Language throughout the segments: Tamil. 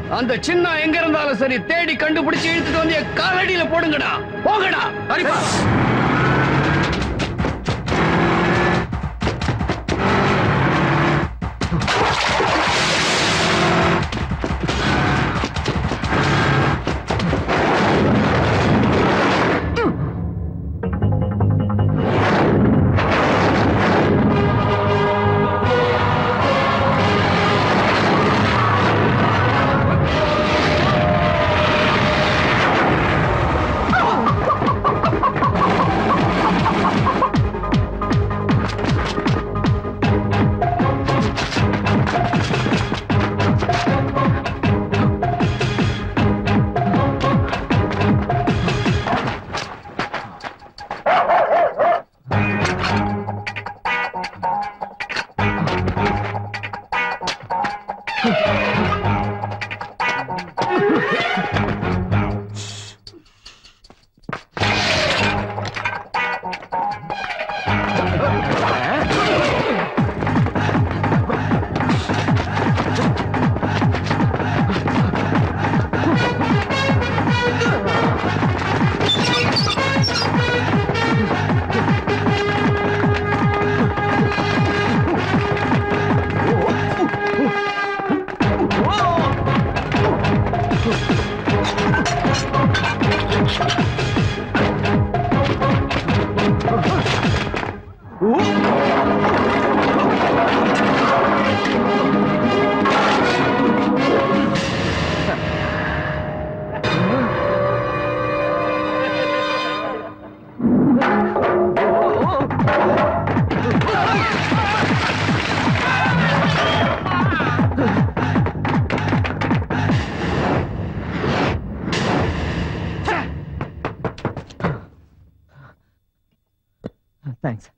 அந்த சின்ன எங்க இருந்தாலும் சரி தேடி கண்டுபிடிச்சு இழுத்துட்டு வந்து என் காலடியில போடுங்கடா போங்கடா சரிப்பா தேங்க்ஸ்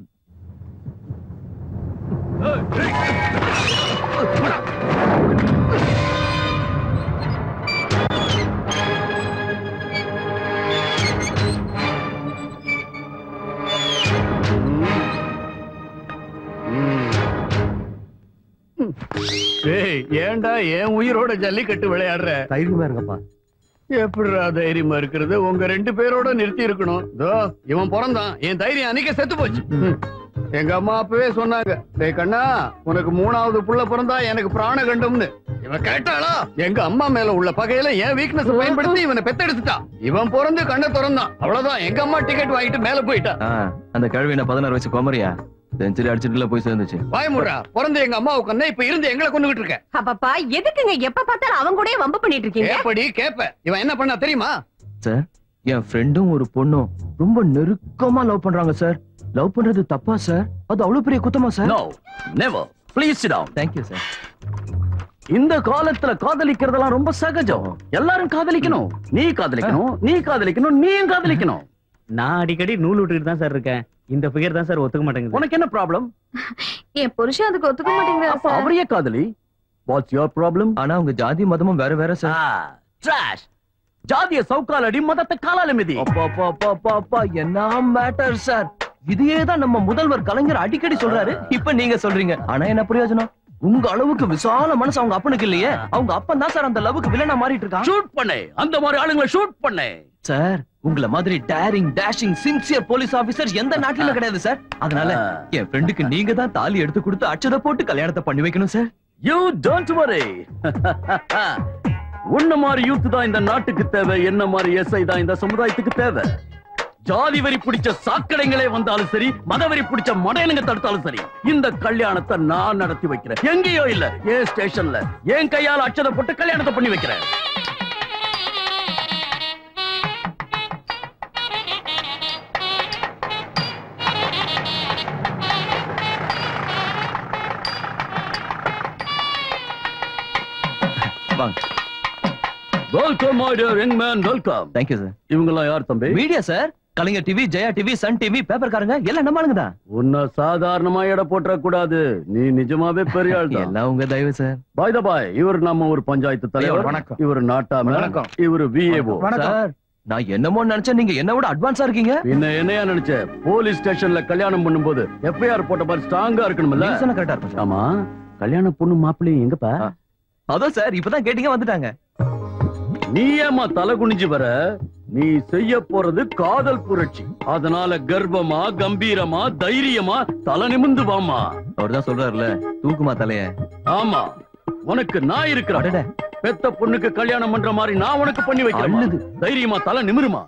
ஏய் ஏன்டா என் உயிரோட ஜல்லிக்கட்டு விளையாடுற தைரியமா இருங்கப்பா எப்படிடா தைரியமா இருக்கிறது உங்க ரெண்டு பேரோட நிறுத்தி இருக்கணும் தோ இவன் பிறந்தான் என் தைரியம் அன்னைக்கே செத்து போச்சு ம். எங்க அம்மா அப்பவே சொன்னாங்க டேய் கண்ணா உனக்கு மூணாவது புள்ள பிறந்தா எனக்கு பிராண கண்டம்னு இவன் கேட்டாளா எங்க அம்மா மேல உள்ள பகையில என் வீக்னஸ் பயன்படுத்தி இவனை பெத்தெடுத்துட்டான் இவன் பிறந்து கண்ணை திறந்தான் அவ்வளவுதான் எங்க அம்மா டிக்கெட் வாங்கிட்டு மேல போயிட்டா ஆ, அந்த கழுவி நான் பதினாறு வயசு குமரியா செஞ்சுரி அடிச்சுட்டுல போய் சேர்ந்துச்சு வாய்முறா பிறந்து எங்க அம்மாவுக்கு கொண்டா இப்ப இருந்து எங்களை கொண்டுகிட்டு இருக்க அப்பப்பா எதுக்குங்க எப்ப பார்த்தாலும் அவங்க கூட வம்பு பண்ணிட்டு இருக்கீங்க எப்படி கேப்ப இவன் என்ன பண்ணா தெரியுமா சார் என் ஃப்ரெண்டும் ஒரு பொண்ணும் ரொம்ப நெருக்கமா லவ் பண்றாங்க சார் லவ் பண்றது தப்பா சார் அது அவ்வளவு பெரிய குத்தமா sir no never please sit down thank you sir இந்த காலத்துல காதலிக்கிறதெல்லாம் ரொம்ப சகஜம் எல்லாரும் காதலிக்கணும் நீ காதலிக்கணும் நீ காதலிக்கணும் நீயும் காதலிக்கணும் நான் அடிக்கடி நூல் விட்டுக்கிட்டு தான் சார் இருக்கேன் இந்த ஃபிகர் தான் சார் ஒத்துக்க மாட்டேங்குது உனக்கு என்ன ப்ராப்ளம் என் புருஷன் அதுக்கு ஒத்துக்க மாட்டேங்கிறாரு அப்ப சார் அவரையே காதலி வாட்ஸ் யுவர் ப்ராப்ளம் ஆனா உங்க ஜாதி மதமும் வேற வேற சார் ட்ராஷ் ஜாதிய சவுக்கால் அடி மதத்தை காலால மிதி அப்பா அப்பா அப்பா அப்பா அப்பா என்ன மேட்டர் சார் இதையே தான் நம்ம முதல்வர் கலைஞர் அடிக்கடி சொல்றாரு இப்ப நீங்க சொல்றீங்க ஆனா என்ன பிரயோஜனம் உங்க அளவுக்கு விசால மனசு அவங்க அப்பனுக்கு இல்லையே அவங்க அப்பன் தான் சார் அந்த லவ்வுக்கு வில்லனா மாறிட்டு இருக்கான் ஷூட் பண்ணு அந்த மாதிரி ஆளுங்களை ஷூட் பண்ணு சார் உங்கள மாதிரி daring dashing sincere police officer எந்த நாட்டிலும் கிடையாது சார் அதனால என் ஃப்ரெண்டுக்கு நீங்க தான் தாலி எடுத்து கொடுத்து அச்சத போட்டு கல்யாணத்தை பண்ணி வைக்கணும் சார் யூ டோன்ட் வரி உன்ன மாதிரி யூத் தான் இந்த நாட்டுக்கு தேவை என்ன மாதிரி எஸ்ஐ தான் இந்த சமுதாயத்துக்கு தேவை ஜாதி வரி பிடிச்ச சாக்கடைங்களே வந்தாலும் சரி மதவெறி பிடிச்ச மடையனுங்க தடுத்தாலும் சரி இந்த கல்யாணத்தை நான் நடத்தி வைக்கிறேன் எங்கேயோ இல்ல ஏன் ஸ்டேஷன்ல என் கையால அச்சதை போட்டு கல்யாணத்தை பண்ணி வைக்கிறேன் வாங்க welcome my dear young man welcome thank you sir இவங்கெல்லாம் யார் தம்பி media sir Kalaignar TV Jaya TV Sun TV பேப்பர்காரங்க எல்லாம் நம்ம ஆளுங்க தான் உன்னை சாதாரணமா எடை போட்டுற கூடாது நீ நிஜமாவே பெரிய ஆள் தான் எல்லாம் உங்க தயவு சார் பாய் த பாய் இவர் நம்ம ஒரு பஞ்சாயத்து தலைவர் வணக்கம். இவர் நாட்டாம வணக்கம். இவர் விஏஓ சார் நான் என்னமோ நினைச்சேன் நீங்க என்ன விட அட்வான்ஸா இருக்கீங்க பின்ன என்னையா நினைச்ச போலீஸ் ஸ்டேஷன்ல கல்யாணம் பண்ணும்போது எஃப்ஐஆர் போட்ட மாதிரி ஸ்ட்ராங்கா இருக்கணும்ல நீங்க சொன்ன கரெக்டா இருக்கும் சார் ஆமா கல்யாண பொண்ணு மாப்பிள்ளையும் எங்கப்பா ஆ. அதான் சார் இப்பதான் கேட்டீங்க வந்துட்டாங்க நீ ஏமா தலை குனிஞ்சு வர நீ செய்ய போறது காதல் புரட்சி அதனால கர்வமா கம்பீரமா தைரியமா தலை நிமிந்து வாமா அவர்தான் சொல்றாருல தூக்குமா தலைய ஆமா உனக்கு நான் இருக்கிறேன் அடடே. பெத்த பொண்ணுக்கு கல்யாணம் பண்ற மாதிரி நான் உனக்கு பண்ணி வைக்கிறேன் அள்ளுது. தைரியமா தலை நிமிருமா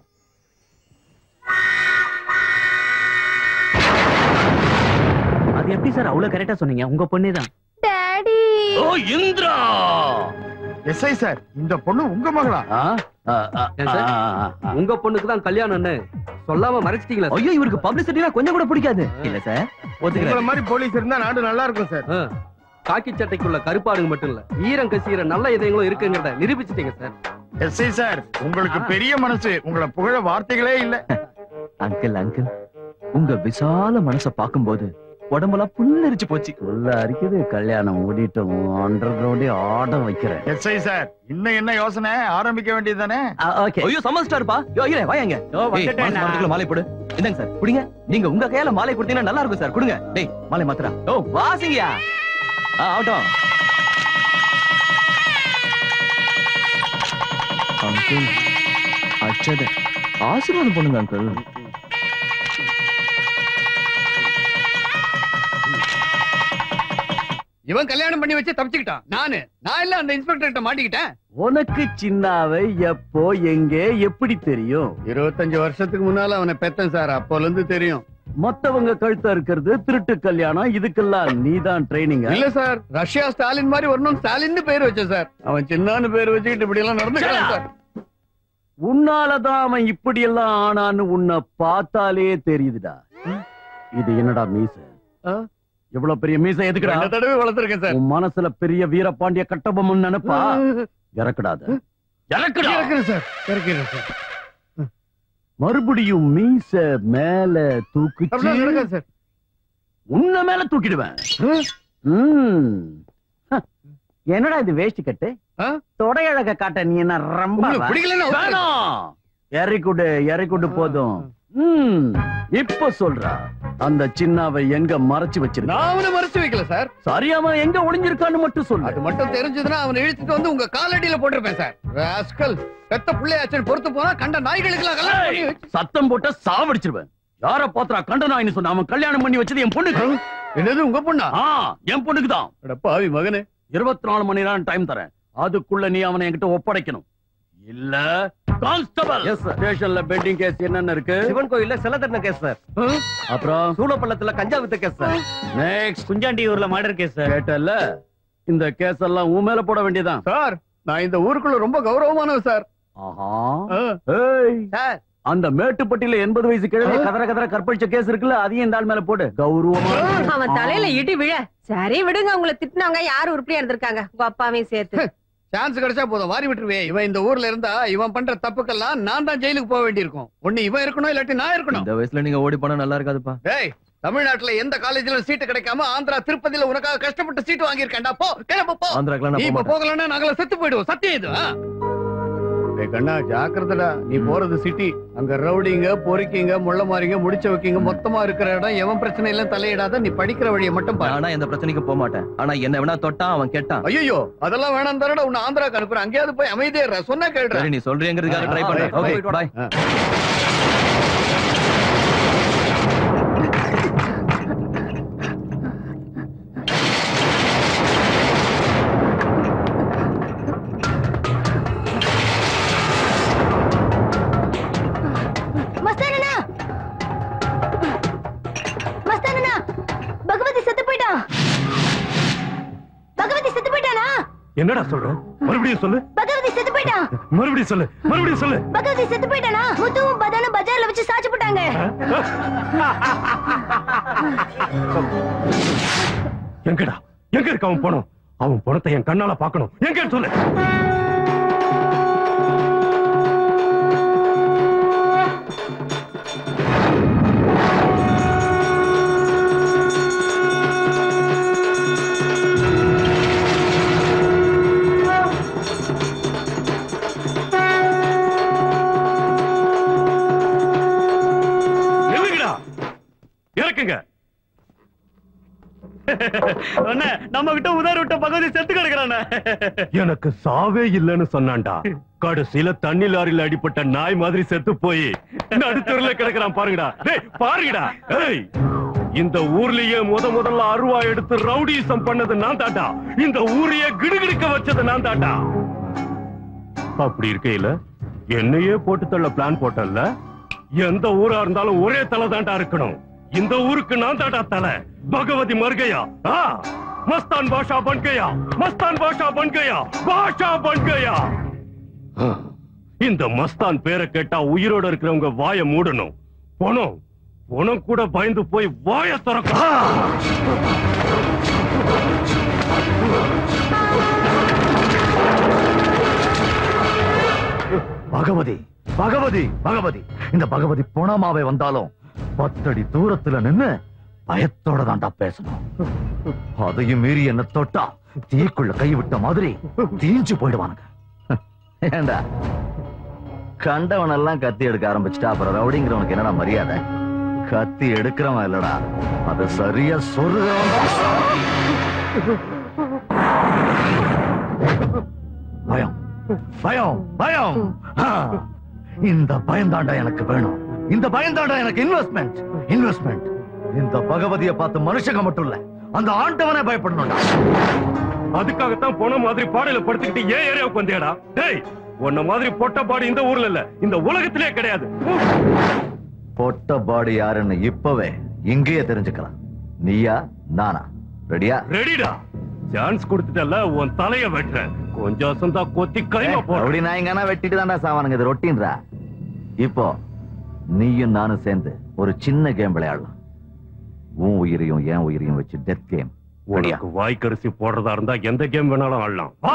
அது எப்படி சார் அவ்வளவு கரெக்டா சொன்னீங்க உங்க பொண்ணு தான் daddy oh Indira SI sir இந்த பொண்ணு உங்க மகளா ஆ? ஆ, ஆ, ஏன் சார்? ஆ, ஆ, ஆ. உங்க பொண்ணுக்கு தான் கல்யாணம்னு சொல்லாம மறைச்சிட்டீங்களா ஐயோ இவருக்கு பப்ளிசிட்டினா கொஞ்சம் கூட பிடிக்காது இல்ல சார் ஒத்துக்கிறேன் மாதிரி போலீஸ் இருந்தா நாடு நல்லா இருக்கும் சார் ஆ. காக்கி சட்டைக்குள்ள கருப்பாடுங்க மட்டும் இல்ல ஈரம் கசிகிற நல்ல இதயங்களும் இருக்குங்கிறத நிரூபிச்சிட்டீங்க சார் எஸ்ஐ சார் உங்களுக்கு பெரிய மனசு உங்களை புகழ வார்த்தைகளே இல்ல அங்கிள் அங்கிள் உங்க விசால மனச பாக்கும்போது உடம்பெல்லாம் புல்லரிச்சு போச்சு உள்ள அரிக்குது கல்யாணம் மூடிட்டோம் அண்டர் கிரவுண்டே ஆட வைக்கிறேன் எஸ்ஐ சார் இன்னும் என்ன யோசனை ஆரம்பிக்க வேண்டியதுதானே ஓகே ஐயோ சமஸ்டார்ப்பா யோ இல்ல வாங்க யோ, வந்துட்டேன் மாலை போடு இந்தாங்க சார் குடிங்க நீங்க உங்க கையால மாலை கொடுத்தீங்கன்னா நல்லா இருக்கும் சார் கொடுங்க டேய் மாலை மாத்திரா ஓ வாசிங்கயா ஆ ஆகட்டும் அங்கிள் அச்சத ஆசீர்வாதம் பண்ணுங்க அங்கிள் இவன் கல்யாணம் பண்ணி வச்சு தப்பிச்சுக்கிட்டான் நானு நான் இல்ல அந்த இன்ஸ்பெக்டர் கிட்ட மாட்டிக்கிட்டேன் உனக்கு சின்னாவை எப்போ எங்கே எப்படி தெரியும் இருபத்தஞ்சு வருஷத்துக்கு முன்னால அவனை பெத்தன் சார் அப்போல இருந்து தெரியும் மத்தவங்க கழுத்தா இருக்கிறது திருட்டு கல்யாணம் இதுக்கெல்லாம் நீதான் ட்ரைனிங் இல்ல சார் ரஷ்யா ஸ்டாலின் மாதிரி வரணும் ஸ்டாலின் பேர் வச்சேன் சார் அவன் சின்னான்னு பேர் வச்சுக்கிட்டு இப்படி எல்லாம் நடந்துக்கலாம் சார் உன்னாலதான் அவன் இப்படி எல்லாம் ஆனான்னு உன்னை பார்த்தாலே தெரியுதுடா இது என்னடா மீச ஆ? இவ்வளவு பெரிய மீச எதுக்குடா ரெண்டு தடவை வளர்த்திருக்கேன் சார் உன் மனசுல பெரிய வீரபாண்டிய கட்டபொம்மன் நினைப்பா இறக்கடாத இறக்குடா இறக்குறேன் சார் இறக்கிறேன் சார் மறுபடியும் மீச மேல தூக்குச்சு அப்படிலாம் நடக்காது சார் உன்ன மேல தூக்கிடுவேன் ம். ஹ. என்னடா இது வேஷ்டி கட்டு ஆ? தொடையழக காட்ட நீ என்ன ரொம்ப உங்களுக்கு பிடிக்கலன்னா அவுத்துறேன். வேணாம் இறக்குடு இறக்குடு போதும் ம். இப்ப சொல்றா அந்த சின்னாவை எங்க மறைச்சு வச்சிருக்க நான் அவனை மறைச்சு வைக்கல சார் சரியாம எங்க ஒளிஞ்சிருக்கான்னு மட்டும் சொல்லு அது மட்டும் தெரிஞ்சதுன்னா அவனை இழுத்துட்டு வந்து உங்க காலடியில போட்டிருப்பேன் சார் ராஸ்கல் பெத்த பிள்ளையாச்சன் பொறுத்து போனா கண்ட நாய்களுக்கு எல்லாம் கல்யாணம் பண்ணி வச்சு- சத்தம் போட்ட சாவடிச்சிருவேன் யார பாத்திரா கண்டனாயின்னு சொன்ன அவன் கல்யாணம் பண்ணி வச்சது என் பொண்ணுக்கு என்னது உங்க பொண்ணா ஆ என் பொண்ணுக்கு தான் அட பாவி மகனே இருபத்தி நாலு மணி நேரம் டைம் தரேன் அதுக்குள்ள நீ அவனை என்கிட்ட ஒப்படைக்கணும் இல்ல கான்ஸ்டபிள் Yes, sir. ஸ்டேஷன்ல பெண்டிங் கேஸ் என்னென்ன இருக்கு சிவன் கோயில்ல சில தட்டின கேஸ் சார் அப்புறம் சூளப்பள்ளத்துல கஞ்சா வித்த கேஸ் சார் நெக்ஸ்ட் குஞ்சாண்டி ஊர்ல மர்டர் கேஸ் சார் கேட்டல்ல இந்த கேஸ் எல்லாம் உன் மேல போட வேண்டியதான் சார் நான் இந்த ஊருக்குள்ள ரொம்ப கௌரவமானவன் சார் ஆஹா ஆ. ஏய் சார் அந்த மேட்டுப்பட்டியில எண்பது வயசு கிழமை கதற கதற கற்பழிச்ச கேஸ் இருக்குல்ல அதையும் இந்த ஆள் மேல போடு கௌரவமா அவன் தலையில இடி விழ சரி விடுங்க உங்களை திட்டினவங்க யாரு உருப்படியா இருந்திருக்காங்க உங்க அப்பாவையும் சேர்த்து சான்ஸ் கிடைச்சா போதும் வாரி விட்டுருவே இவன் இந்த ஊர்ல இருந்தா இவன் பண்ற தப்புக்கெல்லாம் நான் தான் ஜெயிலுக்கு போக வேண்டியிருக்கும் ஒண்ணு இவன் இருக்கணும் இல்லாட்டி நான் இருக்கணும் இந்த வயசுல நீங்க ஓடி போனா நல்லா இருக்காதுப்பா டேய் தமிழ்நாட்டுல எந்த காலேஜ்ல சீட்டு கிடைக்காம ஆந்திரா திருப்பதியில உனக்காக கஷ்டப்பட்டு சீட்டு வாங்கியிருக்கேன்டா போ கிளம்பு போ ஆந்திராக்கெல்லாம் நீ நான் போக இப்ப மாட்டேன் போகலன்னா நாங்கள செத்து போயிடுவோம் சத்தியம் இது ஆ? டேய் கண்ணா ஜாக்கிரதடா நீ போறது சிட்டி அங்க ரவுடிங்க பொறுக்கிங்க முள்ள மாறிங்க முடிச்ச வைக்கிங்க மொத்தமா இருக்கிற இடம் எவன் பிரச்சனை எல்லாம் தலையிடாத நீ படிக்கிற வழியை மட்டும் பாரு நானா எந்த பிரச்சனைக்கும் போக மாட்டேன் ஆனா என்ன வேணா தொட்டான் அவன் கேட்டான் ஐயோ அதெல்லாம் வேணாம் தானடா உன்னை ஆந்திராக்கு அனுப்புறேன் அங்கேயாவது போய் அமைதியா இருடா சொன்னா கேளுடா சரி நீ சொல்றீங்கிறதுக்காக ட்ரை ஆ, பண்றேன் right, ஓகே right. பாய் ஆ. மஸ்தானனா மஸ்தானனா பகவதி செத்து போயிட்டான் பகவதி செத்து போயிட்டானா என்னடா சொல்ற மறுபடியும் சொல்லு பகவதி செத்து போயிட்டான் மறுபடியும் சொல்லு மறுபடியும் சொல்லு பகவதி செத்து போயிட்டானா முத்துவும் பதானும் பஜார்ல வச்சு சாச்சு போட்டாங்க எங்கடா எங்க இருக்கு அவன் பணம் அவன் பணத்தை என் கண்ணால பாக்கணும் எங்க சொல்லு நில்லுங்கடா இறக்குங்க அண்ணே நம்ம கிட்ட உதார் விட்ட பகுதி செத்து கிடக்குறானே எனக்கு சாவே இல்லைன்னு சொன்னான்டா கடைசியில தண்ணி லாரியில அடிப்பட்ட நாய் மாதிரி செத்து போய் நடுத்தருல கிடக்குறான் பாருங்கடா டேய் பாருங்கடா ஏய் இந்த ஊர்லயே முத முதல்ல அருவா எடுத்து ரவுடிசம் பண்ணது நான் தாண்டா இந்த ஊரையே கிடுகிடுக்க வச்சது நான் தாண்டா அப்படி இருக்கையில என்னையே போட்டு தள்ள பிளான் போட்டல்ல எந்த ஊரா இருந்தாலும் ஒரே தலை தாண்டா இருக்கணும் இந்த ஊருக்கு நான் தாண்டா தலை பகவதி மர்கையா ஆ மஸ்தான் பாஷா பன் கயா மஸ்தான் பாஷா பன் கயா பாஷா பன் கயா ஆ, இந்த மஸ்தான் பேரை கேட்டா உயிரோட இருக்கிறவங்க வாயை மூடணும் போனோம் போனம் கூட பயந்து போய் வாயை திறக்க பகவதி பகவதி பகவதி இந்த பகவதி புணமாவே வந்தாலும் பத்தடி தூரத்துல நின்னு பயத்தோட தாண்டா பேசணும் அதையும் மீறி என்ன தொட்டா தீக்குள்ள கை விட்ட மாதிரி தீஞ்சு போயிடுவானுங்க ஏண்டா கண்டவன் எல்லாம் கத்தி எடுக்க ஆரம்பிச்சுட்டா அப்புறம் ரவுடிங்கிறவனுக்கு என்னடா மரியாதை கத்தி எடுக்கிறவன் இல்லடா அது சரியா சொல்றவன் பயம் பயம் பயம் ஆ, இந்த பயம் தாண்டா எனக்கு வேணும் இந்த பயம் தாண்டா எனக்கு இன்வெஸ்ட்மெண்ட் இன்வெஸ்ட்மெண்ட் இந்த பகவதியை பார்த்து மனுஷங்க மட்டும் இல்ல அந்த ஆண்டவனே பயப்படணும்டா அதுக்காகத்தான் போன மாதிரி பாடையில படுத்துக்கிட்டு ஏன் ஏரியாவுக்கு வந்தியாடா டேய் உன்ன மாதிரி பொட்ட பாடு இந்த ஊர்ல இல்ல இந்த உலகத்திலே கிடையாது பொட்ட பாடி யாருன்னு இப்பவே இங்கேயே தெரிஞ்சுக்கலாம் நீயா நானா ரெடியா ரெடிடா சான்ஸ் கொடுத்துட்டல உன் தலைய வெட்டுறேன் கொஞ்சம் அசந்தா கொத்தி கைமா போற அப்படி நான் எங்கன்னா வெட்டிட்டு தாண்டா சாவானுங்க இது ரொட்டீன்றா இப்போ நீயும் நானும் சேர்ந்து ஒரு சின்ன கேம் விளையாடலாம் உன் உயிரையும் என் உயிரையும் வச்சு டெத் கேம் ரெடியா உனக்கு வாய்க்கரிசி போடுறதா இருந்தா எந்த கேம் வேணாலும் ஆடலாம் வா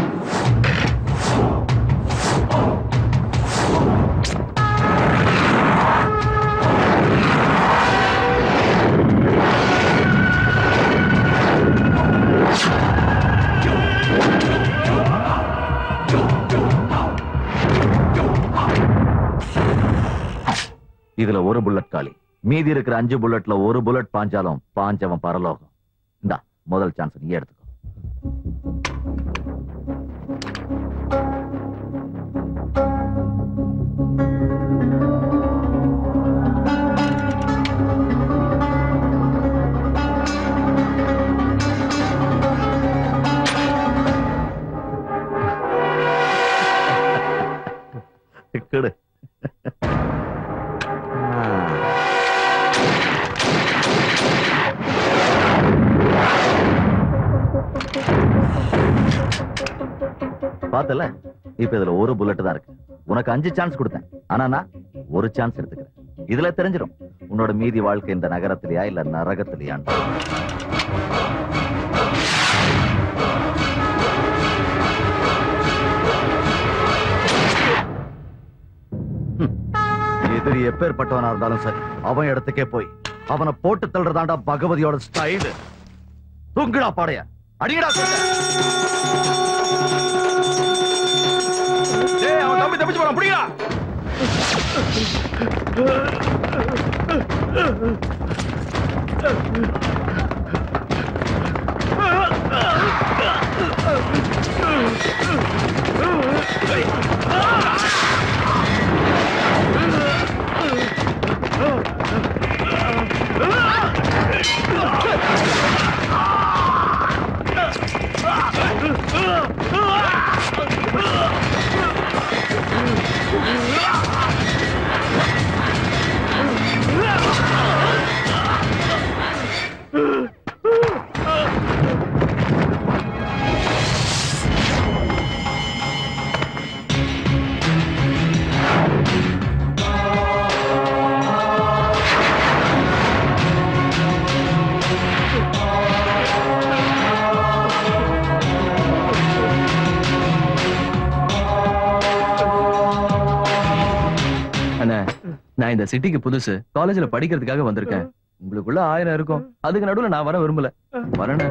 இதுல ஒரு புல்லட் காலி மீதி இருக்கிற அஞ்சு புல்லட்ல ஒரு புல்லட் பாஞ்சாலும் பாஞ்சவன் பரலோகம் இந்தா முதல் சான்ஸ் நீ எடுத்துக்கோ கெடு பார்த்தல இப்ப இதுல ஒரு புல்லட் தான் இருக்கு உனக்கு அஞ்சு சான்ஸ் கொடுத்தேன் ஆனா நான் ஒரு சான்ஸ் எடுத்துக்கிறேன் இதுல தெரிஞ்சிடும் உன்னோட மீதி வாழ்க்கை இந்த நகரத்திலயா இல்ல நரகத்திலயான்னு ஹம். எதிரி எப்பேற்பட்டவனா இருந்தாலும் சரி அவன் இடத்துக்கே போய் அவனை போட்டு தள்ளுறதாண்டா பகவதியோட ஸ்டைல் தூங்குடா பாடைய அடிங்கடா கொண்டை. டேய் அவன் தம்பி தப்பிச்சு போறான் புடிடா அண்ணா நான் இந்த சிட்டிக்கு புதுசு காலேஜ்ல படிக்கிறதுக்காக வந்திருக்கேன் உங்களுக்குள்ள ஆயிரம் இருக்கும் அதுக்கு நடுவுல நான் வர விரும்பல வரேண்ணே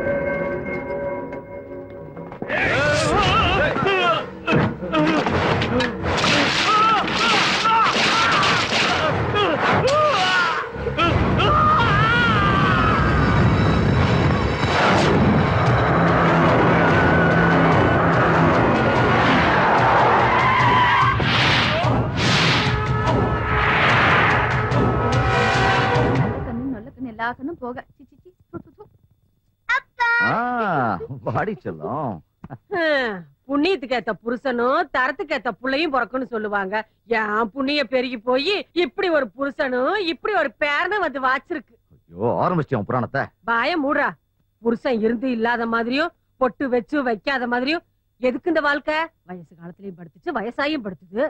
பாக்கணும் போக சி, சி, சி. து, து, து. ஆ, வாடி செல்லம் ஹம், புண்ணியத்துக்கு ஏத்த புருஷனும் தரத்துக்கு ஏத்த புள்ளையும் பிறக்கும்னு சொல்லுவாங்க என் புண்ணிய பெருகி போய் இப்படி ஒரு புருஷனும் இப்படி ஒரு பேரனும் வந்து வாச்சிருக்கு ஐயோ ஆரம்பிச்சிட்டோம் புராணத்தை வாய மூடுறா புருஷன் இருந்து இல்லாத மாதிரியும் பொட்டு வச்சு வைக்காத மாதிரியும் எதுக்கு இந்த வாழ்க்கை வயசு காலத்திலயும் படுத்துச்சு வயசாயும் படுத்துது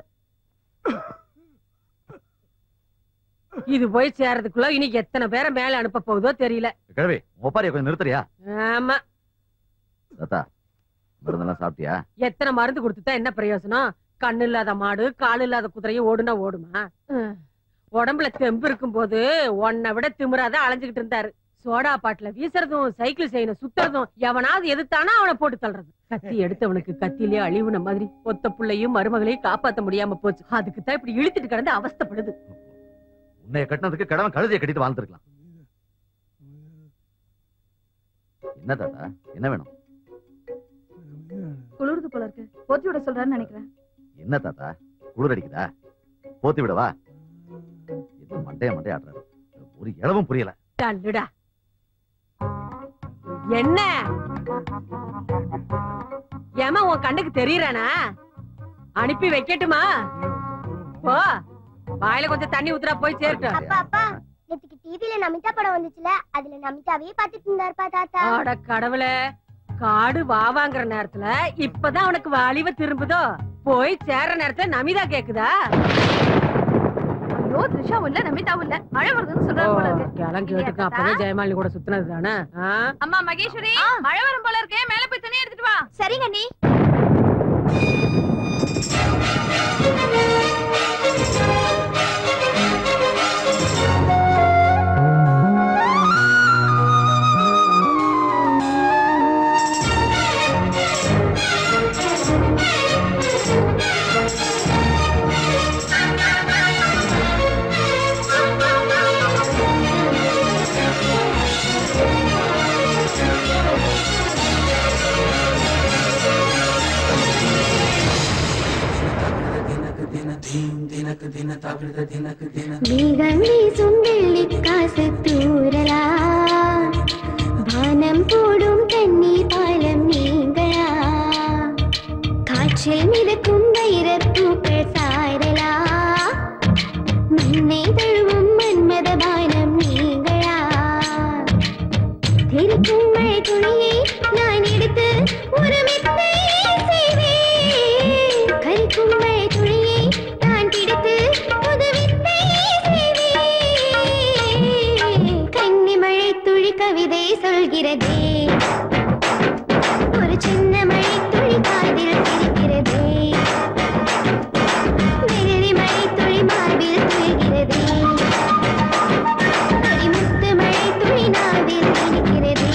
இது போய் சேர்றதுக்குள்ள இனி எத்தனை பேரை மேல அனுப்ப போகுதோ தெரியல கிழவி ஒப்பாரியா கொஞ்சம் நிறுத்துறியா ஆமா தாத்தா மருந்தெல்லாம் சாப்பிட்டியா எத்தனை மருந்து கொடுத்துட்டா என்ன பிரயோஜனம் கண்ணு இல்லாத மாடு கால் இல்லாத குதிரையும் ஓடுனா ஓடுமா ஹம். உடம்புல தெம்பு இருக்கும்போது உன்னை விட திமிராத அலைஞ்சுகிட்டு இருந்தாரு சோடா பாட்டுல வீசுறதும் சைக்கிள் செய்யன சுத்துறதும் எவனாவது எதிர்த்தானா அவனை போட்டு தள்ளுறது கத்தி எடுத்தவனுக்கு கத்திலே அழிவுன மாதிரி ஒத்த புள்ளையும் மருமகளையும் காப்பாத்த முடியாம போச்சு அதுக்கு தான் இப்படி இழுத்துட்டு கிடந்து அவஸ்தைப்படுது உன்னைய கட்டினதுக்கு கிழவன் கழுதையை கட்டிட்டு வாழ்ந்துருக்கலாம் என்ன தாத்தா என்ன வேணும் குளிருது போல இருக்கு போத்தி விட சொல்றான்னு நினைக்கிறேன் என்ன தாத்தா குளிர் அடிக்குதா போத்தி விடவா இது மண்டைய மண்டைய ஆடுறாரு ஒரு இளவும் புரியல தள்ளுடா என்ன ஏமா உன் கண்ணுக்கு தெரியறானா அனுப்பி வைக்கட்டுமா போ வாயில கொஞ்சம் தண்ணி ஊத்துறா போய் சேரட்டும் அப்பா அப்பா நேத்துக்கு டிவில நமிதா படம் வந்துச்சுல அதுல நமிதாவே பாத்துட்டு இருந்தாருப்பா தாத்தா அட கடவுளே காடு வாவாங்கிற நேரத்துல இப்பதான் அவனுக்கு வாலிவ திரும்புதோ போய் சேர்ற நேரத்துல நமிதா கேக்குதா ஐயோ த்ரிஷாவும் இல்ல நமிதாவும் இல்ல மழை வருதுன்னு சொல்றாரு போல இருக்கு கிளம் கேட்டுக்கு அப்பவே ஜெயமாலினி கூட சுத்தினது தானே அம்மா மகேஸ்வரி மழை வரும் போல இருக்கே மேல போய் துணி எடுத்துட்டு வா சரிங்க நீ மேகம் வீசும் வெள்ளிக்காசு தூரலா வானம் போடும் தண்ணீர் பாலம் நீங்களா காற்றில் மிதக்கும் வைரப்பூக்கள் சாரலா மண்ணை தழுவும் மன்மத பானம் நீங்களா தெரிக்கும் மழை துணியை நான் எடுத்து ஒரு மெத்தை செய்வேன் கரிக்கும் மழை துணியை நான் பிடித்து புது வித்தை செய்வேன் கன்னி மழை துளி கவிதை சொல்கிறதே ஒரு சின்ன மழை துளி காதில் சிரிக்கிறதே வெள்ளி மழை துளி மார்பில் துயில்கிறதே அடிமுத்து மழை துளி நாவில் இனிக்கிறதே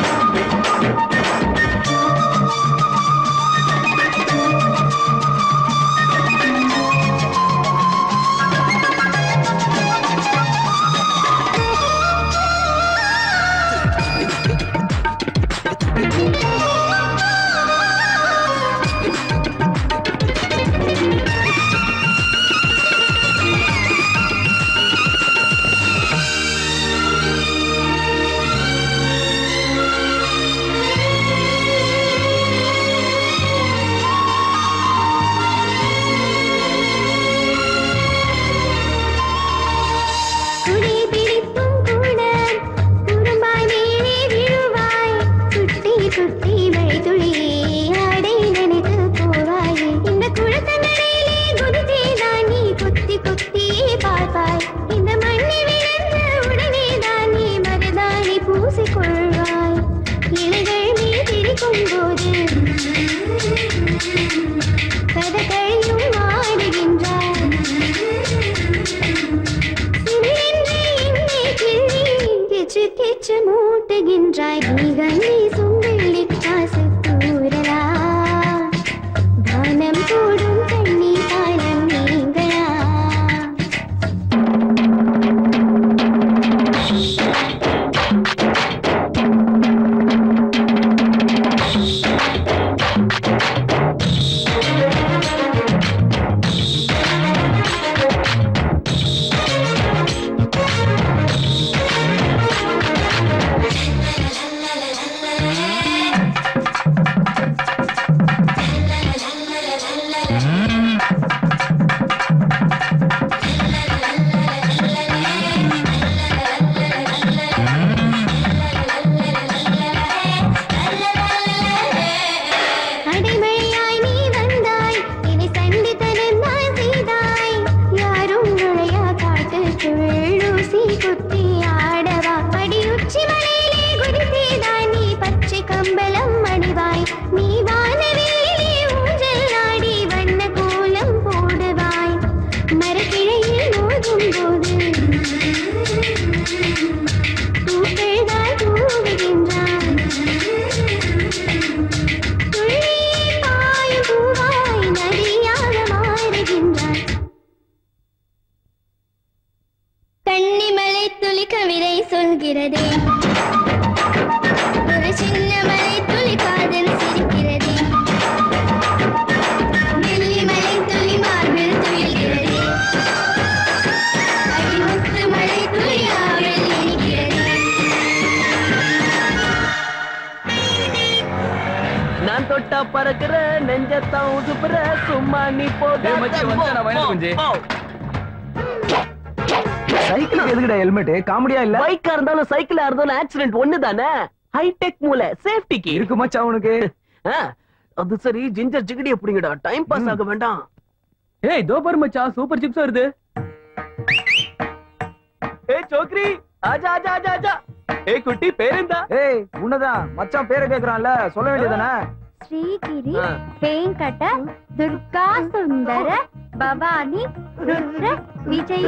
குடி பிடிப்பும் கூட குறும்பாய் மேலே விழுவாய் சுட்டி சுட்டி மழை துளியே ஆடை நினைத்து போவாய் இந்த குளத்தங்கரையிலே குதித்தே தான் நீ கொத்தி கொத்தி பார்ப்பாய் இந்த மண்ணில் விழுந்த உடனே தான் நீ மருதாணி பூசிக்கொள்வாய் இலைகள் மீதிருக்கும் போது கதகளியும் ஆடுகின்றாய் கிச்சு மூட்டுகின்றாய் நீகன் வீசும் வெள்ளி காசு தூரலா தானம் போடும் தண்ணீர் தானம் நீங்களா நீ வானவெளியிலே ஊஞ்சல் ஆடி வண்ண கோலம் போடுவாய் மரக்கிளையில் மோதும் போது பூக்கள் தான் தூவுகின்றாய் துள்ளி பாயும் பூவாய் நதியாக மாறுகின்றாய் கன்னிமலை துளி கவிதை சொல்கிறதே ஒரு சின்ன மலை துளி காதல் சிரிக்கிறதே வெள்ளிமலை துளி மார்பில் துயில்கிறதே அடிமுத்து மலை துளி ஆவல் இனிக்கிறதே நான் தொட்டா பறக்கிற நெஞ்சத்தான் உசுப்புற சும்மா நீ போட சைக்கிளுக்கு எதுக்குடா ஹெல்மெட் காமெடியா இல்ல பைக்கா இருந்தாலும் சைக்கிளா இருந்தாலும் ஆக்சிடென்ட் ஒண்ணு தானே ஹைடெக் மூளை சேஃப்டிக்கு இருக்கு மச்சான் உனக்கு அது சரி ஜிஞ்சர் ஜிகடி எப்படிங்கடா டைம் பாஸ் ஆக வேண்டாம் ஏய் தோ பாரு மச்சான் சூப்பர் சிப்ஸ் வருது ஏய் சோக்ரி ஆஜா ஆஜா ஆஜா ஆஜா ஏய் குட்டி பேருந்தா ஏய் உன்னதான் மச்சான் பேரை கேக்குறான்ல சொல்ல வேண்டியதானே ஸ்ரீகிரி வெங்கட துர்கா சுந்தர பவானி ருத்ர விஜய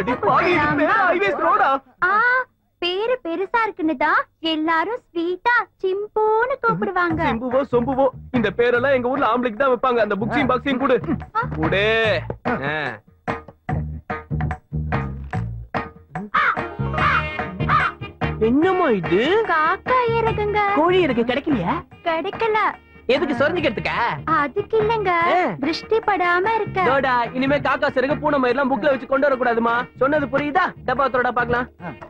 ரோடா ஆ பேரு பெருசா இருக்குன்னு தான் எல்லாரும் ஸ்வீட்டா சிம்புன்னு கூப்பிடுவாங்க சிம்புவோ சொம்புவோ இந்த பேரெல்லாம் எங்க ஊர்ல ஆம்பளைக்கு தான் வைப்பாங்க அந்த புக்ஸையும் பாக்ஸையும் கொடு கொடு ஆ. என்னம்மா இது காக்கா இறகுங்க கோழி இருக்கு கிடைக்கலையா கிடைக்கல எதுக்கு சொரிஞ்சுக்கிறதுக்கா அதுக்கு இல்லங்க திருஷ்டி படாம இருக்க டோடா இனிமே காக்கா சிறகு பூனை மயிர் எல்லாம் புக்ல வச்சு கொண்டு வரக்கூடாதுமா சொன்னது புரியுதா டப்பா தோடா பாக்கலாம்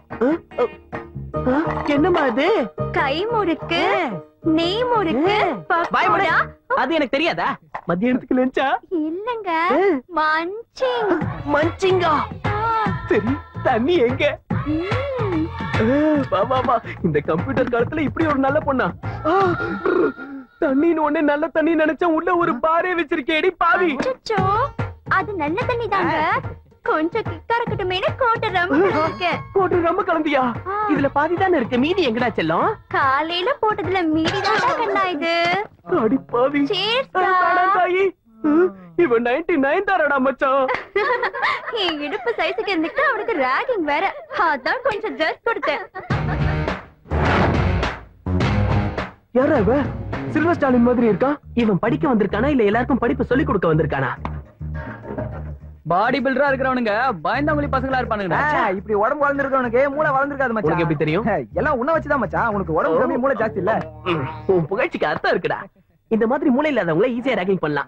என்னம்மா இது கை முறுக்கு நெய் முறுக்கு வாய் மூடு. பக்கோடா அது எனக்கு தெரியாதா மத்தியானத்துக்கு லஞ்சா இல்லங்க மஞ்சிங் மஞ்சிங்கா சரி தண்ணி எங்க ம். வா வா வா இந்த கம்ப்யூட்டர் காலத்துல இப்படி ஒரு நல்ல பொண்ணா ஆ, தண்ணின்னு உடனே நல்ல தண்ணி நினைச்சா உள்ள ஒரு பாரே வச்சிருக்கேடி பாவி அச்சச்சோ அது நல்ல தண்ணி தாங்க கொஞ்சம் கிக்கா இருக்கட்டுமேனு கோட்டை ரொம்ப இருக்கேன் போட்டு ரொம்ப கலந்தியா இதுல பாதி தானே இருக்கு மீதி எங்கடா செல்லம் காலையில போட்டதுல மீதி தான் கண்ணா இது அடி பாவி Cheers, ஆ, தாடா தாயி ம், இவன் நைன்டி நைன் தாரடா மச்சான் என் இடுப்பு சைஸுக்கு இருந்துட்டு அவனுக்கு ராகிங் வேற அதான் கொஞ்சம் ஜஸ்ட் கொடுத்தேன் யாரா இவ சில்வர் ஸ்டாலின் மாதிரி இருக்கான் இவன் படிக்க வந்திருக்கானா இல்ல எல்லாருக்கும் படிப்பு சொல்லி கொடுக்க வந்திருக்கானா பாடி பில்டரா இருக்கிறவனுங்க பயந்தாங்குழி பசங்களா இருப்பானுங்க இப்படி உடம்பு வளர்ந்துருக்கவனுக்கு மூளை வளர்ந்துருக்காது உனக்கு மச்சான் எப்படி தெரியும் எல்லாம் உன்ன வச்சுதான் மச்சான் உனக்கு உடம்பு கம்மி மூளை ஜாஸ்தி இல்ல ம், உன் புகழ்ச்சிக்கு அர்த்தம் இருக்குடா இந்த மாதிரி மூளை இல்லாதவங்கள ஈஸியா ரேகிங் பண்ணலாம்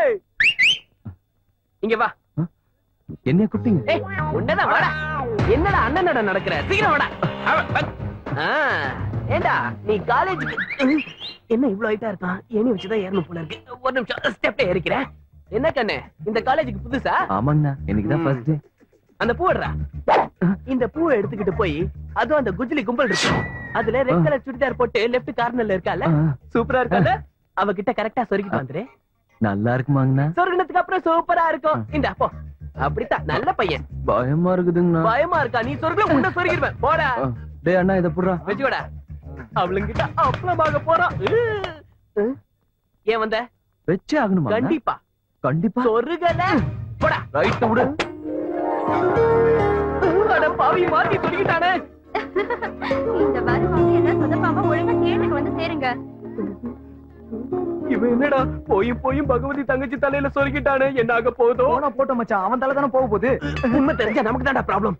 இங்க வா என்ன கூப்பிட்டீங்க ஏய் உன்னதான் வாடா என்னடா அண்ணனடா நடக்கிற சீக்கிரம் வாடா அவ- வ- ஆ, ஏண்டா நீ காலேஜுக்கு என்ன இவ்வளவு ஹைட்டா இருக்கான் ஏணி வச்சுதான் ஏறணும் போல இருக்கு ஒரு நிமிஷம் ஸ்டெப்ல ஏறிக்கிறேன் என்ன கண்ணு இந்த காலேஜுக்கு புதுசா ஆமாங்கண்ணா இன்னைக்கு தான் ஃபர்ஸ்ட் டே அந்த பூடுறா இந்த பூவை எடுத்துக்கிட்டு போய் அதுவும் அந்த குஜ்லி கும்பல் இருக்கு அதுல ரெட் கலர் சுடிதார் போட்டு லெஃப்ட் கார்னர்ல இருக்கால சூப்பரா இருக்கால அவகிட்ட கரெக்டா சொருகிட்டு வந்துரு நல்லா இருக்குமாங்கண்ணா சொருகினதுக்கு அப்புறம் சூப்பரா இருக்கும் இந்த போ அப்படித்தான் நல்ல பையன் பயமா இருக்குதுங்கண்ணா பயமா இருக்கா நீ சொருக உன்ன சொருகிடுவேன் போடா டேய் அண்ணா இத புடுறா வச்சுக்கோடா அவளுங்கிட்ட அப்பளமாக போறான் உ. ஏன் வந்த வெச்சே ஆகணுமா கண்டிப்பா கண்டிப்பா சொருகல போடா ரைட் விடு அட பாவி மாத்தி சொல்லிட்டானே இந்த வாரம் வந்து என்ன சொதப்பாம ஒழுங்கா தேட்டருக்கு வந்து சேருங்க இவன் என்னடா போயும் போயும் பகவதி தங்கச்சி தலையில சொருகிட்டானே என்ன ஆக போதோ போனா போட்டோம் மச்சான் அவன் தலை தானே போக போகுது உண்மை தெரிஞ்சா நமக்கு தான்டா ப்ராப்ளம்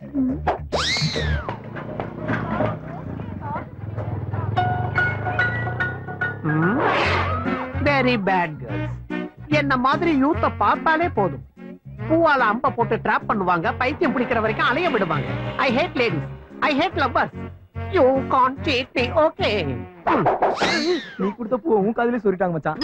வெரி பேட் கேர்ள்ஸ் என்ன மாதிரி யூத்த பார்த்தாலே போதும் பூவால அம்ப போட்டு ட்ராப் பண்ணுவாங்க பைத்தியம் பிடிக்கிற வரைக்கும் அலைய விடுவாங்க I hate ladies I hate lovers you Khan cheat me okay நீ கொடுத்த பூ உன் காதுலயே சொல்லிட்டாங்க மச்சான்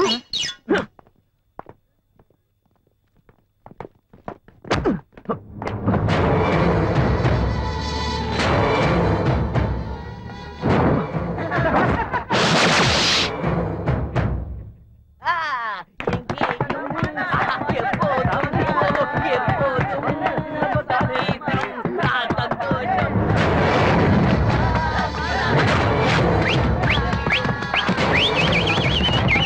எப்போதும்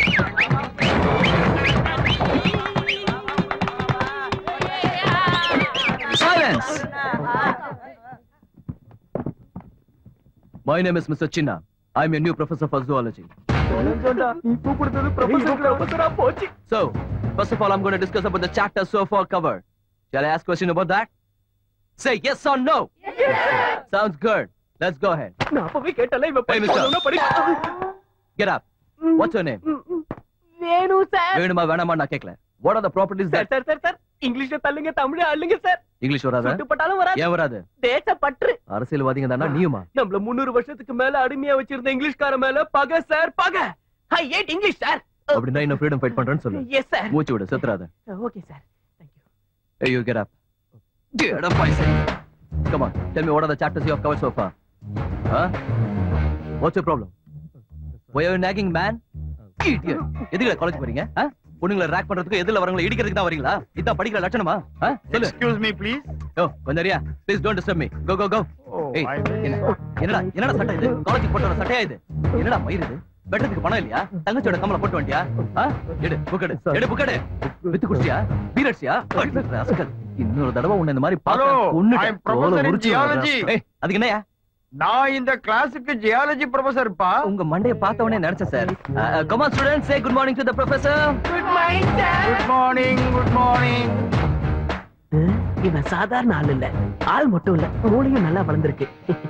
My name is Mr. Chinna. I'm your new professor for zoology. இப்போ கொடுத்தது ப்ரொஃபசரா போச்சு So, first of all, I'm going to discuss about the chapter so far covered. Shall I ask question about that? Say yes or no. Sounds good. Let's go ahead. நான் அப்பவே கேட்டல இவ Hey, mister. படிச்சு படி Get up. What's your name? Venu sir வேணுமா வேணாமா நான் கேட்கல. What are the properties sir that sir sir sir இங்கிலீஷ்ல தள்ளுங்க தமிழ் அள்ளுங்க சார் இங்கிலீஷ் வராதா சுட்டுப்பட்டாலும் வராது ஏன் வராது தேசப்பற்று அரசியல்வாதிங்க தானா நீயுமா நம்மள முன்னூறு வருஷத்துக்கு மேல அடிமையா வச்சிருந்த இங்கிலீஷ்கார மேல பகை சார் பகை ஐ ஏட் இங்கிலீஷ் சார் அப்படின்னா இன்னும் ஃப்ரீடம் ஃபைட் பண்றேன்னு சொல்லு எஸ் சார் மூச்சு விடு செத்துறாத okay sir Hey, you get up. Get up, I say. Come on, tell me what are the chapters you have covered so far? Huh? What's your problem? Why are you nagging, man? Idiot. எதுக்குல காலேஜ் போறீங்க ஆ? பொண்ணுங்களை ரேக் பண்றதுக்கு எதுல வரவங்களை இடிக்கிறதுக்கு தான் வரீங்களா இதான் படிக்கிற லட்சணமா ஆ? சொல்லு எக்ஸ்கியூஸ் மீ ப்ளீஸ் ஓ கொஞ்சம் அறியா please don't disturb me go go go ஏய் என்ன- என்னடா என்னடா சட்டை இது காலேஜ் போட்டு வர சட்டையா இது என்னடா மயிர் இது வெட்டத்துக்கு பணம் இல்லையா தங்கச்சியோட கம்மல போட்டு வந்துட்டியா ஆ? எடு புக் எடு எடு புக் எடு வித்து குடிச்சியா பீர் அடிச்சியா ராஸ்கல். இன்னொரு தடவை உன்னை இந்த மாதிரி Hello, பார்க்க I am professor in geology. ஏய் அதுக்கு என்னயா நான் இந்த கிளாஸுக்கு ஜியாலஜி ப்ரொஃபசர்ப்பா உங்க மண்டைய பார்த்த உடனே நினைச்சேன் sir come on students say good morning to the professor good morning sir good morning good morning இவன் சாதாரண ஆள் இல்ல ஆள் மட்டும் இல்ல மூளையும் நல்லா வளர்ந்திருக்கு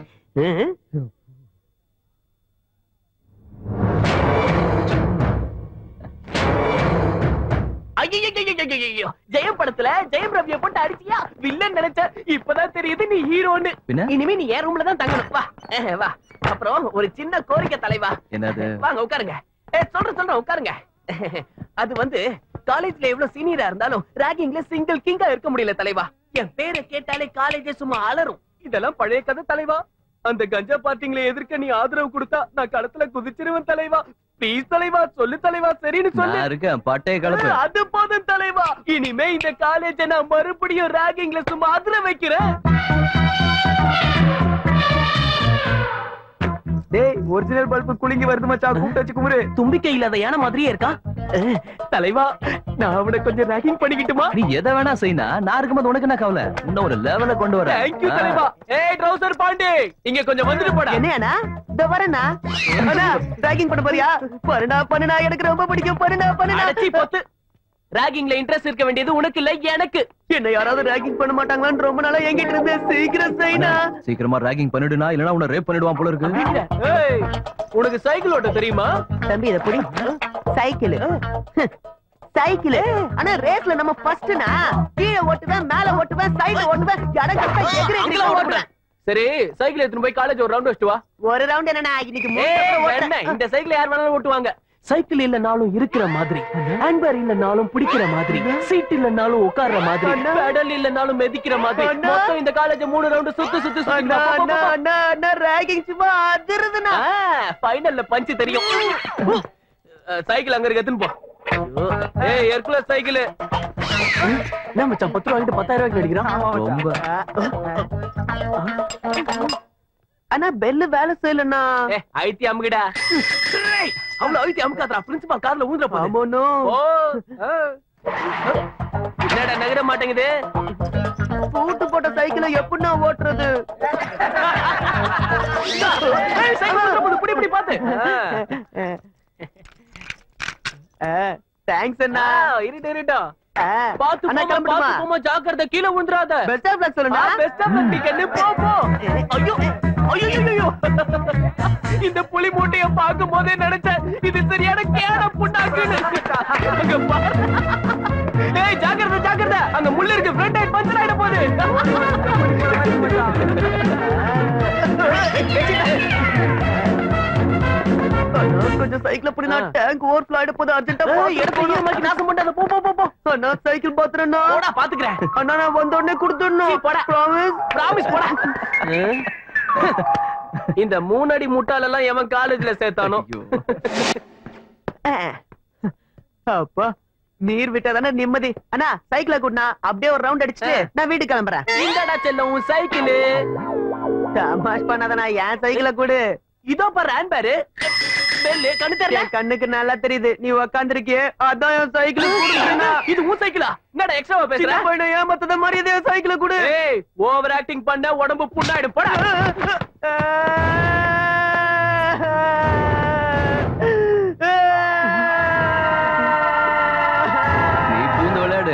ஐயோ ஜெயம் படத்துல ஜெயம் ரவிய போட்டு அடிச்சியா வில்லன் நினைச்ச இப்பதான் தெரியுது நீ ஹீரோன்னு பின்ன? இனிமே நீ என் ரூம்ல தான் தங்கணும் வா அஹ், வா அப்புறம் ஒரு சின்ன கோரிக்கை தலைவா என்னது வாங்க உட்காருங்க ஏ சொல்றேன் சொல்றேன் உட்காருங்க அது வந்து காலேஜ்ல எவ்வளவு சீனியரா இருந்தாலும் ராகிங்ல சிங்கிள் கிங்கா இருக்க முடியல தலைவா என் பேரை கேட்டாலே காலேஜே சும்மா அலறும் இதெல்லாம் பழைய கதை தலைவா அந்த கஞ்சா பார்ட்டிங்களை எதிர்க்க நீ ஆதரவு கொடுத்தா நான் களத்துல குதிச்சிருவேன் தலைவா ப்ளீஸ் தலைவா சொல்லு தலைவா சரின்னு சொல்லு நான் இருக்கேன் பட்டைய கலப்பு அது போதும் தலைவா இனிமே இந்த காலேஜ நான் மறுபடியும் ராகிங்ல சும்மா அதிர வைக்கிறேன் டேய் ஒரிஜினல் பல்பு குலுங்கி வருது மச்சான் கூப்பிட்டு வச்சு குமுறு தும்பிக்கை இல்லாத யானை மாதிரியே இருக்கா அஹ், தலைவா நான் அவனை கொஞ்சம் ராகிங் பண்ணிக்கிட்டுமா நீ எதை வேணா செய்யினா நான் இருக்கும்போது உனக்கு என்ன கவலை இன்னும் ஒரு லெவல கொண்டு வர தேங்க்யூ தலைவா ஏய் ட்ரவுசர் பாண்டே இங்க கொஞ்சம் வந்துட்டு போடா என்னையாண்ணா இந்த வரேண்ணா அண்ணா ராகிங் பண்ண போறியா பண்ணுடா பண்ணுடா எனக்கு ரொம்ப பிடிக்கும் பண்ணுடா பண்ணுடா அடச்சி போத்து ராகிங்ல இன்ட்ரெஸ்ட் இருக்க வேண்டியது உனக்கு இல்ல எனக்கு என்ன யாராவது ராகிங் பண்ண மாட்டாங்களான்னு ரொம்ப நாளா என்கிட்ட இருந்து சீக்கிரம் செய்யணா சீக்கிரமா ராகிங் பண்ணிடுனா இல்லனா உன்னை ரேப் பண்ணிடுவான் போல இருக்கு ஏய் உனக்கு சைக்கிள் ஓட்ட தெரியுமா தம்பி இத புடி சைக்கிள் சைக்கிள் ஆனா ரேஸ்ல நம்ம ஃபர்ஸ்ட்னா கீழே ஓட்டுவேன் மேல ஓட்டுவேன் சைடுல ஓட்டுவேன் இடம் கரெக்டா எகிரி எகிரி அங்கெல்லாம் ஓட்டுவேன் ஓட்டுறேன் சரி சைக்கிள் எடுத்துட்டு போய் காலேஜ் ஒரு ரவுண்ட் வச்சுட்டு வா ஒரு ரவுண்ட் என்னண்ணா இன்னைக்கு மூணு ஏய், தடவை என்ன ஓட்டுறேன். இந்த சைக்கிள் யார் வேணாலும் ஓட்டுவாங்க சைக்கிள் இல்லனாலும் இருக்கிற மாதிரி ஹேண்ட்பேர் இல்லனாலும் பிடிக்கிற மாதிரி சீட் இல்லனாலும் உட்கார்ற மாதிரி பெடல் இல்லனாலும் மிதிக்கிற மாதிரி அண்ணா. மொத்தம் இந்த காலேஜ் மூணு ரவுண்ட் சுத்து சுத்து அண்ணா அண்ணா சுத்தி அண்ணா அண்ணா ராகிங் சும்மா அதிருதுண்ணா ஃபைனல்ல பஞ்சு தெரியும் அஹ், சைக்கிள் அங்க இருக்கு எடுத்துன்னு போ ஏய் ஹெர்குலஸ் சைக்கிள் என்ன மச்சான் பத்து ரூபா வாங்கிட்டு பத்தாயிரம் ரூபாய்க்கு அடிக்கிறான் ரொம்ப அண்ணா பெல்லு வேலை செய்யலண்ணா ஏ ஐத்தி அமுகிடா ஏய், அவ்வளவு ஐத்தி அமுக்காதடா பிரின்சிபால் கார்ல ஊந்துற போகுது ஆமாண்ணோ ஓ ஆ. என்னடா நகர மாட்டேங்குது பூட்டு போட்ட சைக்கிளை எப்படிண்ணா ஓட்டுறது ஏய், சைக்கிள் வந்துற போகுது, புடி புடி பாத்து தேங்க்ஸ் அண்ணா இருட்டு இருட்டா ஆ, பாத்து அண்ணா போமா கிளம்பட்டுமா பாத்து போமா ஜாக்கிரதை கீழே விழுந்துறாத பெஸ்ட் ஆஃப் லக் சொல்லுண்ணா பெஸ்ட் ஆஃப் லக் டிக்கெட் போ போ ஐயோ ஐயோ ஐயோ இந்த புலி மூட்டைய பார்க்கும் போதே நினைச்சேன் இது சரியான கேட புண்ணாக்குன்னு அங்க பாரு. ஏய் ஜாக்கிரதை ஜாக்கிரதை அங்க முள்ள இருக்கு ஃப்ரண்ட் ஹெட் பஞ்சர் ஆயிட அண்ணா கொஞ்சம் சைக்கிள் புடினா டேங்க் ஓவர் ஆயிட போது அர்ஜென்ட்டா போது நாசம் பண்ணாத போ போ போ போ அண்ணா சைக்கிள் பாத்துறேன்னா போடா பாத்துக்கிறேன் அண்ணா நான் வந்த உடனே கொடுத்துடணும் போடா. ப்ராமிஸ் பிராமிஸ் போடா இந்த மூணடி முட்டாள் எல்லாம் எவன் காலேஜ்ல சேர்த்தானோ அப்பா நீர் விட்டா தானே நிம்மதி அண்ணா சைக்கிள கூட்டினா அப்படியே ஒரு ரவுண்ட் அடிச்சுட்டு நான் வீட்டுக்கு கிளம்புறேன் இந்தடா செல்லம் உன் சைக்கிள் தமாஷ் பண்ணாதண்ணா என் சைக்கிள கூடு இதோ பாரு ஹேண்ட் பேரு பெல்லு கண்ணு தெரியல கண்ணுக்கு நல்லா தெரியுது நீ உக்காந்துருக்கியே அதான் என் சைக்கிள் இது உன் சைக்கிளா என்னடா எக்ஸ்ட்ராவா பேசுற பையனை ஏமாத்தத மாதிரி இதே சைக்கிள் கொடு ஏய் ஓவர் ஆக்டிங் பண்ண உடம்பு புண்ணாயிடும் போடா நீ பூந்து விளையாடு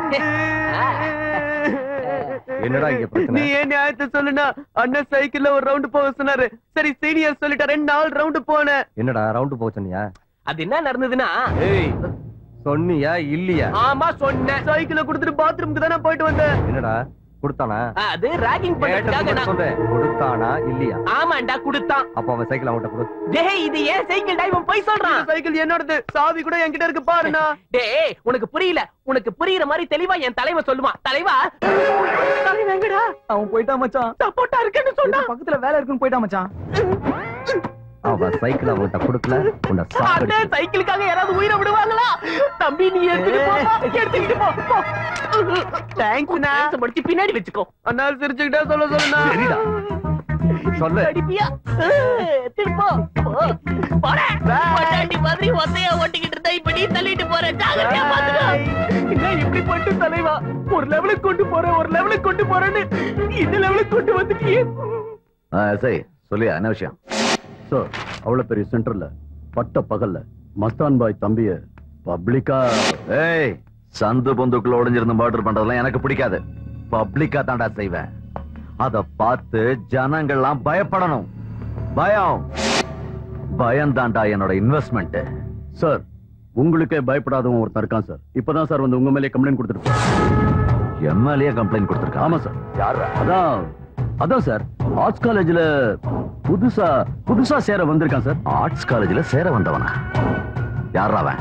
என்னடா இங்க நீ பிரச்சனை ஏன் நியாயத்தை சொல்லுனா அண்ணன் சைக்கிள்ல ஒரு ரவுண்ட் போக சொன்னாரு சரி சீனியர் சொல்லிட்ட ரெண்டு நாள் ரவுண்ட் போனேன் என்னடா ரவுண்டு போக சொன்னியா அது என்ன நடந்ததுன்னா ஏய் சொன்னியா இல்லையா ஆமா சொன்னேன் சைக்கிள குடுத்துட்டு பாத்ரூம்க்கு தானே போயிட்டு வந்தேன் என்னடா கொடுத்தானா அது ராகிங் பண்றதுக்காக நான் சொல்றேன் கொடுத்தானா இல்லையா ஆமாண்டா குடுத்தான் அப்ப அவன் சைக்கிள் அவன்கிட்ட கொடு டேய் இது ஏன் சைக்கிள் டா இவன் போய் சொல்றான் சைக்கிள் என்னோடது சாவி கூட என்கிட்ட இருக்கு பாருண்ணா டேய் உனக்கு புரியல உனக்கு புரியுற மாதிரி தெளிவா என் தலைவன் சொல்லுவான் தலைவா தலைவன் எங்கடா அவன் போயிட்டான் மச்சான் சப்போர்ட்டா இருக்குன்னு சொன்னா பக்கத்துல வேலை இருக்குன்னு போயிட்டான் மச்சான் அவன் சைக்கிள் அவன்கிட்ட கொடுக்கல உன்னை சாப்பிடு அண்ணே சைக்கிளுக்காக யாராவது உயிரை விடுவாங்களா தம்பி நீ எடுத்துட்டு போ எடுத்துக்கிட்டு போ போ தேங்க்ஸ்ண்ணா முடிச்சு பின்னாடி வச்சுக்கோ அண்ணா சிரிச்சுக்கிட்டே சொல்ல சொல்லுண்ணா சரிடா சொல்லு அடிப்பியா திருப்போ போறேன் பொண்டாட்டி மாதிரி ஒத்தையா ஓட்டிக்கிட்டு இருந்தா இப்ப நீ தள்ளிட்டு போற ஜாகிரதையா பாத்துக்கோ என்ன இப்படி பண்ணிட்டு தலைவா ஒரு லெவலுக்கு கொண்டு போறேன் ஒரு லெவலுக்கு கொண்டு போறேன்னு இந்த லெவலுக்கு கொண்டு வந்துட்டியே சரி சொல்லியா என்ன விஷயம் சார் அவ்வளவு பெரிய சென்டர்ல பட்ட பகல்ல மஸ்தான் பாய் தம்பிய பப்ளிக்கா ஏய் சந்து பொந்துக்குள்ள ஒளிஞ்சிருந்து மர்டர் பண்றதெல்லாம் எனக்கு பிடிக்காது பப்ளிக்கா தான்டா செய்வேன் அத பார்த்து ஜனங்கள்லாம் பயப்படணும் பயம் பயம் தான்டா என்னோட இன்வெஸ்ட்மெண்ட் சார் உங்களுக்கே பயப்படாதவன் ஒருத்தன் இருக்கான் சார் இப்பதான் சார் வந்து உங்க மேலே கம்ப்ளைண்ட் கொடுத்துருக்கோம் எம்எல்ஏ கம்ப்ளைண்ட் கொடுத்துருக்கான் ஆமா சார் அதான் அதான் சார் ஆர்ட்ஸ் காலேஜ்ல புதுசா புதுசா சேர வந்திருக்கான் சார் ஆர்ட்ஸ் காலேஜ்ல சேர வந்தவனா யாரா அவன்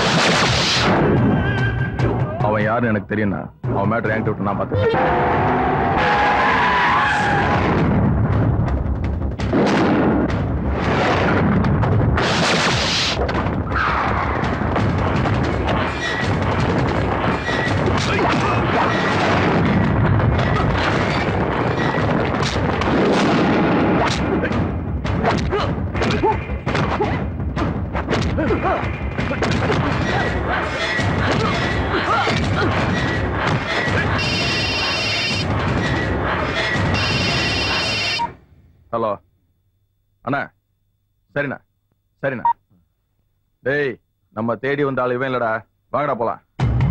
அவன் யாருன்னு எனக்கு தெரியும்ண்ணா அவன் மேட்டர் என்கிட்ட விட்டு நான் பார்த்துக்கிறேன் ஹலோ அண்ணா சரிண்ணா சரிண்ணா டேய் நம்ம தேடி வந்த ஆள் இவன் இல்லடா வாங்கடா போலாம்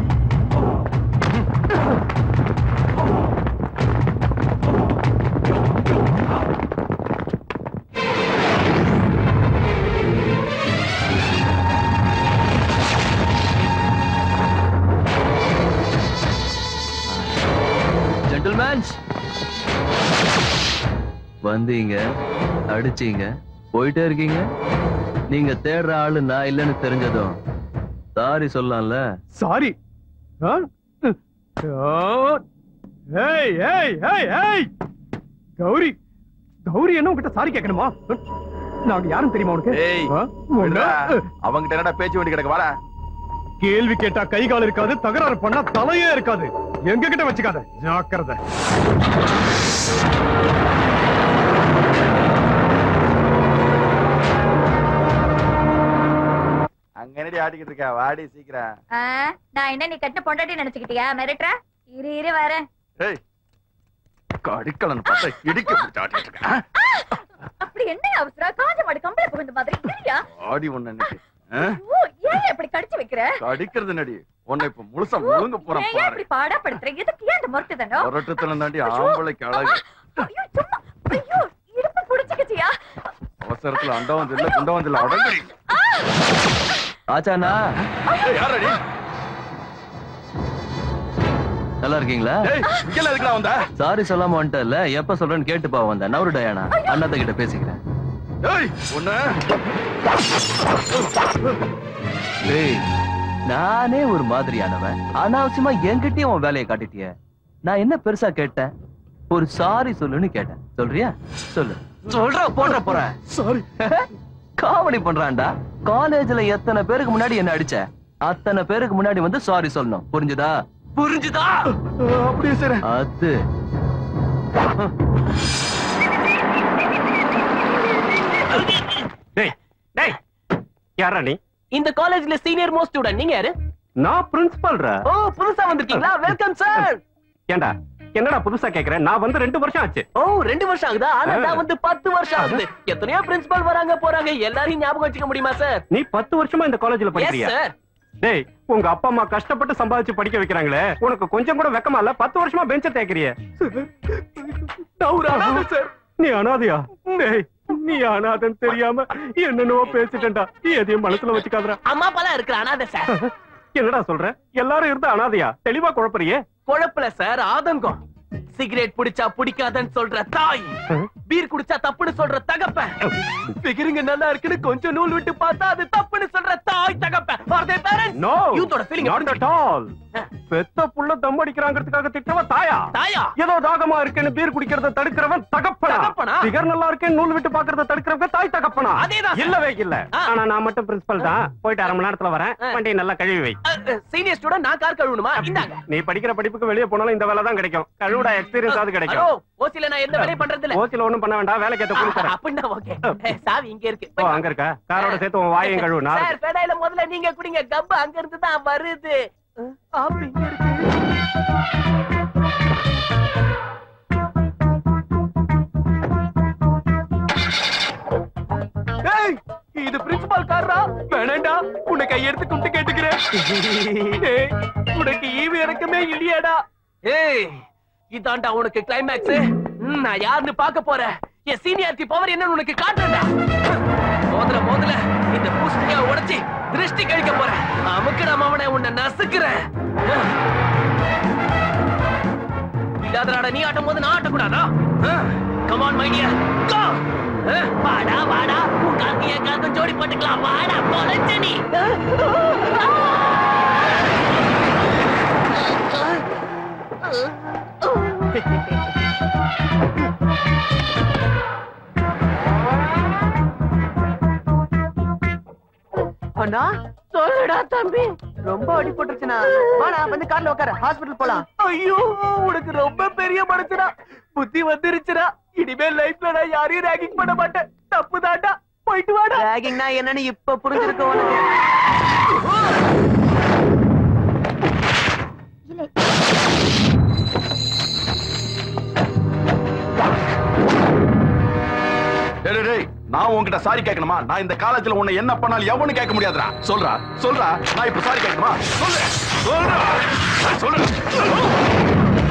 ஜென்டில்மேன்ஸ் வந்தீங்க அடிச்சீங்க போயிட்டே இருக்கீங்க நீங்க தேடுற ஆளு நான் இல்லைன்னு தெரிஞ்சதும் சாரி சொல்லலாம்ல சாரி ஏய் ஏய் ஏய் ஏய் கௌரி கௌரி என்ன உன்கிட்ட சாரி கேட்கணுமா நாங்க யாரும் தெரியுமா உனக்கு ஏய் ஆ? உன்ன- விடுடா. அவங்கிட்ட என்னடா பேச்சு வேண்டி கிடக்கு வாடா கேள்வி கேட்டா கை கால் இருக்காது தகராறு பண்ணா தலையே இருக்காது எங்க கிட்ட வச்சுக்காத ஜாக்கிரதை அங்க என்னடி ஆடிக்கிட்டு இருக்க வாடி சீக்கிரம் ஆ, நான் என்ன நீ கட்ட பொண்டாட்டி நினைச்சுக்கிட்டியா மிரட்டுற இரு இரு வரேன் ஏய் கடிக்கலன்னு பார்த்தா இடிக்க பிடிச்சு ஆடிட்டு இருக்க ஆ? அப்படி என்ன அவசரம் காஞ்ச மாடு கம்பளை புகுந்த மாதிரி இல்லையா ஆடி ஒண்ணு இன்னைக்கு ஆ? ஓ ஏன் இப்படி கடிச்சு வைக்கிற கடிக்கிறது நடி உன்னை இப்ப முழுசா முழுங்க போறேன் ஏன் பாரு இப்படி பாடா படுத்துற எதுக்கு ஏன் அந்த முரட்டு தானோ புரட்டத்துல தாண்டி ஆம்பளைக்கு அழகு ஐயோ சும்மா ஐயோ இடுப்பு புடிச்சுக்கிச்சியா அவசரத்துல அண்டவன் இல்ல குண்டவன் இல்ல அடங்கடி ஆச்சானா ஏய், யாரடி நல்லா இருக்கீங்களா ஏய் இங்கெல்லாம் எதுக்குடா வந்த சாரி சொல்லாம வந்துட்டல எப்ப சொல்றேன்னு கேட்டு பா வந்தேன் நவரு டயானா அண்ணாத்த கிட்ட பேசிக்கிறேன் ஏய் உன்ன டேய் நானே ஒரு மாதிரியானவன் அனாவசியமா என்கிட்டயும் உன் வேலையை காட்டிட்டிய நான் என்ன பெருசா கேட்டேன் ஒரு சாரி சொல்லுன்னு கேட்டேன் சொல்றியா சொல்லு சொல்ற போடுற போறேன் சாரி காமெடி பண்றான்டா காலேஜ்ல எத்தனை பேருக்கு முன்னாடி என்ன அடிச்ச அத்தனை பேருக்கு முன்னாடி வந்து சாரி சொல்லணும் புரிஞ்சுதா புரிஞ்சுதா அப்படியே சார் அது டேய் டேய் யாரா நீ இந்த காலேஜ்ல சீனியர் மோஸ்ட் ஸ்டூடண்ட் நீங்க யாரு நான் பிரின்சிபல்ரா ஓ புதுசா வந்திருக்கீங்களா வெல்கம் சார் ஏண்டா என்னடா புதுசா கேக்குறேன் நான் வந்து ரெண்டு வருஷம் ஆச்சு ஓ ரெண்டு வருஷம் ஆகுதா ஆனா நான் வந்து பத்து வருஷம் ஆகுது எத்தனையோ பிரின்சிபல் வராங்க போறாங்க எல்லாரையும் ஞாபகம் வச்சுக்க முடியுமா சார் நீ பத்து வருஷமா இந்த காலேஜ்ல எஸ் படிக்கிறியா சார் டேய் உங்க அப்பா அம்மா கஷ்டப்பட்டு சம்பாதிச்சு படிக்க வைக்கிறாங்களே உனக்கு கொஞ்சம் கூட வெக்கமா இல்ல பத்து வருஷமா பெஞ்ச தேய்க்கிறிய சார் நீ அனாதையா டேய் நீ அனாதன் தெரியாம என்னென்னவோ பேசிட்டேன்டா நீ எதையும் மனசுல வச்சுக்காதடா அம்மா அப்பா இருக்கிற அனாதை சார் என்னடா சொல்ற எல்லாரும் இருந்தா அனாதையா தெளிவா குழப்பறியே குழப்பல சார் ஆதங்கம் சிகரெட் பிடிச்சா பிடிக்காதன்னு சொல்ற தாய் பீர் குடிச்சா தப்புன்னு சொல்ற தகப்பன் ஃபிகருங்க நல்லா இருக்குன்னு கொஞ்சம் நூல் விட்டு பார்த்தா அது தப்புன்னு சொல்ற தாய் தகப்பன் Are they parents? நோ யூத்தோட feeling நாட் அட் ஆல் பெத்த புள்ள தம் அடிக்கிறாங்கிறதுக்காக திட்டவ தாயா தாயா ஏதோ தாகமா இருக்குன்னு பீர் குடிக்கிறத தடுக்கிறவன் தகப்பனா தகப்பனா? பிகர் நல்லா இருக்கேன்னு நூல் விட்டு பாக்குறத தடுக்கிறவங்க தாய் தகப்பனா அதேதான் சார். இல்லவே இல்ல ஆ. ஆனா நான் மட்டும் பிரின்சிபல் தான் போயிட்டு அரை மணி நேரத்துல வரேன் வண்டியை நல்லா கழுவி வை சீனியர் ஸ்டூடெண்ட் நான் கார் கழுவணுமா இந்தாங்க நீ படிக்கிற படிப்புக்கு வெளியே போனாலும் இந்த வேலை தான் கிடைக்கும் கழுவுடா எக்ஸ்பீரியன்ஸ் அது ஹலோ கிடைக்கும் ஓசில நான் எந்த வேலையும் பண்றது இல்ல ஓசில ஒண்ணும் பண்ண வேண்டாம் வேலைக்கு ஏத்த கூலி தரேன் அப்படின்னா ஓகே சாவி இங்க இருக்கு ஓ அங்க இருக்கா காரோட சேர்த்து உன் வாயையும் கழுவு நான் சார் பெடாயில முதல்ல நீங்க குடிங்க கப்பு அங்க இருந்து தான் வருது ஆப்பு இங்க இருக்கு ஏய், இது பிரின்சிபால் காரா வேணாண்டா உன்னை கையெடுத்து கும்பிட்டு கேட்டுக்கிறேன் ஏய், உனக்கு ஈவு இறக்கமே இல்லையாடா ஏய் இதாண்டா உனக்கு கிளைமேக்ஸ் நான் யாருன்னு பார்க்க போறேன் என் சீனியாரிட்டி பவர் என்னன்னு உனக்கு காட்டுறேன்டா மோதல மோதல இந்த பூசணியா உடைச்சி திருஷ்டி கழிக்க போறேன் அமுக்கு நம்ம அவனை உன்னை நசுக்கிறேன் இல்லாதடா நீ ஆட்டும் போது நான் ஆட்டக்கூடாதா கமான் மைடியா கோ வாடா வாடா உன் காத்து என் காத்து ஜோடி போட்டுக்கலாம் வாடா பொழைச்ச நீ அண்ணா சொல்லுடா தம்பி ரொம்ப அடிபட்டுருச்சுனா வாடா வந்து கார்ல உட்கார ஹாஸ்பிடல் போலாம் ஐயோ உனக்கு ரொம்ப பெரிய மனசுடா புத்தி வந்துருச்சுடா இனிமே லைஃப்ல நான் யாரையும் ரேகிங் பண்ண மாட்டேன் தப்பு தாண்டா போயிட்டு வாடா ரேகிங்னா என்னன்னு இப்ப புரிஞ்சிருக்க உனக்கு டேய், டேய், டேய், நான் உன்கிட்ட சாரி கேட்கணுமா நான் இந்த காலேஜ்ல உன்னை என்ன பண்ணாலும் எவனும் கேட்க முடியாதுடா சொல்றா சொல்றா நான் இப்ப சாரி கேட்கணுமா சொல்லு சொல்றா சொல்லு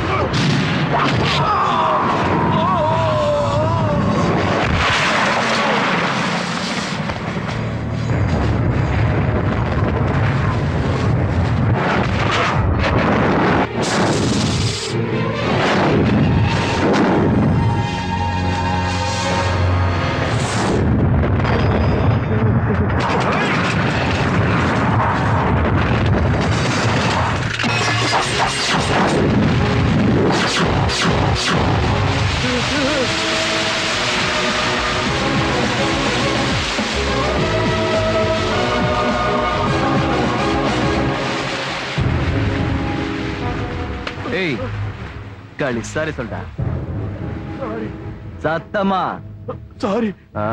ஏய் களி சாரி சொல்டா சத்தமா சாரி ஆ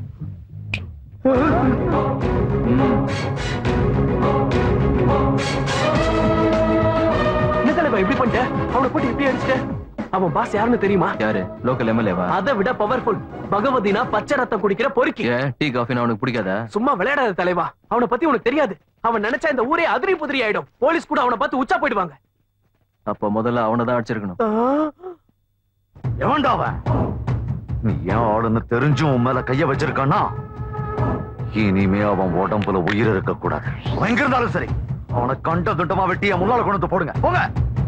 என்ன தலைவா இப்படி பண்ணிட்ட அவனை போட்டு இப்படி அடிச்சிட்ட அவன் பாஸ் யாருன்னு தெரியுமா யாரு லோக்கல் எம்எல்ஏவா அதை விட பவர்ஃபுல் பகவதினா பச்சை ரத்தம் குடிக்கிற பொறுக்கி ஏன் டீ காஃபினா உனக்கு பிடிக்காதா சும்மா விளையாடாத தலைவா அவனை பத்தி உனக்கு தெரியாது அவன் நினைச்சா இந்த ஊரே அதிரி புதிரி ஆயிடும் போலீஸ் கூட அவனை பார்த்து உச்சா போயிடுவாங்க அப்ப முதல்ல அவனை தான் அடிச்சிருக்கணும் எவன்டா அவன் நீ ஏன் ஆளுன்னு தெரிஞ்சும் உன் மேல கைய வச்சிருக்கானா இனிமே அவன் உடம்புல உயிர் இருக்க கூடாது எங்க இருந்தாலும் சரி அவனை கண்ட துண்டமா வெட்டி என் முன்னால கொண்டு வந்து போடுங்க போங்க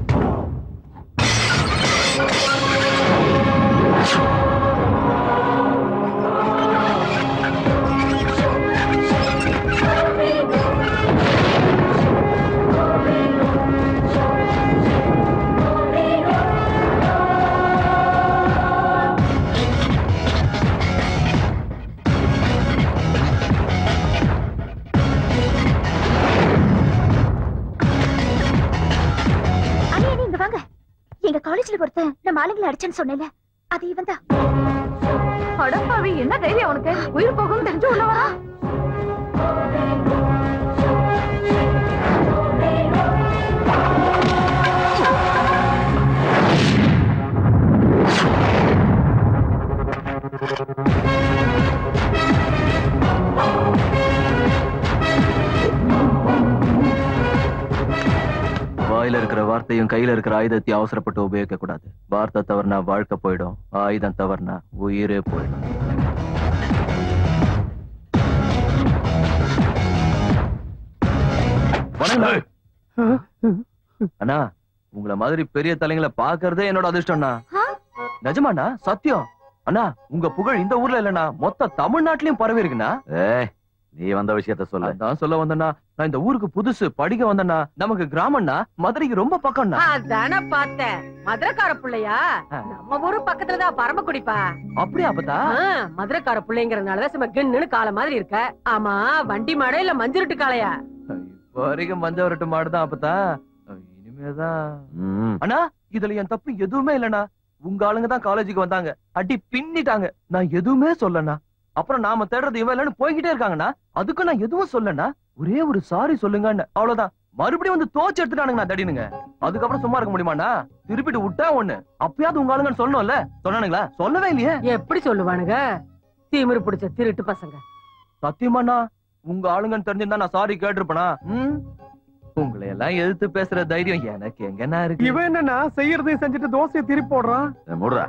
அண்ணே நீங்க வாங்க எங்க காலேஜ்ல ஒருத்தன் நம்ம ஆளுங்களை அடிச்சேன்னு சொன்னேன்ல அது இவன் தான் அடப்பாவி என்ன தைரியம் உனக்கு உயிர் போகும் தெரிஞ்சு உள்ள வரா இருக்கிற வார்த்தையும் கையில இருக்கிற ஆயுதத்தையும் அவசரப்பட்டு உபயோகிக்க கூடாது வார்த்தை தவறுனா வாழ்க்கை போயிடும் ஆயுதம் தவறுனா உயிரே போயிடும் வணக்கம் அண்ணா உங்கள மாதிரி பெரிய தலைங்களை பாக்குறதே என்னோட அதிர்ஷ்டம்ண்ணா நிஜமாண்ணா சத்தியம் அண்ணா உங்க புகழ் இந்த ஊர்ல இல்லண்ணா மொத்த தமிழ்நாட்டிலயும் பரவி இருக்குண்ணா ஏய் நீ வந்த விஷயத்த சொல்ல அதான் சொல்ல வந்தேன்னா நான் இந்த ஊருக்கு புதுசு படிக்க வந்தேன்னா நமக்கு கிராமம்னா மதுரைக்கு ரொம்ப பக்கம்ண்ணா அதானே பார்த்தேன் மதுரைக்கார பிள்ளையா நம்ம ஊரு பக்கத்துலதான் பரமக்குடிப்பா அப்படியா அப்பதா ஆ, மதுரைக்கார பிள்ளைங்கிறதுனாலதான் சும்மா கிண்ணுன்னு காலை மாதிரி இருக்க ஆமா வண்டி மாடா இல்ல மஞ்சுருட்டு காளையா இப்போ வரைக்கும் மஞ்ச வரட்டு மாடுதான் அப்பதான் இனிமேதான் அண்ணா இதுல என் தப்பு எதுவுமே இல்லண்ணா உங்க ஆளுங்க தான் காலேஜுக்கு வந்தாங்க அடி பின்னிட்டாங்க நான் எதுவுமே சொல்லண்ணா அப்புறம் நாம தேடுறது இவன் இல்லைன்னு போய்கிட்டே இருக்காங்கண்ணா அதுக்கு நான் எதுவும் சொல்லண்ணா ஒரே ஒரு சாரி சொல்லுங்கன்னு அவ்வளவுதான் மறுபடியும் வந்து தோச்சு எடுத்துட்டானுங்க நான் தடினுங்க அதுக்கப்புறம் சும்மா இருக்க முடியுமாண்ணா திருப்பிட்டு விட்டா ஒண்ணு அப்பயாவது உங்க ஆளுங்கன்னு சொல்லணும்ல சொன்னானுங்களா சொல்லவே இல்லையே எப்படி சொல்லுவானுங்க திமிரு பிடிச்ச திருட்டு பசங்க சத்தியமாண்ணா உங்க ஆளுங்கன்னு தெரிஞ்சிருந்தா நான் சாரி கேட்டிருப்பேனா ம்? உங்களை எல்லாம் எதிர்த்து பேசுற தைரியம் எனக்கு எங்கண்ணா இருக்கு இவன் என்னன்னா செய்யறதையும் செஞ்சுட்டு தோசையை திருப்பி போடுறான் மூடுறா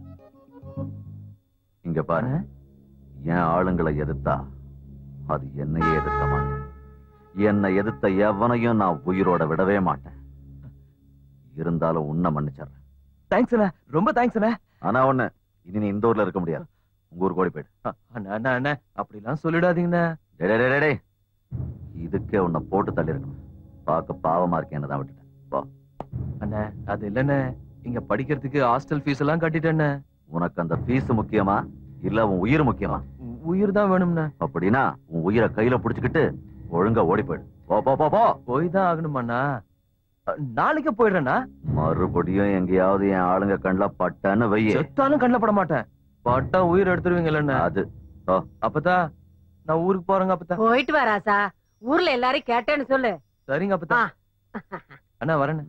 இங்க பாரு என் ஆளுங்களை எதிர்த்தா அது என்னையே எதிர்த்த மாட்டேன் என்னை எதிர்த்த எவனையும் நான் உயிரோட விடவே மாட்டேன் இருந்தாலும் உன்னை மன்னிச்சிடுறேன் தேங்க்ஸ் அண்ணா ரொம்ப தேங்க்ஸ் அண்ணா ஆனா ஒண்ணு இனி நீ இந்த ஊர்ல இருக்க முடியாது உங்க ஊருக்கு ஓடி போயிடு அண்ணா அண்ணா அண்ணா அப்படிலாம் சொல்லிடாதீங்கண்ணா டேய், டேய், டேய், டேய். இதுக்கே உன்னை போட்டு தள்ளி இருக்கணும் பார்க்க பாவமா இருக்கேன்னு தான் விட்டுட்டேன் வா அண்ணா அது இல்லண்ணே இங்க படிக்கிறதுக்கு ஹாஸ்டல் ஃபீஸ் எல்லாம் கட்டிட்டேண்ணே உனக்கு அந்த ஃபீஸ் முக்கியமா இல்ல உன் உயிர் முக்கியமா உயிர் தான் வேணும்ண்ணே அப்படின்னா உன் உயிரை கையில புடிச்சுக்கிட்டு ஒழுங்கா ஓடி போயிடு போ போ போ போ போய் தான் ஆகணுமாண்ணா அ, நாளைக்கு போயிடுறேண்ணா மறுபடியும் எங்கேயாவது என் ஆளுங்க கண்ணுல பட்டான்னு வையே செத்தாலும் கண்ணில் பட மாட்டேன் பட்டா உயிர் எடுத்துருவீங்கல்லண்ணே அது அப்பதான் நான் ஊருக்கு போறேங்க அப்பதான் போயிட்டு வா ராசா ஊர்ல எல்லாரும் கேட்டேன்னு சொல்லு சரிங்க அப்பதான் அண்ணா வரேண்ணே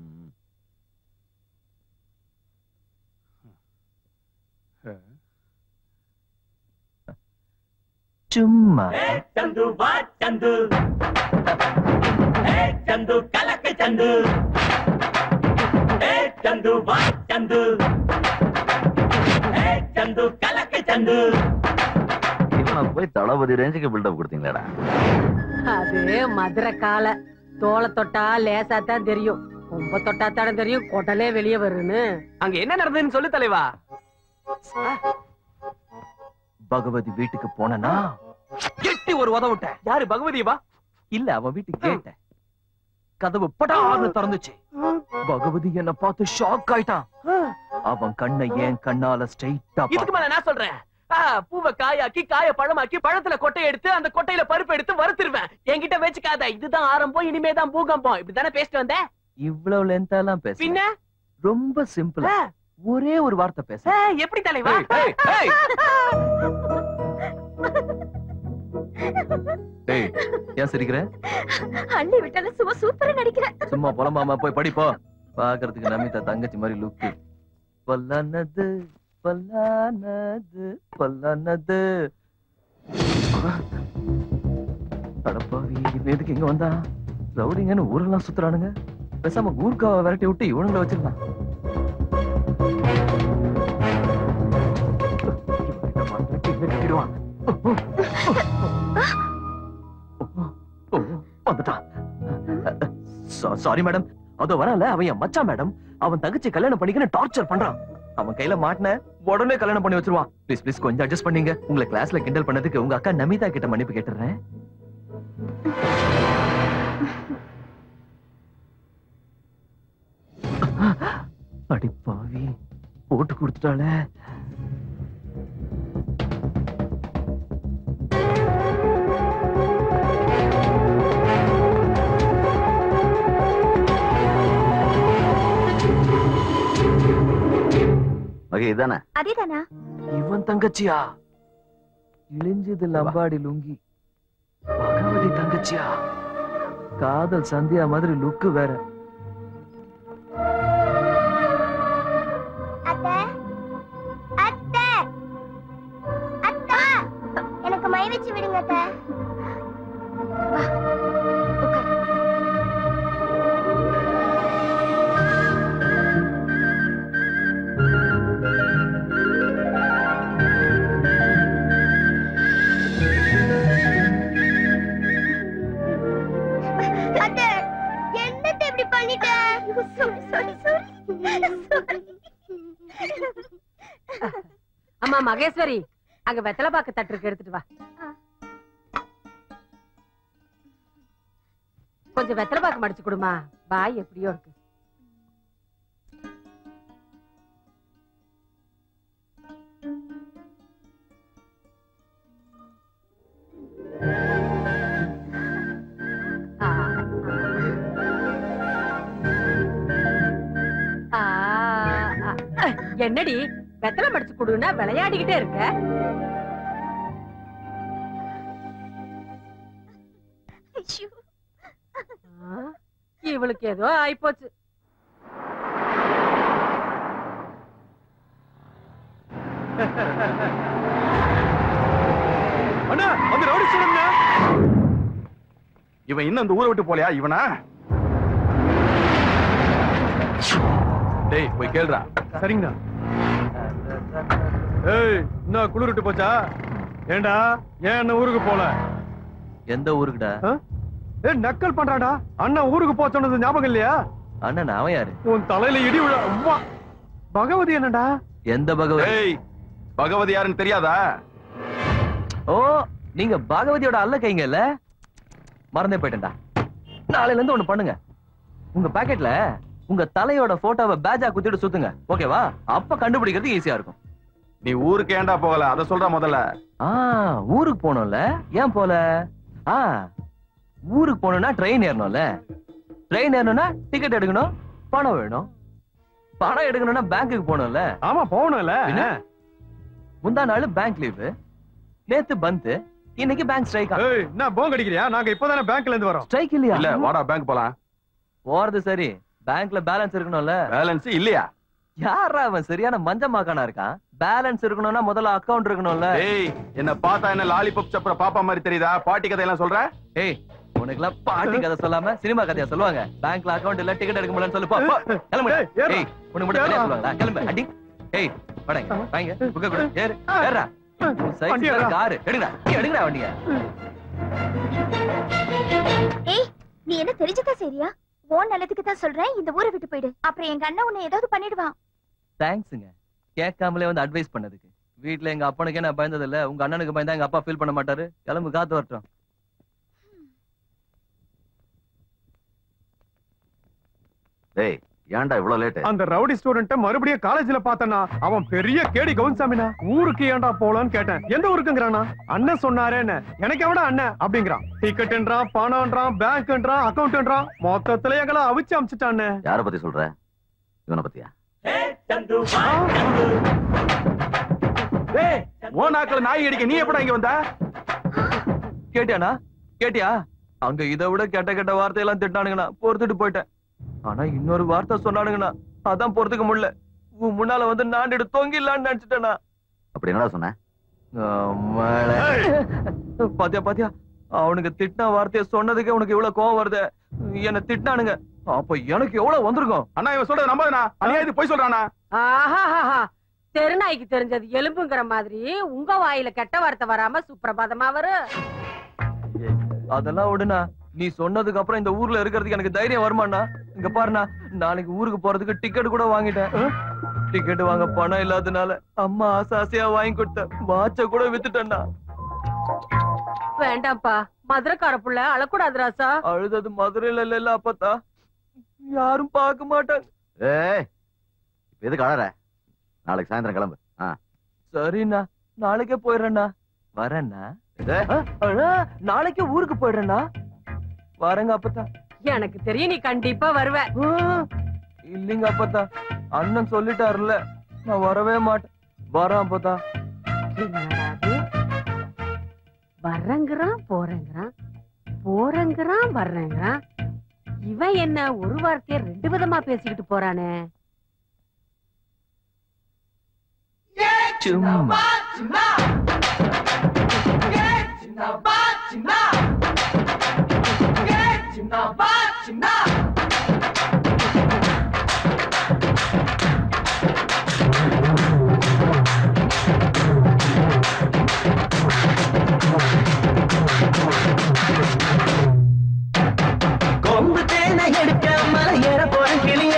சும்மா ಚಂದು ಬಾ ಚಂದು ಏ ಚಂದು ಕಲಕ ಚಂದು ಏ ಚಂದು ಬಾ ಚಂದು ಏ ಚಂದು ಕಲಕ ಚಂದು இவனை போய் தளபதி ரேஞ்சுக்கு பில்டப் கொடுத்தீங்களாடா அது மதுரை காலை தோலை தொட்டா லேசா தான் தெரியும் ரொம்ப தொட்டா தானே தெரியும் கொட்டலே வெளியே வருன்னு அங்க என்ன நடந்ததுன்னு சொல்லு தலைவா பகவதி வீட்டுக்கு போனனா எட்டி ஒரு உத விட்டேன் யாரு பகவதியவா இல்ல அவன் வீட்டுக்கு கேட்டேன் கதவு படார்னு திறந்துச்சு பகவதி என்ன பார்த்து ஷாக் ஆயிட்டான் அவன் கண்ணை ஏன் கண்ணால ஸ்ட்ரைட்டா இதுக்கு மேல நான் சொல்றேன் ஆ, பூவை காயாக்கி காய பழமாக்கி பழத்துல கொட்டை எடுத்து அந்த கொட்டையில பருப்பு எடுத்து வறுத்துருவேன் என்கிட்ட வச்சுக்காத இதுதான் ஆரம்பம் இனிமேதான் பூகம்பம் இப்படிதானே பேசிட்டு வந்த இவ்வளவு லென்த்தா எல்லாம் பேச பின்ன ரொம்ப சிம்பிளா ஒரே ஒரு வார்த்தை பேச ஆ, எப்படி தலைவா ஏய், ஏய், ஏய் ஏன் சிரிக்கிற அள்ளி விட்டாலும் சும்மா சூப்பரா நடிக்கிறேன் சும்மா புலம்பாம போய் படிப்போ பாக்குறதுக்கு நமிதா தங்கச்சி மாதிரி லுக்கு பல்லானது பல்லானது பல்லானது அடப்பாவி இவன் எதுக்கு இங்க வந்தா ரவுடிங்கன்னு ஊரெல்லாம் சுத்துறானுங்க பேசாம ஊர்காவை விரட்டி விட்டு இவனுங்களை வச்சிருந்தான் கட்டிடுவான் வந்துட்டான் சாரி மேடம் அதோ வரல அவன் என் மச்சான் மேடம் அவன் தங்கச்சி கல்யாணம் பண்ணிக்கணும் டார்ச்சர் பண்றான் அவன் கையில மாட்டின உடனே கல்யாணம் பண்ணி வச்சிருவான் ப்ளீஸ் ப்ளீஸ் கொஞ்சம் அட்ஜஸ்ட் பண்ணீங்க உங்களை கிளாஸ்ல கிண்டல் பண்ணதுக்கு உங்க அக்கா நமிதா கிட்ட மன்னிப்பு கேட்டுறேன் அடி பாவி போட்டு கொடுத்துட்டாளே ஓகே இதானே அதேதானா இவன் தங்கச்சியா இழிஞ்சது லம்பாடி லுங்கி பகவதி தங்கச்சியா காதல் சந்தியா மாதிரி லுக்கு வேற அத்தை அத்தை அத்தை எனக்கு மை வச்சு விடுங்க அத்தை வா, உட்காரு. ஐயோ சாரி சாரி சாரி அம்மா மகேஸ்வரி அங்க வெத்தலை பாக்கு தட்டு இருக்கு எடுத்துட்டு வா கொஞ்சம் வெத்தலை பாக்கு மடிச்சு கொடுமா வாய் எப்படியோ இருக்கு ஆ, ஆ. ஆ, ஆ. என்னடி வெத்தலை மடிச்சு கொடுன்னா விளையாடிக்கிட்டே இருக்க ஆ, இவளுக்கு ஏதோ ஆயிப்போச்சு அண்ணா வந்து ரவுடி சொல்லுங்க இவன் இன்னும் இந்த ஊரை விட்டு போலையா இவனா டேய் போய் கேளுடா சரிங்கண்ணா ஏய் என்ன குளிர் விட்டு போச்சா ஏண்டா ஏன் என்ன ஊருக்கு போல எந்த ஊருக்குடா ஏ நக்கல் பண்றாடா அண்ணன் ஊருக்கு போ சொன்னது ஞாபகம் இல்லையா அண்ணன் அவன் யாரு உன் தலையில இடி விழ அவ்வா. பகவதி என்னடா எந்த பகவதி ஏய் பகவதி யாருன்னு தெரியாதா ஓ நீங்க பாகவதியோட அல்ல கைங்க இல்ல மறந்தே போயிட்டேன்டா நாளையில இருந்து ஒண்ணு பண்ணுங்க உங்க பாக்கெட்ல உங்க தலையோட போட்டோவை பேஜா குத்திட்டு சுத்துங்க ஓகேவா அப்ப கண்டுபிடிக்கிறது ஈஸியா இருக்கும் நீ ஊருக்கு ஏன்டா போகல அத சொல்றா முதல்ல ஆ ஊருக்கு போகணும்ல ஏன் போல ஆ ஊருக்கு போகணும்னா ட்ரெயின் ஏறணும்ல ட்ரெயின் ஏறணும்னா டிக்கெட் எடுக்கணும் பணம் வேணும் பணம் எடுக்கணும்னா பேங்க்குக்கு போகணும்ல ஆமா போகணும்ல பின்ன? முந்தா நாள் பேங்க் லீவு நேத்து பந்த் இன்னைக்கு பேங்க் ஸ்ட்ரைக் ஏய் என்ன போங்க அடிக்கிறியா நாங்க இப்பதானே பேங்க்ல இருந்து வரோம் ஸ்ட்ரைக் இல்லையா இல்ல வாடா பேங்க் போலாம் போறது சரி பேங்க்ல பேலன்ஸ் இருக்கணும்ல பேலன்ஸ் இல்லையா யாரா அவன் சரியான மஞ்ச மாக்கானா இருக்கான் பேலன்ஸ் இருக்கணும்னா முதல்ல அக்கவுண்ட் இருக்கணும்ல ஏய் என்ன பார்த்தா என்ன லாலிபப் சப்பர பாப்பா மாதிரி தெரியுதா பாட்டி கதையெல்லாம் சொல்ற ஏய் உனக்குலாம் பாட்டி கதை சொல்லாம சினிமா கதையா சொல்லுவாங்க பேங்க்ல அக்கவுண்ட் இல்ல டிக்கெட் எடுக்க முடியலன்னு சொல்லு போ, போ. கிளம்பு ஏய், ஏறுடா. ஏய் உனக்கு மட்டும் தனியா சொல்லுவாங்களா கிளம்பு அடி ஏய் வடங்க வாங்க புக்க கொடு ஏறு ஏறா வண்டி சைக்கிள் ஏறுடா. காரு எடுங்கடா நீ எடுங்கடா வண்டிய ஏய் நீ என்ன தெரிஞ்சுக்க சரியா உன் நல்லதுக்கு தான் சொல்றேன் இந்த ஊரை விட்டு போயிடு அப்புறம் எங்க அண்ணன் உன்னை ஏதாவது பண்ணிடுவான் தேங்க்ஸுங்க கேட்காமலே வந்து அட்வைஸ் பண்ணதுக்கு வீட்ல எங்க அப்பனுக்கே நான் பயந்தது இல்ல உங்க அண்ணனுக்கு பயந்தா எங்க அப்பா ஃபீல் பண்ண மாட்டாரு கிளம்பு காத்து வரட்டும் டேய் ஏன்டா இவ்வளவு லேட் அந்த ரவுடி ஸ்டூடெண்ட்ட மறுபடியும் காலேஜ்ல பார்த்தனா அவன் பெரிய கேடி கவுன்சாமினா ஊருக்கு ஏன்டா போலான்னு கேட்டேன் எந்த ஊருக்குங்கிறானா அண்ணன் சொன்னாரேன்னு எனக்கு எவடா அண்ணன் அப்படிங்கிறான் டிக்கெட்ன்றான் பணம்ன்றான் பேங்க்ன்றான் அக்கவுண்ட்ன்றான் மொத்தத்துல எங்களை அவிச்சு அமிச்சிட்டானே யார பத்தி சொல்ற இவனை பத்தியா ஏய் ஓ நாக்குல நாய் அடிக்க நீ எப்படா இங்க வந்த கேட்டியாண்ணா கேட்டியா அங்க இதை விட கெட்ட கெட்ட வார்த்தையெல்லாம் திட்டானுங்கண்ணா பொறுத்துட்டு போயிட்டேன் ஆனா இன்னொரு வார்த்தை சொன்னானுங்கண்ணா அதான் பொறுத்துக்க முடியல உன் முன்னால வந்து நாண்டிட்டு தொங்கிடலான்னு நினைச்சிட்டேண்ணா அப்படி என்னடா சொன்ன அம்மாளே. பாத்தியா பாத்தியா அவனுக்கு திட்டின வார்த்தைய சொன்னதுக்கே உனக்கு இவ்வளவு கோவம் வருது என்ன திட்டினானுங்க அப்ப எனக்கு எவ்வளவு வந்திருக்கும் அண்ணா இவன் சொல்றது நம்பாதண்ணா அநியாயத்து போய் சொல்றானா ஆஹாஹாஹா. தெருநாய்க்கு தெரிஞ்சது எலும்புங்கிற மாதிரி உங்க வாயில கெட்ட வார்த்தை வராம சுப்பிரபாதமா வரும் அதெல்லாம் விடுண்ணா நீ சொன்னதுக்கு அப்புறம் இந்த ஊர்ல இருக்கிறதுக்கு எனக்கு தைரியம் வருமாண்ணா இங்க பாருண்ணா நாளைக்கு ஊருக்கு போறதுக்கு டிக்கெட் கூட வாங்கிட்டேன் டிக்கெட் வாங்க பணம் இல்லாதனால அம்மா ஆசை ஆசையா வாங்கி கொடுத்தேன் வாட்ச கூட வித்துட்டேன்னா வேண்டாம்ப்பா மதுரைக்கார புள்ள அழக்கூடாது ராசா அழுதது மதுரையில இல்ல அப்பத்தா யாரும் பார்க்க மாட்டாங்க ஏய் இப்ப எதுக்கு அழற நாளைக்கு சாயந்தரம் கிளம்பு ஆ சரிண்ணா நாளைக்கே போயிடுறேண்ணா வரேண்ணா ஆ, அண்ணா, நாளைக்கே ஊருக்கு போயிடுறேண்ணா வரேங்க அப்பத்தா எனக்கு தெரியும் நீ கண்டிப்பா வருவ இல்லைங்க அப்பத்தா அண்ணன் சொல்லிட்டாருல்ல நான் வரவே மாட்டேன் வரேன் அப்பத்தா என்னடா இது? வர்றேங்கிறான் போறேங்கிறான் போறேங்கிறான் வர்றேங்கிறான் இவன் என்ன ஒரு வார்த்தைய ரெண்டு விதமா பேசிக்கிட்டு போறானே சும்மா கொம்பு தேனை எடுக்க மலை ஏற போற கிளி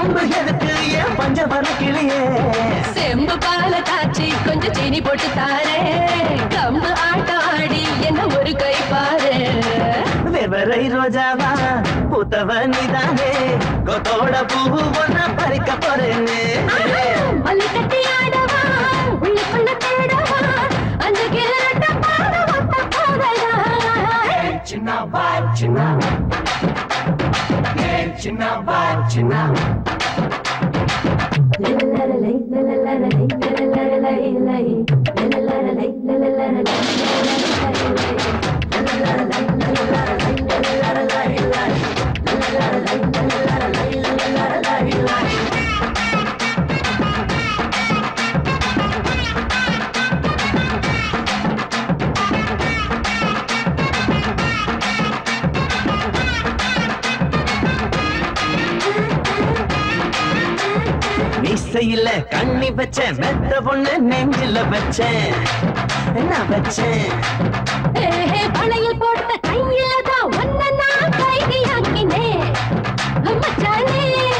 வம்பு எதுக்கு ஏன் பஞ்சவர கிளியே செம்பு பால காய்ச்சி கொஞ்சம் சீனி போட்டு தாரே கம்பு ஆட்டம் ஆடி என்ன ஒரு கை பாரு வெவரை ரோஜாவா பூத்தவ நீதானே கொத்தோட பூ ஒன்ன பறிக்க போறேன்னு மல்லி கட்டி ஆடவா உள்ளுக்குள்ள தேடவா அந்த கிளட்ட பாட ஒத்த போதடா சின்ன பாய் சின்ன சின்ன பாய் சின்ன மீசையில கண்ணி வச்சேன் மெத்த பொண்ணு நெஞ்சில வச்சேன் நான் வச்சேன் ஏஹே, பனையில் போட்ட கையில தான் ஒன்ன நான் கைதியாக்கினேன் மச்சானே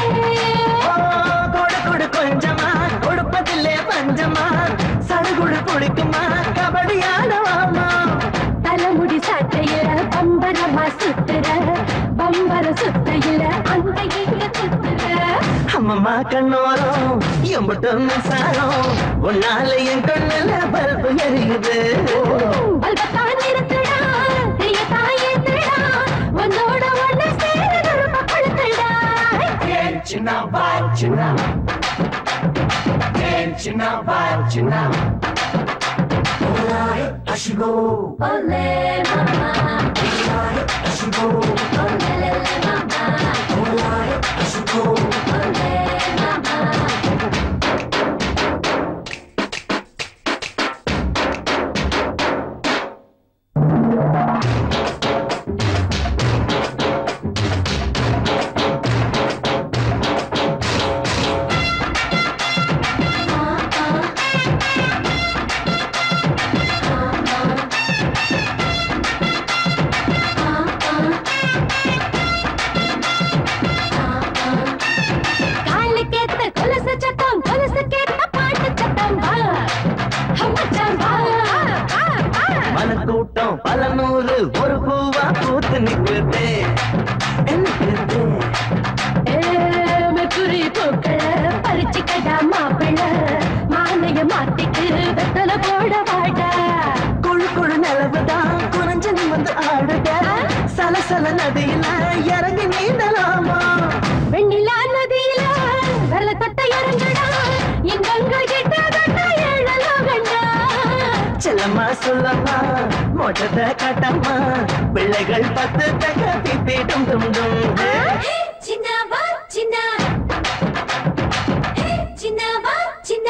கொடு கொடு கொஞ்சமா கொடுப்பதில்லே பஞ்சமா சடுகுடு குடிக்குமா கபடி ஆடவாமா தலைமுடி சாட்டையில பம்பரமா சுத்துற பம்பர சுத்தையில அந்த இங்க சுத்துற அம்மம்மா கண்ணோரம் எம்பட்டும் மின்சாரம் உன்னால என் கண்ணுல பல்பு எரியுது பல்பத்தான் நிறுத்துடா தெரியத்தான் ஏத்துடா உன்னோட ஒண்ணு சேர கருப்ப கொளுத்துடா சின்ன பாய் சின்ன சின்ன பாய் சின்ன அஷுகோ Ole mama அஷுகோ Ole mama அஷுகோ Ole mama காலுக்கேத்த கொலுசு சத்தம் கொலுசுக்கேத்த பாட்டு சத்தம் வா மச்சான் வா மனக்கூட்டம் பல நூறு ஒரு பூவா பூத்து நிற்குது நிற்குது ஏ மெக்குரி பூக்கள பறிச்சுக்கடா மாப்பிள மாலைய மாத்திட்டு வெத்தல போட வாடா குழு குழு நிலவுதான் குறைஞ்சு நிமிந்து ஆடுக சலசல நதியில இறங்கி நீந்தலாமா வெண்ணிலா நதியில வெள்ள தொட்ட இறங்குடா எங்கங்கள் கிட்ட கட்ட எழலாம் கண்டா செல்லம்மா சொல்லம்மா மோட்டத்தை காட்டம்மா பிள்ளைகள் பத்து தக்க திட்டிடும் துண்டும் சின்னவா சின்ன சின்னவா சின்ன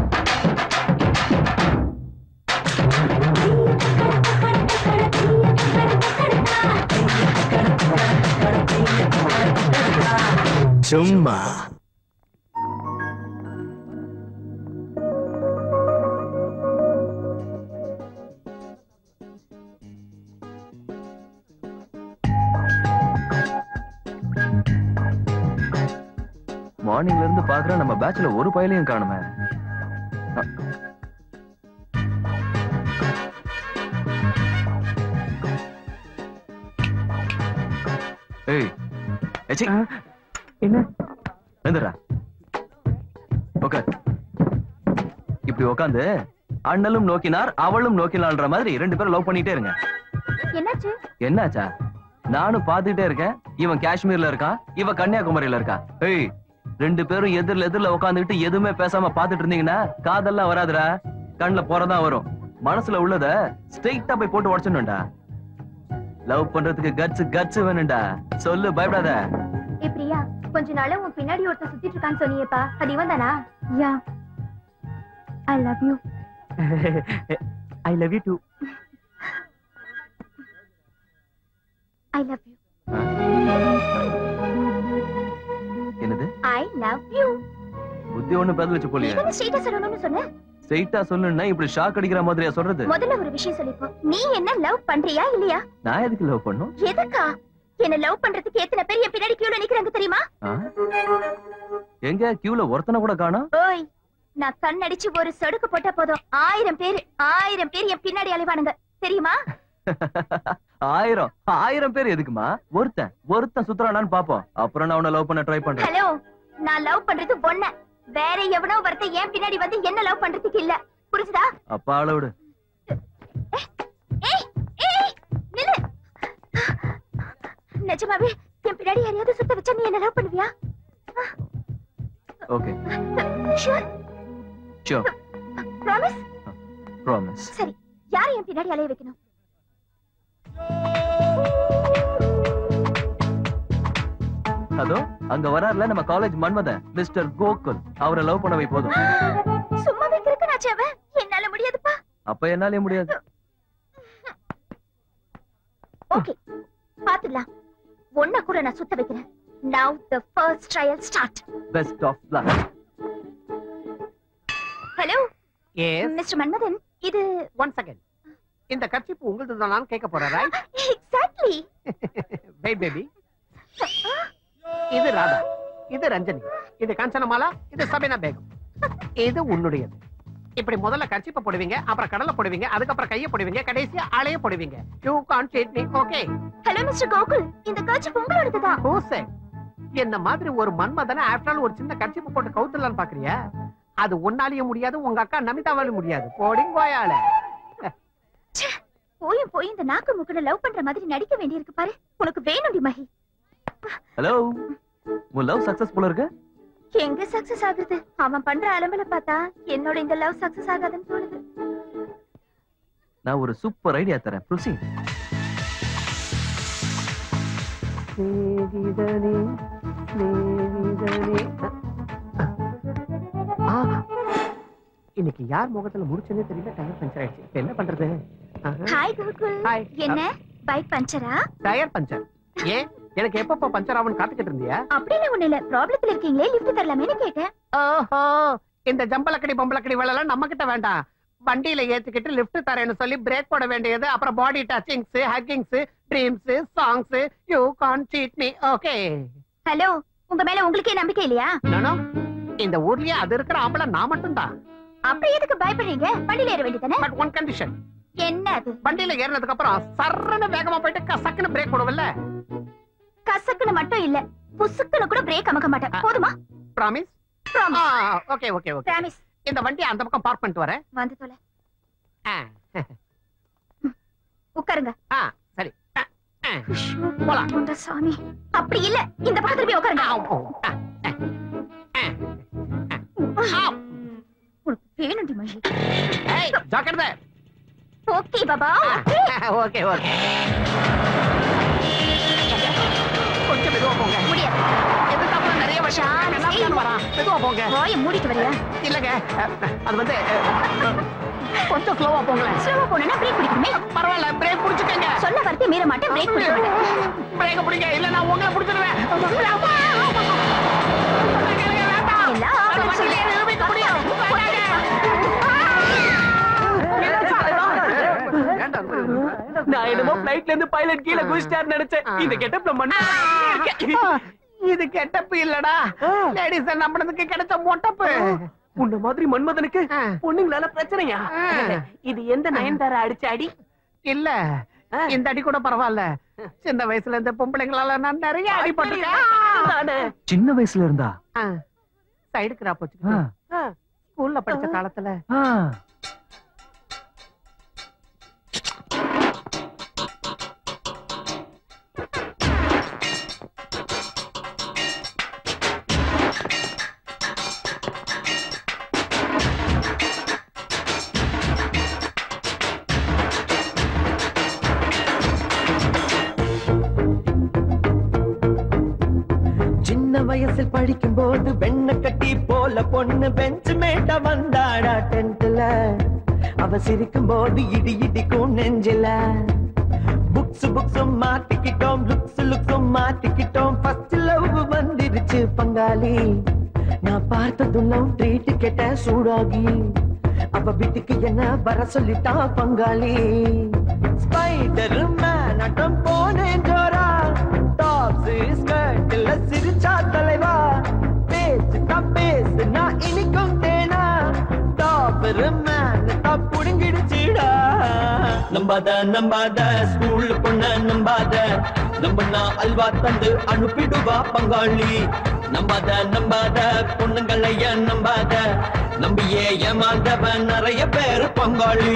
சும்மா மார்னிங்ல இருந்து பாக்குறேன் நம்ம பேட்ச்ல ஒரு பயலையும் காணுமே அ- ஏய் ஏச்சி என்ன வந்துடுறா உட்கார் இப்படி உட்காந்து அண்ணலும் நோக்கினார் அவளும் நோக்கினாள்ன்ற மாதிரி ரெண்டு பேரும் லவ் பண்ணிட்டே இருங்க என்னாச்சு என்னாச்சா நானும் பாத்துட்டே இருக்கேன் இவன் காஷ்மீர்ல இருக்கான் இவ கன்னியாகுமரியில இருக்கா ஏய் ரெண்டு பேரும் எதிர்ல எதிர்ல உட்காந்துக்கிட்டு எதுவுமே பேசாம பாத்துட்டு இருந்தீங்கன்னா காதெல்லாம் வராதுடா கண்ணுல போறதான் வரும் மனசுல உள்ளத ஸ்ட்ரெயிட்டா போய் போட்டு உடச்சிடணும்டா லவ் பண்றதுக்கு கட்ஸ் கட்ஸ் வேணும்டா சொல்லு பயப்படாத ஏ பிரியா கொஞ்ச நாளா உன் பின்னாடி ஒருத்தன் சுத்திட்டு இருக்கான்னு சொன்னியேப்பா அது இவன் தானா yeah I love you I love you too I love you என்னது ஐ லவ் யூ புத்தி ஒண்ணு பதில் வச்சு நீ போலியே தானே ஸ்ட்ரெயிட்டா சொல்லணும்னு சொன்ன ஸ்ட்ரெயிட்டா சொல்லணும்னா இப்படி ஷாக் அடிக்கிற மாதிரியா சொல்றது முதல்ல ஒரு விஷயம் சொல்லிப்போ நீ என்ன லவ் பண்றியா இல்லையா நான் எதுக்கு லவ் பண்ணும் எதுக்கா என்ன லவ் பண்றதுக்கு எத்தனை பேர் என் பின்னாடி கியூல நிக்கிறாங்க தெரியுமா ஆ? எங்க கியூல ஒருத்தனை கூட காணோம் ஓய் நான் கண்ணடிச்சு ஒரு சொடுக்கு போட்டா போதும் ஆயிரம் பேர் ஆயிரம் பேர் என் பின்னாடி அலைவானுங்க தெரியுமா ஆயிரம் ஆயிரம் பேர் எதுக்குமா ஒருத்தன் ஒருத்தன் சுத்துறானான்னு பாப்போம் அப்புறம் நான் உன்னை லவ் பண்ண ட்ரை பண்றேன் ஹலோ நான் லவ் பண்றது பொண்ண வேற எவனோ ஒருத்தன் என் பின்னாடி வந்து என்ன லவ் பண்றதுக்கு இல்ல புரிஞ்சுதா அப்பா அளவிடு ஏய் ஏய் நில்லு நிஜமாவே என் பின்னாடி யாரையாவது சுத்த வச்சா நீ என்ன லவ் பண்ணுவியா okay sure sure promise promise சரி யாரை என் பின்னாடி அலைய வைக்கணும் அதோ அங்க வராருல நம்ம காலேஜ் மன்மதன் மிஸ்டர் கோகுல் அவரை லவ் பண்ண வை போதும் சும்மா வைக்கிறதுக்கு நான் சேவன் என்னால முடியாதுப்பா அப்ப என்னாலே முடியாது ஓகே பாத்துடலாம் ஒன்ன கூட நான் சுத்த வைக்கிறேன் now the first trial start best of luck hello yes mister Manmadhan இது ஒன் செகண்ட் இந்த கர்ச்சிப்பு உங்களது தான் கேட்க போறேன் ரைட் எக்ஸாக்ட்லி வெயிட் பேபி இது ராதா இது ரஞ்சனி இது காஞ்சனமாலா இது சபீனா பேகம் இது உன்னுடையது இப்படி முதல்ல கர்ச்சிப்பை போடுவீங்க அப்புறம் கடலை போடுவீங்க அதுக்கப்புறம் கையை போடுவீங்க கடைசியா ஆளைய போடுவீங்க you can't treat me okay hello mister Gokul இந்த கர்ச்சிப் உங்களோடது தான் ஹூ said என்ன மாதிரி ஒரு மன்மதனை ஆஃப்டர் ஆல் ஒரு சின்ன கர்ச்சிப்பு போட்டு கவுத்துலான்னு பாக்குறியா அது உன்னாலேயும் முடியாது உங்க அக்கா நமிதாவாலும் முடியாது போடிங் கோயால போயும் போய் இந்த நாக்கு முக்குன லவ் பண்ற மாதிரி நடிக்க வேண்டியிருக்கு பாரு உனக்கு வேணும்டி மகி ஹலோ உன் லவ் சக்சஸ்ஃபுல்லா இருக்கு எங்க சக்சஸ் ஆகுறது அவன் பண்ற அலம்பல பார்த்தா என்னோட இந்த லவ் சக்சஸ் ஆகாதுன்னு தோணுது நான் ஒரு சூப்பர் ஐடியா தரேன் ப்ரொசீட் ஸ்நேகிதனே, ஸ்நேகிதனே. ஆ, இன்னைக்கு யார் முகத்துல முடிச்சுன்னே தெரியல டயர் பஞ்சர் ஆயிடுச்சு இப்ப என்ன பண்றது ஹாய் கோகுல் என்ன பைக் பஞ்சரா டயர் பஞ்சர் ஏன் எனக்கு எப்பப்ப பஞ்சர் ஆகும்னு காத்துக்கிட்டு இருந்தியா அப்படின்னு ஒண்ணு இல்ல ப்ராப்ளத்துல இருக்கீங்களே லிஃப்ட் தரலாமேன்னு கேட்டேன் ஓஹோ இந்த ஜம்பலக்கடி பொம்பலக்கடி வேலை எல்லாம் நம்ம கிட்ட வேண்டாம் வண்டியில ஏத்திக்கிட்டு லிஃப்ட் தரேன்னு சொல்லி பிரேக் போட வேண்டியது அப்புறம் body touchings huggings dreams songs you Khan cheat me okay hello உங்க மேல உங்களுக்கே நம்பிக்கை இல்லையா நானோ இந்த ஊர்லயே அது இருக்கிற ஆம்பளை நான் மட்டும் தான் அப்புறம் எதுக்கு பயப்படுறீங்க வண்டியில ஏற வேண்டியதானே பட் ஒன் கண்டிஷன் என்ன அது வண்டியில ஏறினதுக்கு அப்புறம் சர்றன்னு வேகமா போயிட்டு கசக்குன்னு பிரேக் போடுவல்ல கசக்குன்னு மட்டும் இல்ல புசுக்குன்னு கூட பிரேக் அமக்க மாட்டேன் போதுமா promise Promise. Okay okay okay Promise. இந்த வண்டியை அந்த பக்கம் பார்க் பண்ணிட்டு வரேன் வந்து தொலை ஆ, உட்காருங்க ஆ, சரி ஆ, ஆ. ஐயோ, போலாம். உண்ட சாமி அப்படி இல்ல இந்த பக்கத்துல போய் உட்காருங்க உனக்கு வேணும்டி மகி ஏய், ஜாக்கிரதை ஓகே பாபா ஓகே ஓகே கொஞ்சம் மெதுவா போங்க முடியாது எதிர்த்தாப்புல நிறைய வண்டி சான்ஸ் எல்லாம் இல்ல. வரான் மெதுவா போங்க வாயை மூடிட்டு வரியா இல்லங்க அது வந்து அஹ், கொஞ்சம் ஸ்லோவா போங்களேன் ஸ்லோவா போனா பிரேக் பிடிக்குமே பரவாயில்ல பிரேக் புடிச்சுக்கங்க சொன்ன வார்த்தை மீற மாட்டேன் பிரேக் பிடிக்க பிரேக் பிடிங்க இல்ல நான் உங்களை புடிச்சிடுவேன் எல்லாம் ஆவணம் சொல்லு. நான் என்னமோ பிளைட்ல இருந்து பைலட் கீழே குதிச்சிட்டாரு நினைச்சேன் இந்த கெட்டப்ல மண்ணு இது கெட்டப்பு இல்லடா லேடிஸ் நம்பினதுக்கு கிடைச்ச மொட்டப்பு உன்ன மாதிரி மன்மதனுக்கு பொண்ணுங்களால பிரச்சனையா இது எந்த நயன்தாரா அடிச்ச அடி இல்ல இந்த அடி கூட பரவாயில்ல சின்ன வயசுல இந்த பொம்பளைங்களால நான் நிறைய அடிபட்டிருக்கேன் சின்ன வயசுல இருந்தா சைடு கிராப் வச்சுக்கிட்டு ஸ்கூல்ல படிச்ச காலத்துல ஆ. சின்ன வயசில் படிக்கும் போது வெண்ண கட்டி போல பொண்ணு பெஞ்சு மேட்ட வந்தாடா டென்த்ல அவ சிரிக்கும் போது இடி இடிக்கும் நெஞ்சில புக்ஸ் புக்ஸும் மாட்டிக்கிட்டோம் லுக்ஸ் லுக்ஸும் மாட்டிக்கிட்டோம் ஃபர்ஸ்ட் லவ் வந்துருச்சு பங்காளி நான் பார்த்ததும் லவ் ட்ரீட் கேட்ட சூடாகி அவ வீட்டுக்கு என்ன வர சொல்லிட்டா பங்காளி ஸ்பைடர் மேன் அட்டம் போனேன் ஜோரா நம்பாத நம்பாத ஸ்கூல் பொண்ண நம்பாத நம்பனா அல்வா தந்து அனுப்பிடுவா பங்காளி நம்பாத நம்பாத பொண்ணுங்களைய நம்பாத நம்பியே ஏமாந்தவன் நிறைய பேர் பங்காளி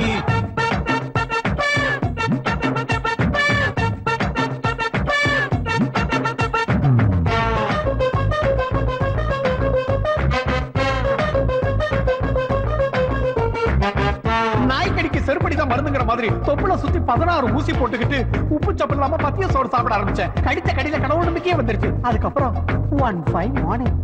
நாய்க்கடிக்கு செருப்படிதான் மருந்துங்கிற மாதிரி தொப்புல சுத்தி பதினாறு ஊசி போட்டுக்கிட்டு உப்பு சப்பு இல்லாம பத்திய சோறு சாப்பிட ஆரம்பிச்சேன் கடித்த கடியில கடவுள் நம்பிக்கையே வந்துருச்சு அதுக்கப்புறம் ஒன் ஃபைவ் மார்னிங்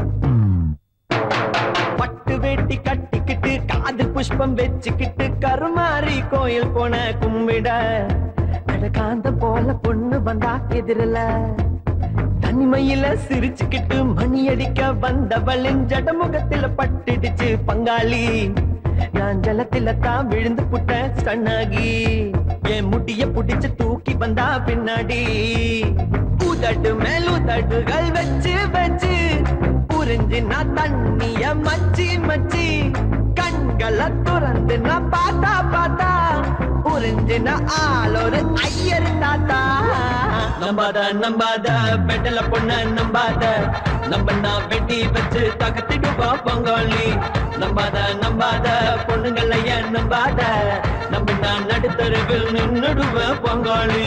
பட்டு வேட்டி கட்டிக்கிட்டு காதில் புஷ்பம் வச்சுக்கிட்டு கருமாரி கோயில் போன கும்பிட அழகாந்த போல பொண்ணு வந்தா எதிரல தனிமையில சிரிச்சுக்கிட்டு மணி அடிக்க வந்தவளின் ஜடமுகத்துல பட்டுடுச்சு பங்காளி நான் ஜலத்தில தான் விழுந்து புட்ட சன்னாகி என் முடிய புடிச்சு தூக்கி வந்தா பின்னாடி உதடு மேல் உதடுகள் வச்சு வச்சு புரிஞ்சு நான் தண்ணிய மச்சி மச்சி கண்களை துறந்து நான் பார்த்தா பார்த்தா புரிஞ்சு நான் ஆளொரு ஐயர் தாத்தா நம்பாத நம்பாத பெட்டல பொண்ண நம்பாத நம்ம நான் வெட்டி வச்சு தகத்திடுவா பங்காளி நம்பாத நம்பாத பொண்ணுங்களைய நம்பாத நம்ம நான் நடுத்தருவில் நின்னுடுவ பங்காளி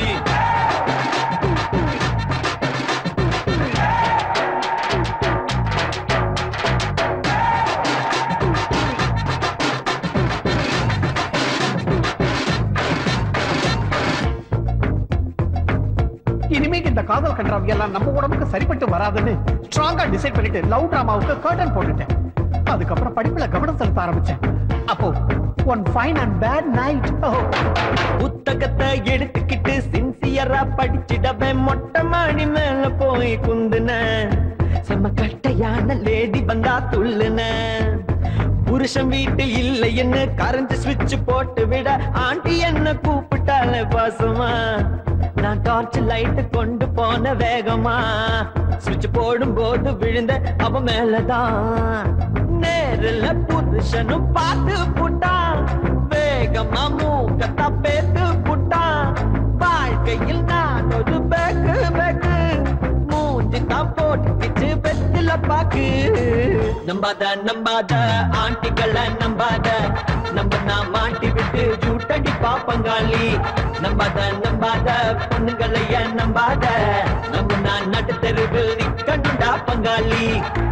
இனிமேல் இந்த காதல் கன்றாவி எல்லாம் நம்ம உடம்புக்கு சரிப்பட்டு வராதுன்னு ஸ்ட்ராங்கா டிசைட் பண்ணிட்டு லவ் டிராமாவுக்கு கர்டன் போட்டுட்டேன் அதுக்கப்புறம் படிப்புல கவனம் செலுத்த ஆரம்பிச்சேன் அப்போ one fine and bad night புத்தகத்தை எடுத்துக்கிட்டு சின்சியரா படிச்சிடவன் மொட்டை மாடி மேல போய் குந்துன செம்ம கட்டையான லேடி வந்தா துள்ளுன புருஷன் வீட்டு இல்லைன்னு கரண்ட் ஸ்விட்ச் போட்டு விட ஆண்டி என்ன கூப்பிட்டால பாசமா நான் டார்ச் லைட் கொண்டு போன வேகமா சுவிட்ச் போடும் போது விழுந்த அவ மேலதான் நேரில் புருஷனும் பார்த்து புட்டான் வேகமா மூக்கத்தா பேத்து புட்டான் வாழ்க்கையில் நான் ஒரு பேக்கு பேக்கு மூஞ்சி தான் போட்டுக்கிச்சு வெத்தில பாக்கு நம்பாத நம்பாத ஆண்டிகளை நம்பாத நம்ம நான் மாட்டி விட்டு ஜூட்டடி பாப்பங்காளி நம்பாத நம்பாத பொண்ணுங்களைய நம்பாத நம்ம நான் நடுத்தருவில் நிக்கணுண்டா பங்காளி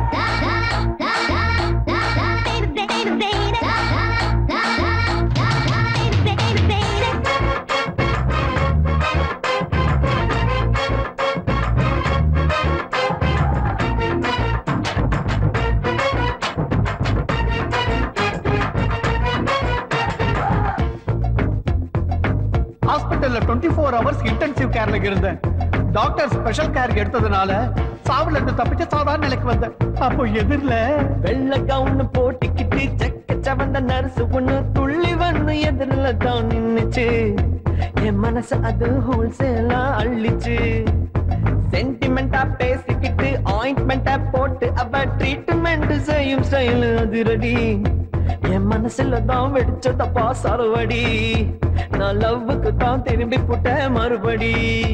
ஹாஸ்பிட்டல்ல டுவெண்ட்டி ஃபோர் ஹவர்ஸ் இன்டென்சிவ் கேர்ல இருந்தேன் டாக்டர் ஸ்பெஷல் கேர் எடுத்ததுனால சாவுல இருந்து தப்பிச்சு சாதாரண நிலைக்கு வந்தேன் அப்போ எதிரில வெள்ள கவுன்னு போட்டிக்கிட்டு செக்க சவந்த நர்ஸ் ஒண்ணு துள்ளி வந்து எதிரில தான் நின்னுச்சு என் மனசு அது ஹோல்சேலா அள்ளிச்சு சென்டிமெண்டா பேசிக்கிட்டு ஆயின்மெண்டா போட்டு அவ ட்ரீட்மெண்ட் செய்யும் ஸ்டைல் அதிரடி என் மனசுல தான் வெடிச்சதப்பா சரவடி நான் லவ்வுக்கு தான் திரும்பி புட்ட மறுபடி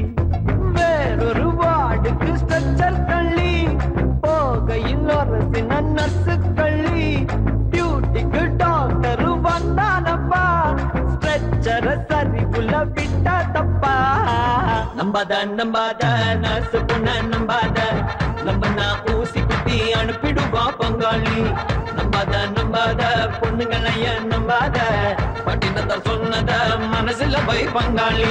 வேறொரு வார்டுக்கு ஸ்ட்ரக்சர் தள்ளி போகையில் அரசின நர்ஸு கள்ளி டியூட்டிக்கு டாக்டர் வந்தானப்பா ஸ்ட்ரெச்சர சரிவுல விட்டா தப்பா நம்பாத நம்பாத நர்ஸ் பொண்ண நம்பாத நம்ம நான் ஊசி குத்தி அனுப்பிடுவா பங்காளி நம்பாத நம்பாத பொண்ணுங்களைய நம்பாத பட்டினத்தை சொன்னத மனசுல பை பங்காளி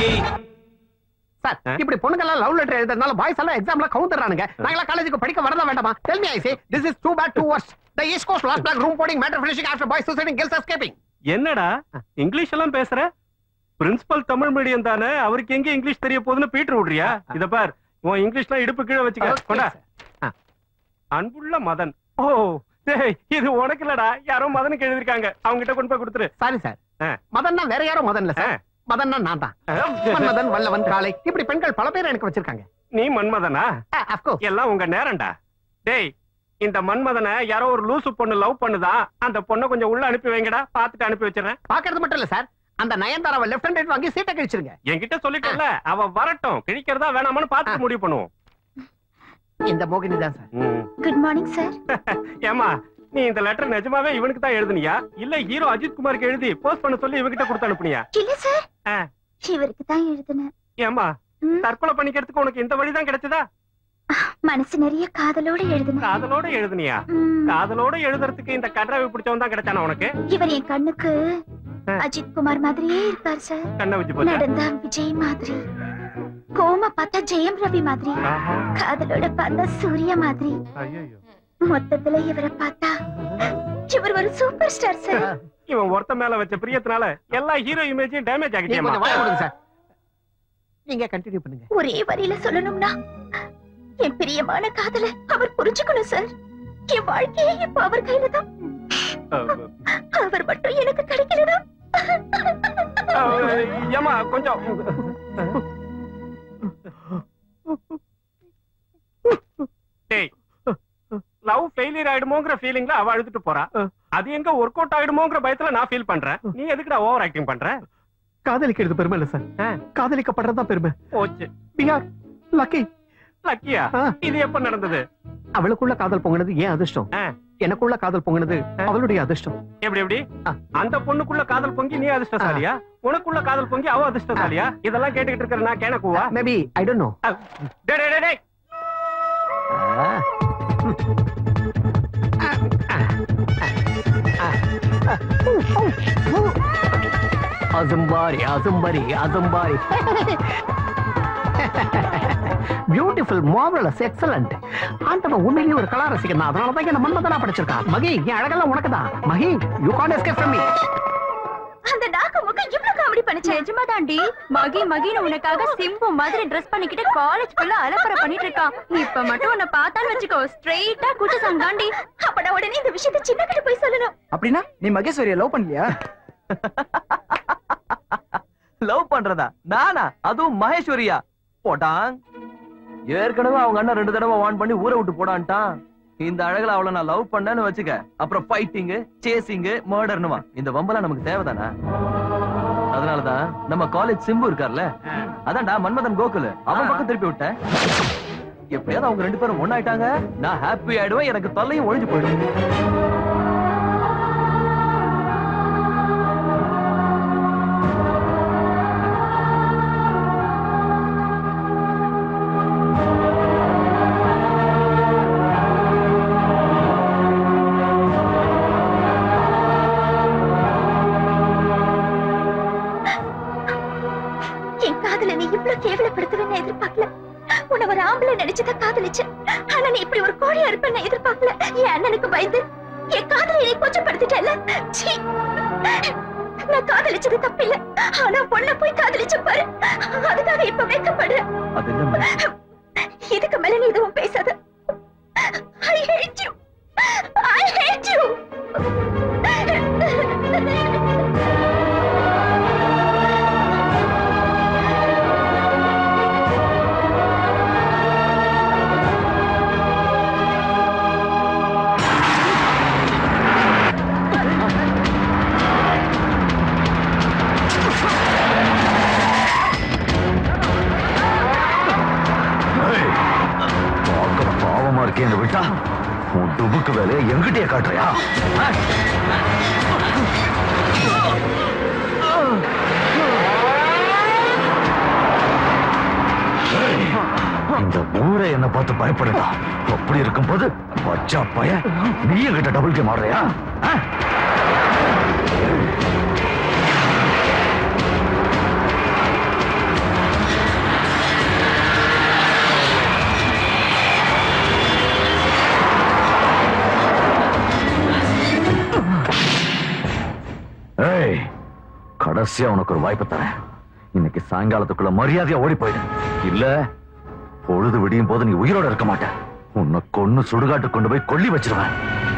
சார் இப்படி பொண்ணுங்க லவ் லெட்டர் எழுதுறதுனால பாய்ஸ் எல்லாம் எக்ஸாம்ல கவுந்துறானுங்க நாங்களா காலேஜுக்கு படிக்க வரதா வேண்டாமா tell me I say this is too bad too worse the east coast last block room boarding matter finishing after boys suiciding girls escaping என்னடா இங்கிலீஷ் எல்லாம் பேசுற பிரின்சிபல் தமிழ் மீடியம் தானே அவருக்கு எங்க இங்கிலீஷ் தெரிய போகுதுன்னு பீட்டர் விடுறியா இத பார் உன் இங்கிலீஷ்லாம் இடுப்பு கீழே வச்சுக்க Okay, கொண்டா sir. அன்புள்ள மதன் ஓ டேய் இது உனக்கு இல்லடா யாரோ மதனுக்கு எழுதிருக்காங்க அவங்க கிட்ட கொண்டு போய் கொடுத்துரு சாரி சார் மதன்னா வேற யாரும் மதன் இல்ல சார் மதன்னா நான் தான் மன்மதன் வல்லவன் காளை இப்படி பெண்கள் பல பேர் எனக்கு வச்சிருக்காங்க நீ மன்மதனா எல்லாம் உங்க நேரம்டா டேய் இந்த மன்மதனை யாரோ ஒரு லூசு பொண்ணு லவ் பண்ணுதா அந்த பொண்ணை கொஞ்சம் உள்ள அனுப்பி வைங்கடா பாத்துட்டு அனுப்பி வச்சிடறேன் பாக்குறது மட்டும் இல்ல சார் அந்த நயன்தாராவை லெஃப்ட் ஹேண்ட் வாங்கி சீட்டை கழிச்சிருங்க என்கிட்ட சொல்லிட்டேன்ல அவ வரட்டும் கிழிக்கிறதா வேணாமான்னு பார்த்து முடிவு பண்ணுவோம் இந்த மோகினி தான் சார் குட் மார்னிங் சார் ஏமா நீ இந்த லெட்டர் நிஜமாவே இவனுக்கு தான் எழுதுனியா இல்ல ஹீரோ அஜித் குமாருக்கு எழுதி போஸ்ட் பண்ண சொல்லி இவகிட்ட கொடுத்து அனுப்புனியா இல்ல சார் இவருக்கு தான் எழுதுனேன் ஏமா தற்கொலை பண்ணிக்கிறதுக்கு உனக்கு இந்த வழிதான் கிடைச்சதா மனசு நிறைய காதலோட எழுதுனேன் காதலோட எழுதுனியா காதலோட எழுதுறதுக்கு இந்த கட்ராவி பிடிச்சவன் தான் கிடைச்சானா உனக்கு இவர் என் கண்ணுக்கு அஜித் குமார் மாதிரியே இருக்கார் சார் கண்ணை வச்சு போச்சா நடந்தா விஜய் மாதிரி கோமா பார்த்தா ஜெயம் ரவி மாதிரி காதலோட பார்த்தா சூர்யா மாதிரி ஐயோ மொத்தத்துல இவரை பார்த்தா இவர் ஒரு சூப்பர் ஸ்டார் சார் இவன் ஒருத்த மேல வச்ச பிரியத்தினால எல்லா ஹீரோ இமேஜையும் டேமேஜ் நீங்க கொஞ்சம் வாய ஆகிட்டே கொடுங்க சார் நீங்க கண்டினியூ பண்ணுங்க ஒரே வரியில சொல்லணும்னா என் பிரியமான காதல அவர் புரிஞ்சுக்கணும் சார் என் வாழ்க்கையே இப்ப அவர் கையில தான் அவர் மட்டும் எனக்கு கிடைக்கலனா ஏமா கொஞ்சம் டேய் லவ் ஃபெயிலியர் ஆயிடுமோங்கிற ஃபீலிங்ல அவ அழுதுட்டு போறா அது எங்க ஒர்க் அவுட் ஆயிடுமோங்கிற பயத்துல நான் ஃபீல் பண்றேன் நீ எதுக்குடா ஓவர் ஆக்டிங் பண்ற காதலிக்கிறது பெருமை இல்ல சார் காதலிக்கப்படுறதுதான் பெருமை போச்சு பிஆர் லக்கி லக்கியா இது எப்ப நடந்தது அவளுக்குள்ள காதல் பொங்குனது ஏன் அதிர்ஷ்டம் எனக்குள்ள காதல் பொங்குனது அவளுடைய அதிர்ஷ்டம் எப்படி எப்படி அந்த பொண்ணுக்குள்ள காதல் பொங்கி நீ அதிர்ஷ்டசாலியா உனக்குள்ள காதல் பொங்கி அவ அதிர்ஷ்டசாலியா இதெல்லாம் கேட்டுக்கிட்டு இருக்கிற நான் கேனக்குவா மேபி ஐ டோன்ட் நோ டேய் டேய், டேய் டேய் அசம்பாரி அசம்பாரி அசம்பாரி பியூட்டிஃபுல் மார்வலஸ் எக்ஸலண்ட் ஆண்டவன் உண்மையிலேயே ஒரு கலா ரசிகன் தான் அதனால தான் என்ன மன்மதனா படிச்சிருக்கான் மகி என் அழகெல்லாம் உனக்கு தான் Mahi you can't escape from me அந்த டாக்கு முகம் இவ்வளவு காமெடி பண்ணுச்சு நிஜமா தாண்டி மகி மகின்னு உனக்காக சிம்பு மாதிரி ட்ரெஸ் பண்ணிக்கிட்டு காலேஜ் ஃபுல்லா அலப்பற பண்ணிட்டு இருக்கான் இப்ப மட்டும் உன்னை பார்த்தான்னு வச்சுக்கோ ஸ்ட்ரெயிட்டா கூட்டு சங்காண்டி அப்ப நான் உடனே இந்த விஷயத்தை சின்ன கிட்ட போய் சொல்லணும் அப்படின்னா நீ மகேஸ்வரியை லவ் பண்ணலையா லவ் பண்றதா நானா அதுவும் மகேஸ்வரியா போட்டான் ஏற்கனவே அவங்க அண்ணன் ரெண்டு தடவை வான் பண்ணி ஊரை விட்டு போடான்ட்டான் இந்த அழகுல அவளை நான் லவ் பண்ணேன்னு வச்சுக்க அப்புறம் ஃபைட்டிங் சேசிங் மர்டர்னுமா இந்த வம்பெல்லாம் நமக்கு தேவைதானா அதனாலதான் நம்ம காலேஜ் சிம்பு இருக்கார்ல அதான்டா மன்மதன் கோகுல் அவன் பக்கம் திருப்பி விட்டேன் எப்படியாவது அவங்க ரெண்டு பேரும் ஒண்ணாயிட்டாங்க நான் ஹாப்பி ஆயிடுவேன் எனக்கு தொல்லையும் ஒழிஞ்சு போயிடும் என் காதல நீ இவ்வளவு கேவலப்படுத்துவேன்னு எதிர்பார்க்கல உன்னை ஒரு ஆம்பளை நினைச்சுதான் காதலிச்சேன் ஆனா நீ இப்படி ஒரு கோழியா இருப்பேன்னு எதிர்பார்க்கல என் அண்ணனுக்கு பயந்து என் காதலை நீ கொச்சப்படுத்திட்டல சீ. நான் காதலிச்சது தப்பில்ல ஆனா பொண்ண போய் காதலிச்ச பாரு அதுக்காக இப்ப வெட்கப்படுறேன் அது என்ன இதுக்கு மேல நீ எதுவும் பேசாத I hate you I hate you பார்க்க பாவமா இருக்கேன்னு விட்டா உன் டுபுக்கு வேலையை எங்கிட்டயே காட்டுறியா ஏய், இந்த ஊரே என்ன பார்த்து பயப்படுதா அப்படி இருக்கும்போது பச்சா பய நீ என்கிட்ட டபுள் கேம் ஆடுறியா ஆ? ஏய் கடைசியா உனக்கு ஒரு வாய்ப்பு தரேன் இன்னைக்கு சாயங்காலத்துக்குள்ள மரியாதையா ஓடி போயிடு இல்ல பொழுது விடியும் போது நீ உயிரோட இருக்க மாட்ட உன்னை கொன்னு சுடுகாட்டு கொண்டு போய் கொல்லி வச்சிருவேன்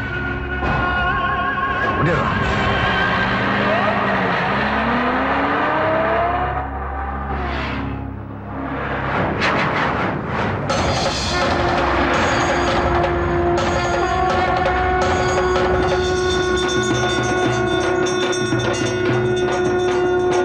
முடியாதா? ஆ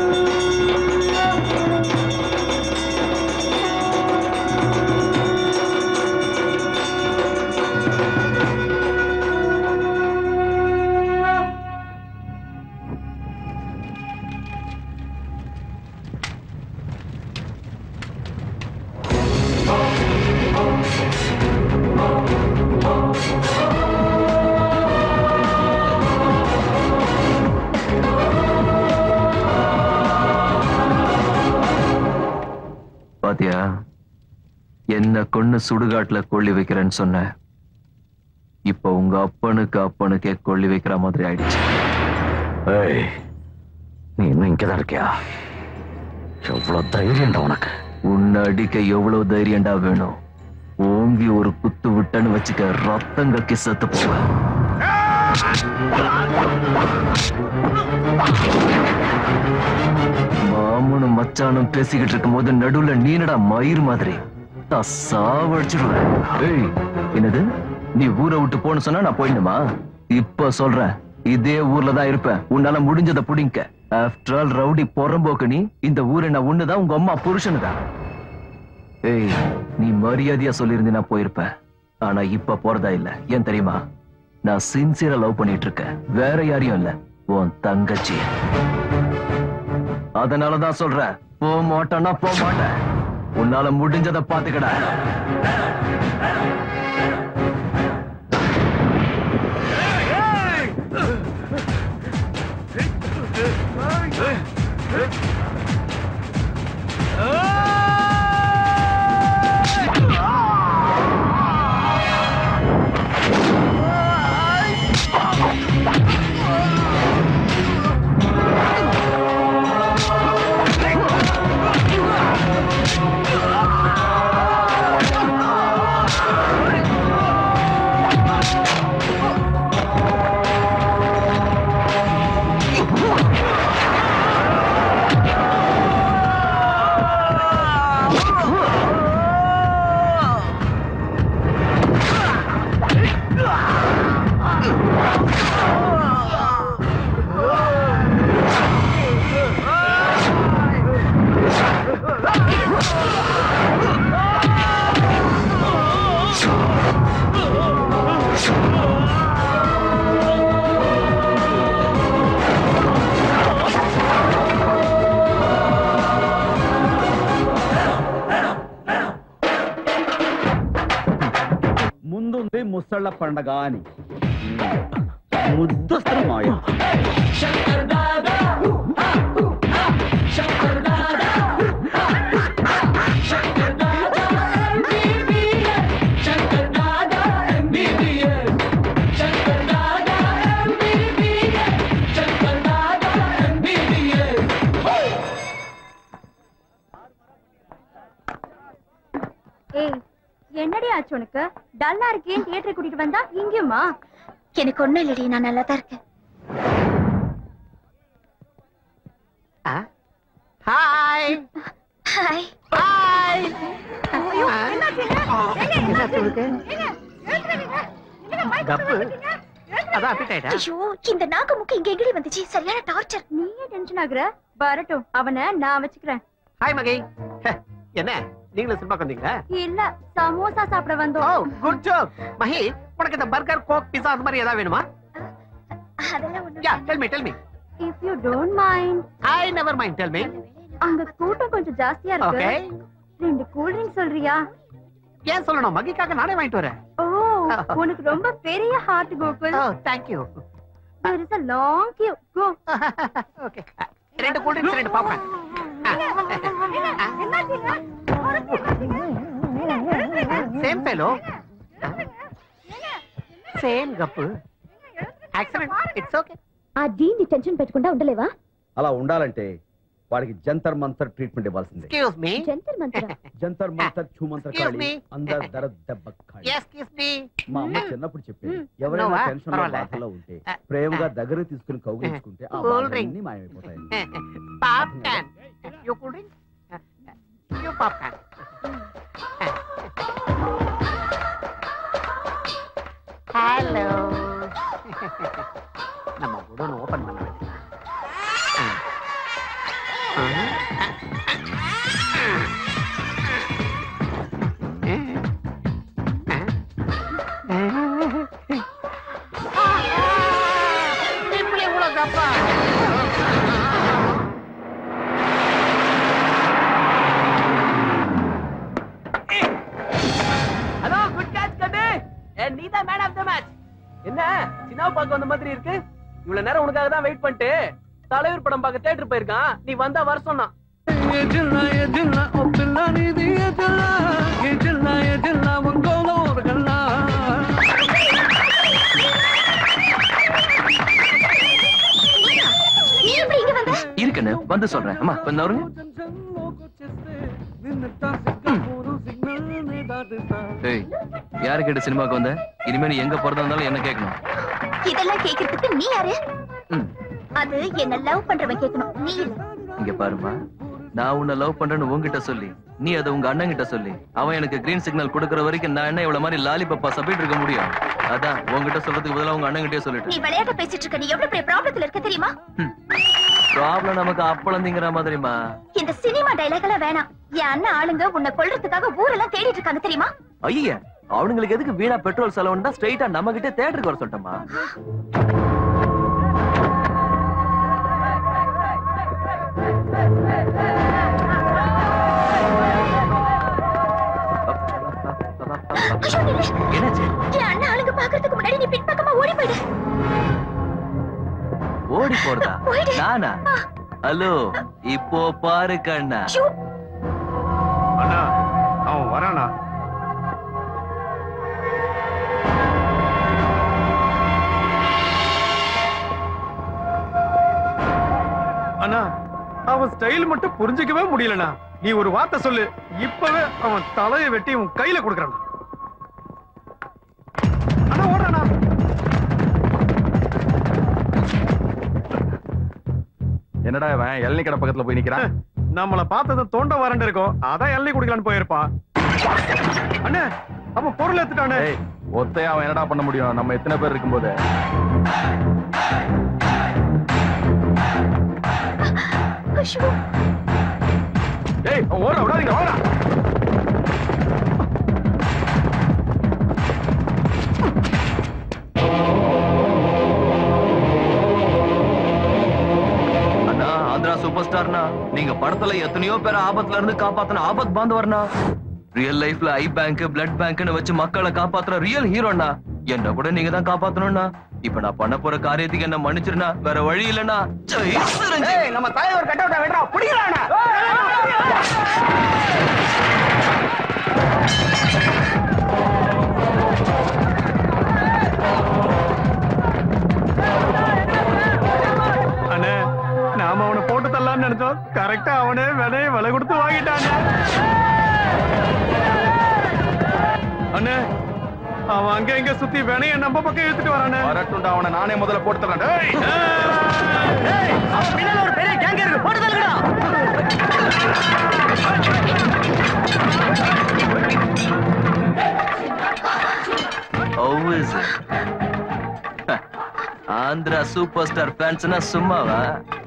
என்ன கொன்னு சுடுகாட்டுல கொள்ளி வைக்கிறேன்னு சொன்ன இப்ப உங்க அப்பனுக்கு அப்பனுக்கே கொள்ளி வைக்கிற மாதிரி ஆயிடுச்சு ஏய் நீ இன்னும் இங்கதான் இருக்கியா எவ்வளவு தைரியம்டா உனக்கு உன்னை அடிக்க எவ்வளவு தைரியம்டா வேணும் ஓங்கி ஒரு குத்து விட்டன்னு வச்சுக்க ரத்தம் கக்கி செத்து போவேன் மாமனும் மச்சானும் பேசிக்கிட்டு இருக்கும் போது நடுவுல நீனடா மயிர் மாதிரி நான் சாவடிச்சிருவேன் ஏய் என்னது நீ ஊரை விட்டு போன்னு சொன்னா நான் போயிடுமா இப்ப சொல்றேன் இதே ஊர்ல தான் இருப்பேன் உன்னால முடிஞ்சதை புடிங்க ஆஃப்டர் ஆல் ரவுடி பொறம்போக்கு நீ இந்த ஊரை நான் ஒண்ணுதான் உங்க அம்மா புருஷனுதான் ஏய் நீ மரியாதையா சொல்லியிருந்தீ நான் போயிருப்பேன் ஆனா இப்ப போறதா இல்ல ஏன் தெரியுமா நான் சின்சியரா லவ் பண்ணிட்டு இருக்கேன் வேற யாரையும் இல்ல உன் தங்கச்சி அதனாலதான் சொல்றேன் போக மாட்டேன்னா போக மாட்டேன் உன்னால முடிஞ்சதை பாத்துக்கடா ముందుంది ముసళ్ళ పండగ అని ముద్దస్తరం మాయ ஏய் என்னடி ஆச்சு உனக்கு டல்லா இருக்கேன் தியேட்டர் கூட்டிட்டு வந்தா இங்கேயுமா எனக்கு ஒண்ணும் இல்லடி நான் நல்லா தான் இருக்கேன் ஹாய் ஹாய் ஹாய் கப்பு அதான் அப்பிட்டாயிட்டா ஐயோ இந்த நாக்கு முக்கு இங்க எங்கடி வந்துச்சு சரியான டார்ச்சர் நீயே டென்ஷன் ஆகுற வரட்டும் அவனை நான் வச்சுக்கிறேன் ஹாய் மகை ஹே, என்ன நீங்களும் சினிமாக்கு வந்தீங்களா இல்ல சமோசா சாப்பிட ஓ வந்தோம் குட் ஜாப் மகி உனக்கு இந்த பர்கர் கோக் பிஸா அந்த மாதிரி ஏதாவது வேணுமா அதெல்லாம் ஒண்ணு yeah tell me tell me if you don't mind I never mind tell me அங்க கூட்டம் கொஞ்சம் ஜாஸ்தியா இருக்கு ஓகே ரெண்டு கூல் ட்ரிங்க் சொல்றியா ஏன் சொல்லணும் மகிக்காக நானே வாங்கிட்டு வரேன் ஓ உனக்கு ரொம்ப பெரிய ஹார்ட் கோகுல் ஓ thank you there is a long queue go okay ரெண்டு கூல் ட்ரிங்க்ஸ் ரெண்டு பாப்பேன் సేమ్ ఫెలో సేమ్ గప్పు యాక్సిడెంట్ ఇట్స్ ఓకే ఆ దీన్ని టెన్షన్ పెట్టకుండా ఉండలేవా అలా ఉండాలంటే వాడికి జంతర్ మంతర్ ట్రీట్మెంట్ ఇవ్వాల్సిందే ఎక్స్క్యూజ్ మీ జంతర్ మంతర జంతర్ మంతర్ ఛూ మంతర్ Excuse కాళి me. అందరు దర దెబ్బ కాళి ఎక్స్క్యూజ్ మీ మా అమ్మ చిన్నప్పుడు చెప్పేది Hmm. ఎవరైనా నువ్వా? టెన్షన్ లో పర్వాలే. బాధలో ఉంటే ప్రేమగా దగ్గర తీసుకుని కౌగిలించుకుంటే ఆ Cool drink. బాధలన్నీ మాయమైపోతాయి popcorn you cool drink you popcorn hello நம்ம குடோன் ஓபன் பண்ண வேண்டியது இப்படி இவ்வளவு தப்பா ஹலோ குட் கேட்ச் கண்ணு நீ தான் மேன் ஆஃப் த மேட்ச் என்ன சின்னாவை பார்க்க வந்த மாதிரி இருக்கு இவ்வளவு நேரம் உனக்காக தான் வெயிட் பண்ணிட்டு தலைவர் படம் பார்க்க தேட்டர் போயிருக்கான் நீ வந்தா வர சொன்னான் ये जिल्ला ये जिल्ला ओ पिल्ला नी दी ये जिल्ला ये जिल्ला வந்து சொல்றேன் அம்மா கொஞ்சம் வருங்க ஏய் யாரு கேட்டு சினிமாக்கு வந்த இனிமே நீ எங்க பிறந்தா இருந்தாலும் என்ன கேட்கணும் இதெல்லாம் கேக்குறதுக்கு நீ யாரு ம். அது என்ன லவ் பண்றவன் கேட்கணும் நீ இல்ல இங்க பாருமா நான் உன்னை லவ் பண்றேன்னு உன்கிட்ட சொல்லி நீ அதை உங்க அண்ணன் கிட்ட சொல்லி அவன் எனக்கு கிரீன் சிக்னல் கொடுக்கற வரைக்கும் நான் என்ன இவ்வளவு மாதிரி லாலிபப்பா சப்பிட்டு இருக்க முடியும் அதான் உன்கிட்ட சொல்றதுக்கு பதிலா உங்க அண்ணன் கிட்டே சொல்லிட்டேன் நீ விளையாட்ட பேசிட்டு இருக்க நீ எவ்வளவு பெரிய ப்ராப்ளத்துல இருக்க தெரியுமா ப்ராப்ளம் நமக்கு அப்பளந்திங்கிற மாதிரிமா இந்த சினிமா டைலாக் எல்லாம் வேணாம் என் அண்ணன் ஆளுங்க உன்னை கொல்றதுக்காக ஊரெல்லாம் தேடிட்டு இருக்காங்க தெரியுமா ஐயா அவனுங்களுக்கு எதுக்கு வீணா பெட்ரோல் செலவுன்னு தான் ஸ்ட்ரைட்டா நம்ம கிட்டே தேட்டருக்கு வர சொல்லிட்டோமா ஐயோ, நில்லு. என்னாச்சு என் அண்ணன் ஆளுங்க பாக்குறதுக்கு முன்னாடி நீ பின்பக்கமா ஓடி போயிடு ஓடி போறதா போயிடு. நானா ஹலோ இப்போ பாரு கண்ணா அண்ணா அவன் வரானா அண்ணா அவன் ஸ்டைல் மட்டும் புரிஞ்சுக்கவே முடியலண்ணா நீ ஒரு வார்த்தை சொல்லு இப்பவே அவன் தலையை வெட்டி உன் கையில கொடுக்கறான் அண்ணா ஓடுறானா என்னடா இவன் இளநீ கடை பக்கத்துல போய் நிக்கிறான் நம்மள பார்த்ததும் தோண்ட வறண்டு இருக்கும் அதான் எல்லை குடிக்கலான்னு போயிருப்பான் அண்ணே அவன் பொருள் எடுத்துட்டானே ஏய், ஒத்தையா அவன் என்னடா பண்ண முடியும் நம்ம எத்தனை பேர் இருக்கும்போது ஐயோ ஏய் அவன் ஓட விடாதீங்க வாடா அண்ணா ஆந்திரா சூப்பர் ஸ்டார்னா நீங்க படத்துல எத்தனையோ பேர் ஆபத்துல இருந்து காப்பாத்தின ஆபத் பாந்தவர்னா ரியல் லைஃப்ல ஐ பேங்க் பிளட் பேங்க்னு வச்சு மக்களை காப்பாத்துற ரியல் ஹீரோண்ணா என்ன கூட நீங்க தான் காப்பாத்தணும்னா இப்ப நான் பண்ண போற காரியத்துக்கு என்ன மன்னிச்சிருனா வேற வழி இல்லனா நம்ம தலைவர் கட்ட விட்டா விடுறா பிடிக்கிறானா அண்ணே நாம அவனை போட்டு தரலாம்னு நினைச்சோம் கரெக்டா அவனே விலையை விலை கொடுத்து வாங்கிட்டானே அண்ணே அவன் அங்க இங்க சுத்தி வினைய நம்ம பக்கம் இழுத்துட்டு வரானே வரட்டும்டா அவனை நானே முதல்ல போட்டு தரேன் டேய் அவன் பின்னால ஒரு பெரிய கேங் இருக்கு போட்டு தள்ளுடா How is it? Andhra super star ஃபேன்ஸ்னா சும்மாவா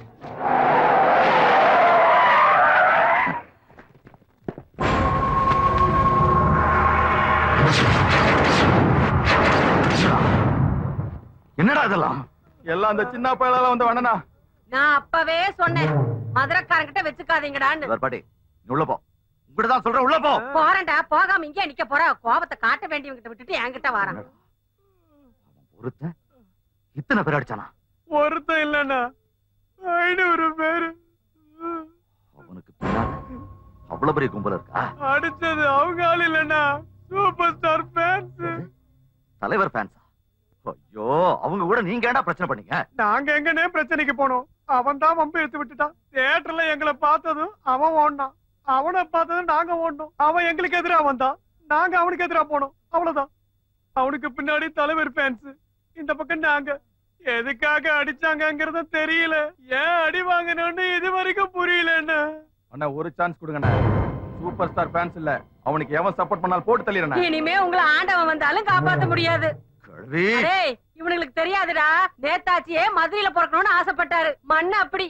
என்னடா இதெல்லாம் எல்லாம் அந்த சின்ன பயலால வந்து வேணனா நான் அப்பவே சொன்னேன் மதுரக்காரங்கிட்ட வச்சுக்காதீங்கடான்னு இவர் பாட்டி நீ உள்ள போ உங்ககிட்ட தான் சொல்றேன் உள்ள போ போறேன்டா போகாம இங்கே நிக்க போற கோபத்தை காட்ட வேண்டியவங்கிட்ட விட்டுட்டு என்கிட்ட வரான் ஒருத்தன் இத்தனை பேர் அடிச்சானா ஒருத்தன் இல்லண்ணா ஐநூறு பேரு அவனுக்கு பின்னால அவ்வளவு பெரிய கும்பல் இருக்கா அடிச்சது அவங்க ஆள் இல்லண்ணா சூப்பர் ஸ்டார் ஃபேன்ஸ் தலைவர் ஃபேன்ஸா ஐயோ அவங்க கூட நீங்க ஏன்டா பிரச்சனை பண்ணீங்க நாங்க எங்கனே பிரச்சனைக்கு போனோம் அவன் தான் வம்பு எடுத்து விட்டுட்டான் தியேட்டர்ல எங்களை பார்த்ததும் அவன் ஓடினான் அவனை பார்த்ததும் நாங்க ஓடணும் அவன் எங்களுக்கு எதிரா வந்தான் நாங்க அவனுக்கு எதிரா போனோம் அவ்வளவுதான் அவனுக்கு பின்னாடி தலைவர் ஃபேன்ஸ் இந்த பக்கம் நாங்க எதுக்காக அடிச்சாங்கங்கிறது தெரியல ஏன் அடி வாங்கணும்னு இது வரைக்கும் புரியல என்ன அண்ணா ஒரு சான்ஸ் கொடுங்கண்ணா சூப்பர் ஸ்டார் ஃபேன்ஸ் இல்ல அவனுக்கு எவன் சப்போர்ட் பண்ணாலும் போட்டு தள்ளிடுறேன் இனிமே உங்களை ஆண்டவன் வந்தாலும் காப்பாத்த முடியாது டேய் இவனுங்களுக்கு தெரியாதுடா நேதாச்சியே மதுரையில பிறக்கணும்னு ஆசைப்பட்டாரு மண்ணு அப்படி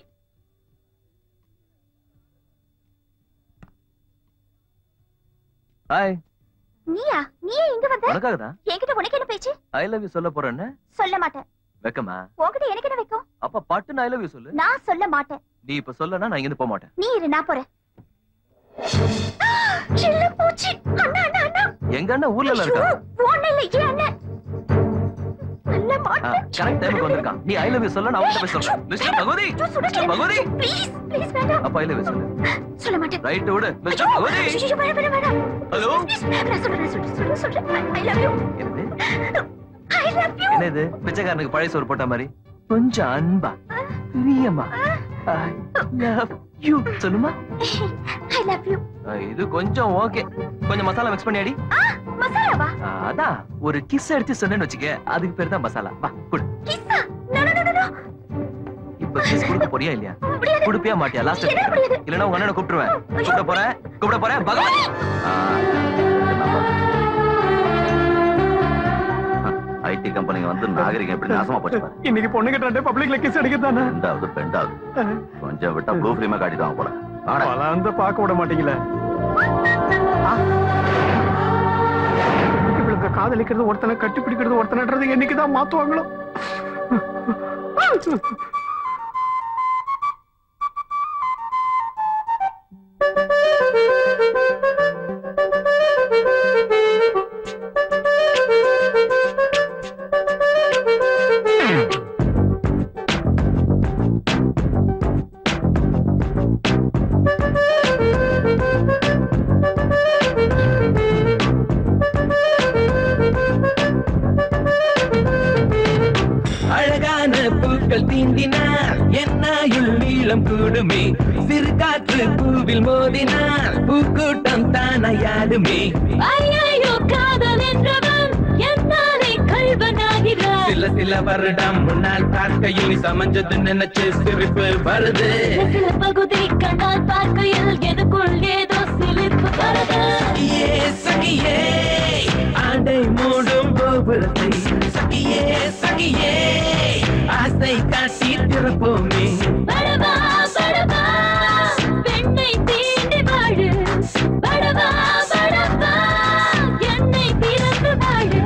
ஹாய் நீயா நீயே இங்க வந்த உனக்காக தான் என்கிட்ட உனக்கு என்ன பேச்சு ஐ லவ் யூ சொல்ல போறேன்னு சொல்ல மாட்டேன் வெக்கமா உன்கிட்ட எனக்கு என்ன வைக்கும் அப்ப பட்டுன்னு ஐ லவ் யூ சொல்லு நான் சொல்ல மாட்டேன் நீ இப்ப சொல்லனா நான் இங்கிருந்து போக மாட்டேன் நீ இரு நான் போறேன் சின்ன பூச்சி அண்ணா அண்ணா அண்ணா எங்க அண்ணன் ஊர்ல எல்லாம் இருக்கா ஒண்ணு இல்ல ஏன் அண்ணன் நல்ல மாட்டேன் கரெக்ட் டைமுக்கு வந்திருக்கான் நீ ஐ லவ் யூ சொல்ல நான் அவன்கிட்ட போய் சொல்றேன் mister Bhagavathi mister Bhagavathi please please வேண்டாம் அப்ப ஐ லவ் யூ சொல்லு சொல்ல மாட்டேன் ரைட் விடு மிஸ்டர் பகவதி ஐயோ, வேணாம், வேணாம், வேணாம். ஹலோ Please, நான் சொல்றேன், சொல்றேன், சொல்றேன், சொல்றேன். I love you. I love you. என்ன இது பிச்சைக்காரனுக்கு பழைய சோறு போட்ட மாதிரி கொஞ்சம் அன்பா பிரியமா யூ சொல்லுமா ஐ லவ் யூ அஹ், இது கொஞ்சம் ஓகே கொஞ்சம் மசாலா மிக்ஸ் பண்ணியாடி மசாலாவா அஹ், அதான் ஒரு கிஸ் எடுத்து சொன்னேன்னு வச்சுக்க அதுக்கு பேர் தான் மசாலா வா குடு கிஸ்ஸா நோ நோ நோ நோ இப்ப கிஸ் கொடுக்க போறியா இல்லையா முடியாது. கொடுப்பியா மாட்டியா லாஸ்ட் என்னால முடியாது. இல்லனா உங்க அண்ணனை கூப்பிட்டுருவேன் கூப்பிட போறேன் கூப்பிட போறேன் பகவான் ஐடி கம்பெனிங்க வந்து நாகரிகம் எப்படி நாசமா போச்சு பாரு. இன்னைக்கு பொண்ணு கிட்ட பப்ளிக்ல கிஸ் அடிக்கத்தானே ரெண்டாவது பெண்டாவது கொஞ்சம் விட்டா ப்ளூ ஃபிலிமா காட்டிடுவாங்க போல வாடா. வளர்ந்து பார்க்க விட மாட்டீங்களே இவளுக்கு காதலிக்கிறது ஒருத்தனை கட்டி பிடிக்கிறது ஒருத்தனன்றது என்னைக்குதான் மாத்துவாங்களோ அழகான பூக்கள் தீண்டினால் என்னாயுள் நீளம் கூடுமே சிறு காற்று பூவில் மோதினால் பூக்கூட்டம் தானையாடுமே ஐயோ காதல் என்றவன் என்னாலே கல்வனாகிறார் சில சில வருடம் முன்னால் பார்க்கையில் நீ சமஞ்சது நினைச்சு சிரிப்பு வருது சில பகுதி கண்ணால் பார்க்கையில் எனக்குள் ஏதோ சிலிர்ப்பு வருது சகியே சகியே ஆண்டை மூடும் கோபுரத்தை சகியே சகியே ஆசை காட்டி திறப்போமே படவா படவா பெண்ணை தீண்டி வாழு படவா படவா என்னை திறந்து வாழு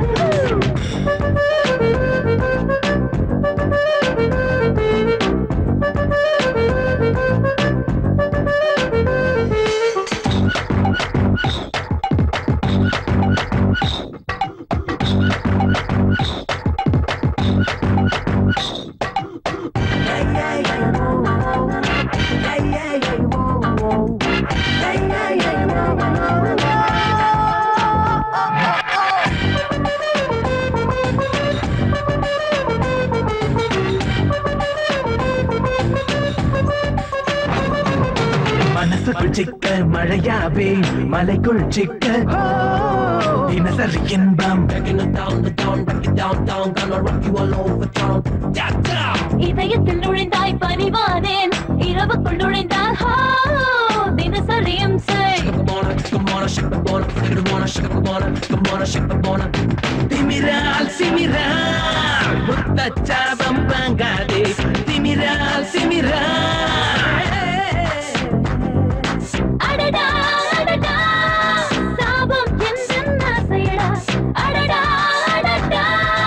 மனசுக்குள் சிக்க மழையாவே மலைக்குள் சிக்க தினசரி இன்பம் இதயத்தில் நுழைந்தாய் பணிவானேன் இரவுக்குள் நுழைந்தால் ஹோ தினசரியும் செய் திமிரால் சிமிரால் முத்தச்சாபம் வாங்காதே திமிரால் சிமிரால் அடடா அடடா சாபம் எந்த ஆசையடா அடடா அடடா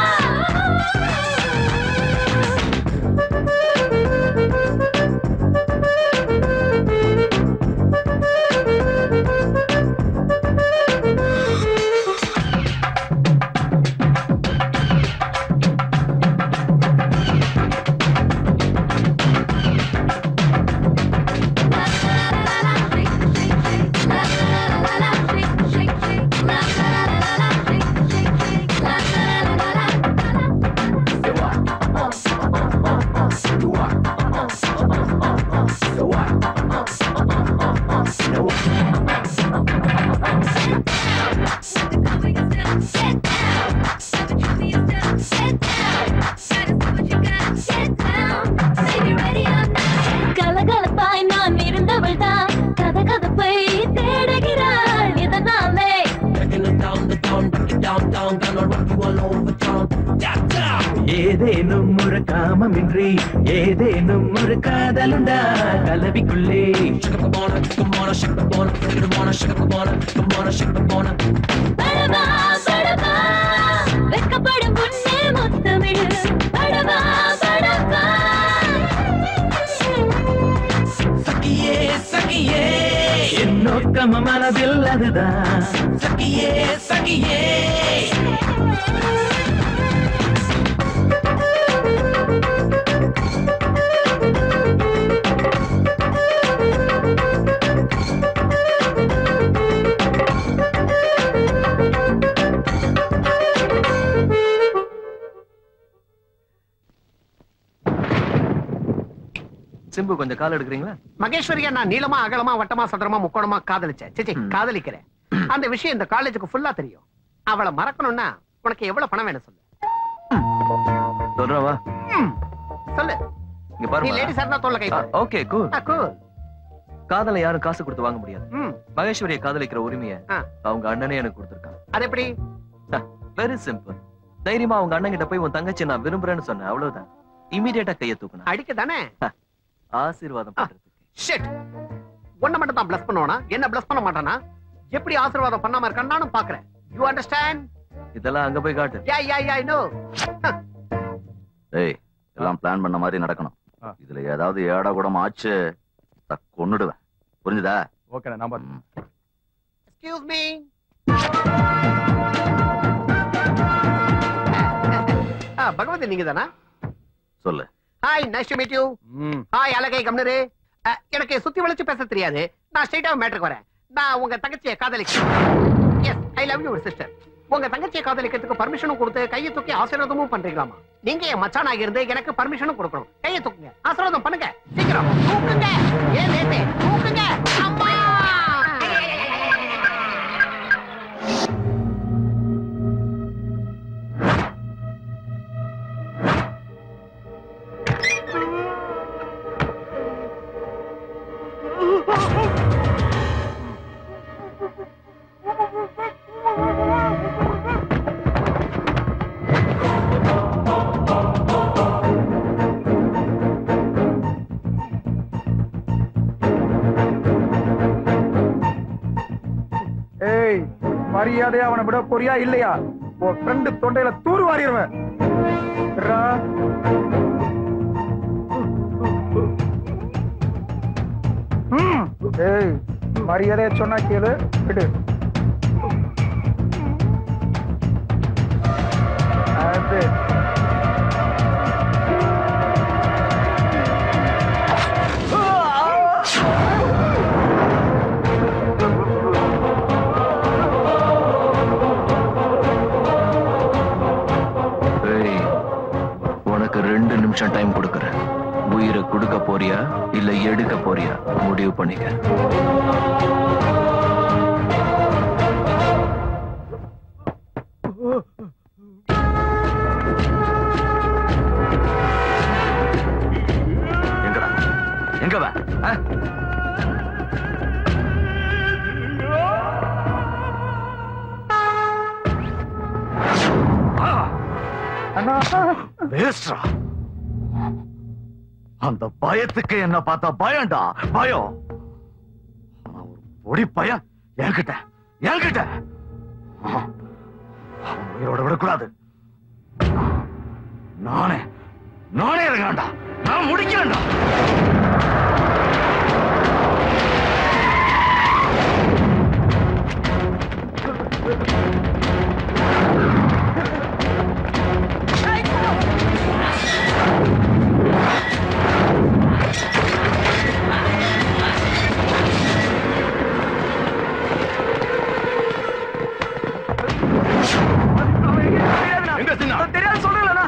கலகலப்பாய் நான் இருந்தவள் தான் கதகதப்பை தேடுகிறாள் இதனாலே ஏதேனும் ஒரு காமமின்றி ஏதேனும் ஒரு காதலுண்டா கலவிக்குள்ளே படவா படவா வெக்கப்படும் முன்னே முத்தமிடு படவா படவா சகியே சகியே என் நோக்கம் மனதில் அதுதான் சகியே சகியே சிம்பு கொஞ்சம் கால் எடுக்கிறீங்களா மகேஸ்வரியா நான் நீளமா அகலமா வட்டமா சதுரமா முக்கோணமா காதலிச்சேன் சிச்சி காதலிக்கிறேன் அந்த விஷயம் இந்த காலேஜுக்கு ஃபுல்லா தெரியும் அவளை மறக்கணும்னா உனக்கு எவ்வளவு பணம் வேணும் சொல்லு சொல்றேன் வா ம், சொல்லு இங்க நீ பாருமா லேடி சார் தான் தோல்ல கை போடு. ஓகே கூல் ஆ, cool. காதலை யாரும் காசு கொடுத்து வாங்க முடியாது ம், மகேஸ்வரியை காதலிக்கிற உரிமையை ஆ. அவங்க அண்ணனே எனக்கு கொடுத்திருக்கான் அது எப்படி வெரி சிம்பிள் தைரியமா அவங்க அண்ணன் கிட்ட போய் உன் தங்கச்சி நான் விரும்புறேன்னு சொன்னேன் அவ்வளவுதான் இமீடியட்டா கைய தூக்குனா அடிக்க தானே ஆசீர்வாதம் பண்றது ஷிட் உன்னை மட்டும் தான் பிளஸ் பண்ணுவானா என்ன பிளஸ் பண்ண மாட்டானா எப்படி ஆசீர்வாதம் பண்ணாம இருக்கான்னு நானும் பாக்குறேன் யூ அண்டர்ஸ்டாண்ட் இதெல்லாம் அங்க போய் காட்டு யா யா யா நோ ஏய் எல்லாம் பிளான் பண்ண மாதிரி நடக்கணும் இதுல ஏதாவது ஏடா கூடம் ஆச்சு த- கொன்னுடுவேன் புரிஞ்சுதா ஓகே நான் பாத்து எக்ஸ்கியூஸ் மீ பகவதி நீங்க தானா சொல்லு hi nice to meet you hi அழகை கம்னரு எனக்கு சுத்தி வளைச்சு பேச தெரியாது நான் ஸ்ட்ரைட்டா மேட்டருக்கு வரேன் நான் உங்க தங்கச்சியை காதலிக்கிறேன் yes I love you sister உங்க தங்கச்சியை காதலிக்கிறதுக்கு பர்மிஷனும் கொடுத்து கையை தூக்கி ஆசீர்வாதமும் பண்றீங்களாமா நீங்க என் மச்சானாக இருந்து எனக்கு பர்மிஷனும் கொடுக்கணும் கையை தூக்குங்க ஆசீர்வாதம் பண்ணுங்க சீக்கிரம் தூக்குங்க ஏன் லேட்டு தூக்குங்க அம்மா ஏய் மரியாதையா அவனை விட போறியா இல்லையா உன் ஃப்ரெண்டு தொண்டையில தூர் வாரிடுவேன் ரா. ம். ஏய் மரியாதையா சொன்னா கேளு விடு அது ஏய், உனக்கு ரெண்டு நிமிஷம் டைம் கொடுக்கறேன் உயிரை கொடுக்க போறியா இல்ல எடுக்க போறியா முடிவு பண்ணிக்க எங்கடா எங்க வா ஆ? அண்ணா வேஸ்ட்ரா அந்த பயத்துக்கு என்ன பார்த்தா பயம்டா பயம் ஆனா ஒரு பொடி பயம் என்கிட்ட என்கிட்ட அவன் உயிரோட விடக்கூடாது நானே நானே இறங்காண்டா நான் முடிக்கிறேன்டா எங்க சின்ன தெரியாது சொல்றேன்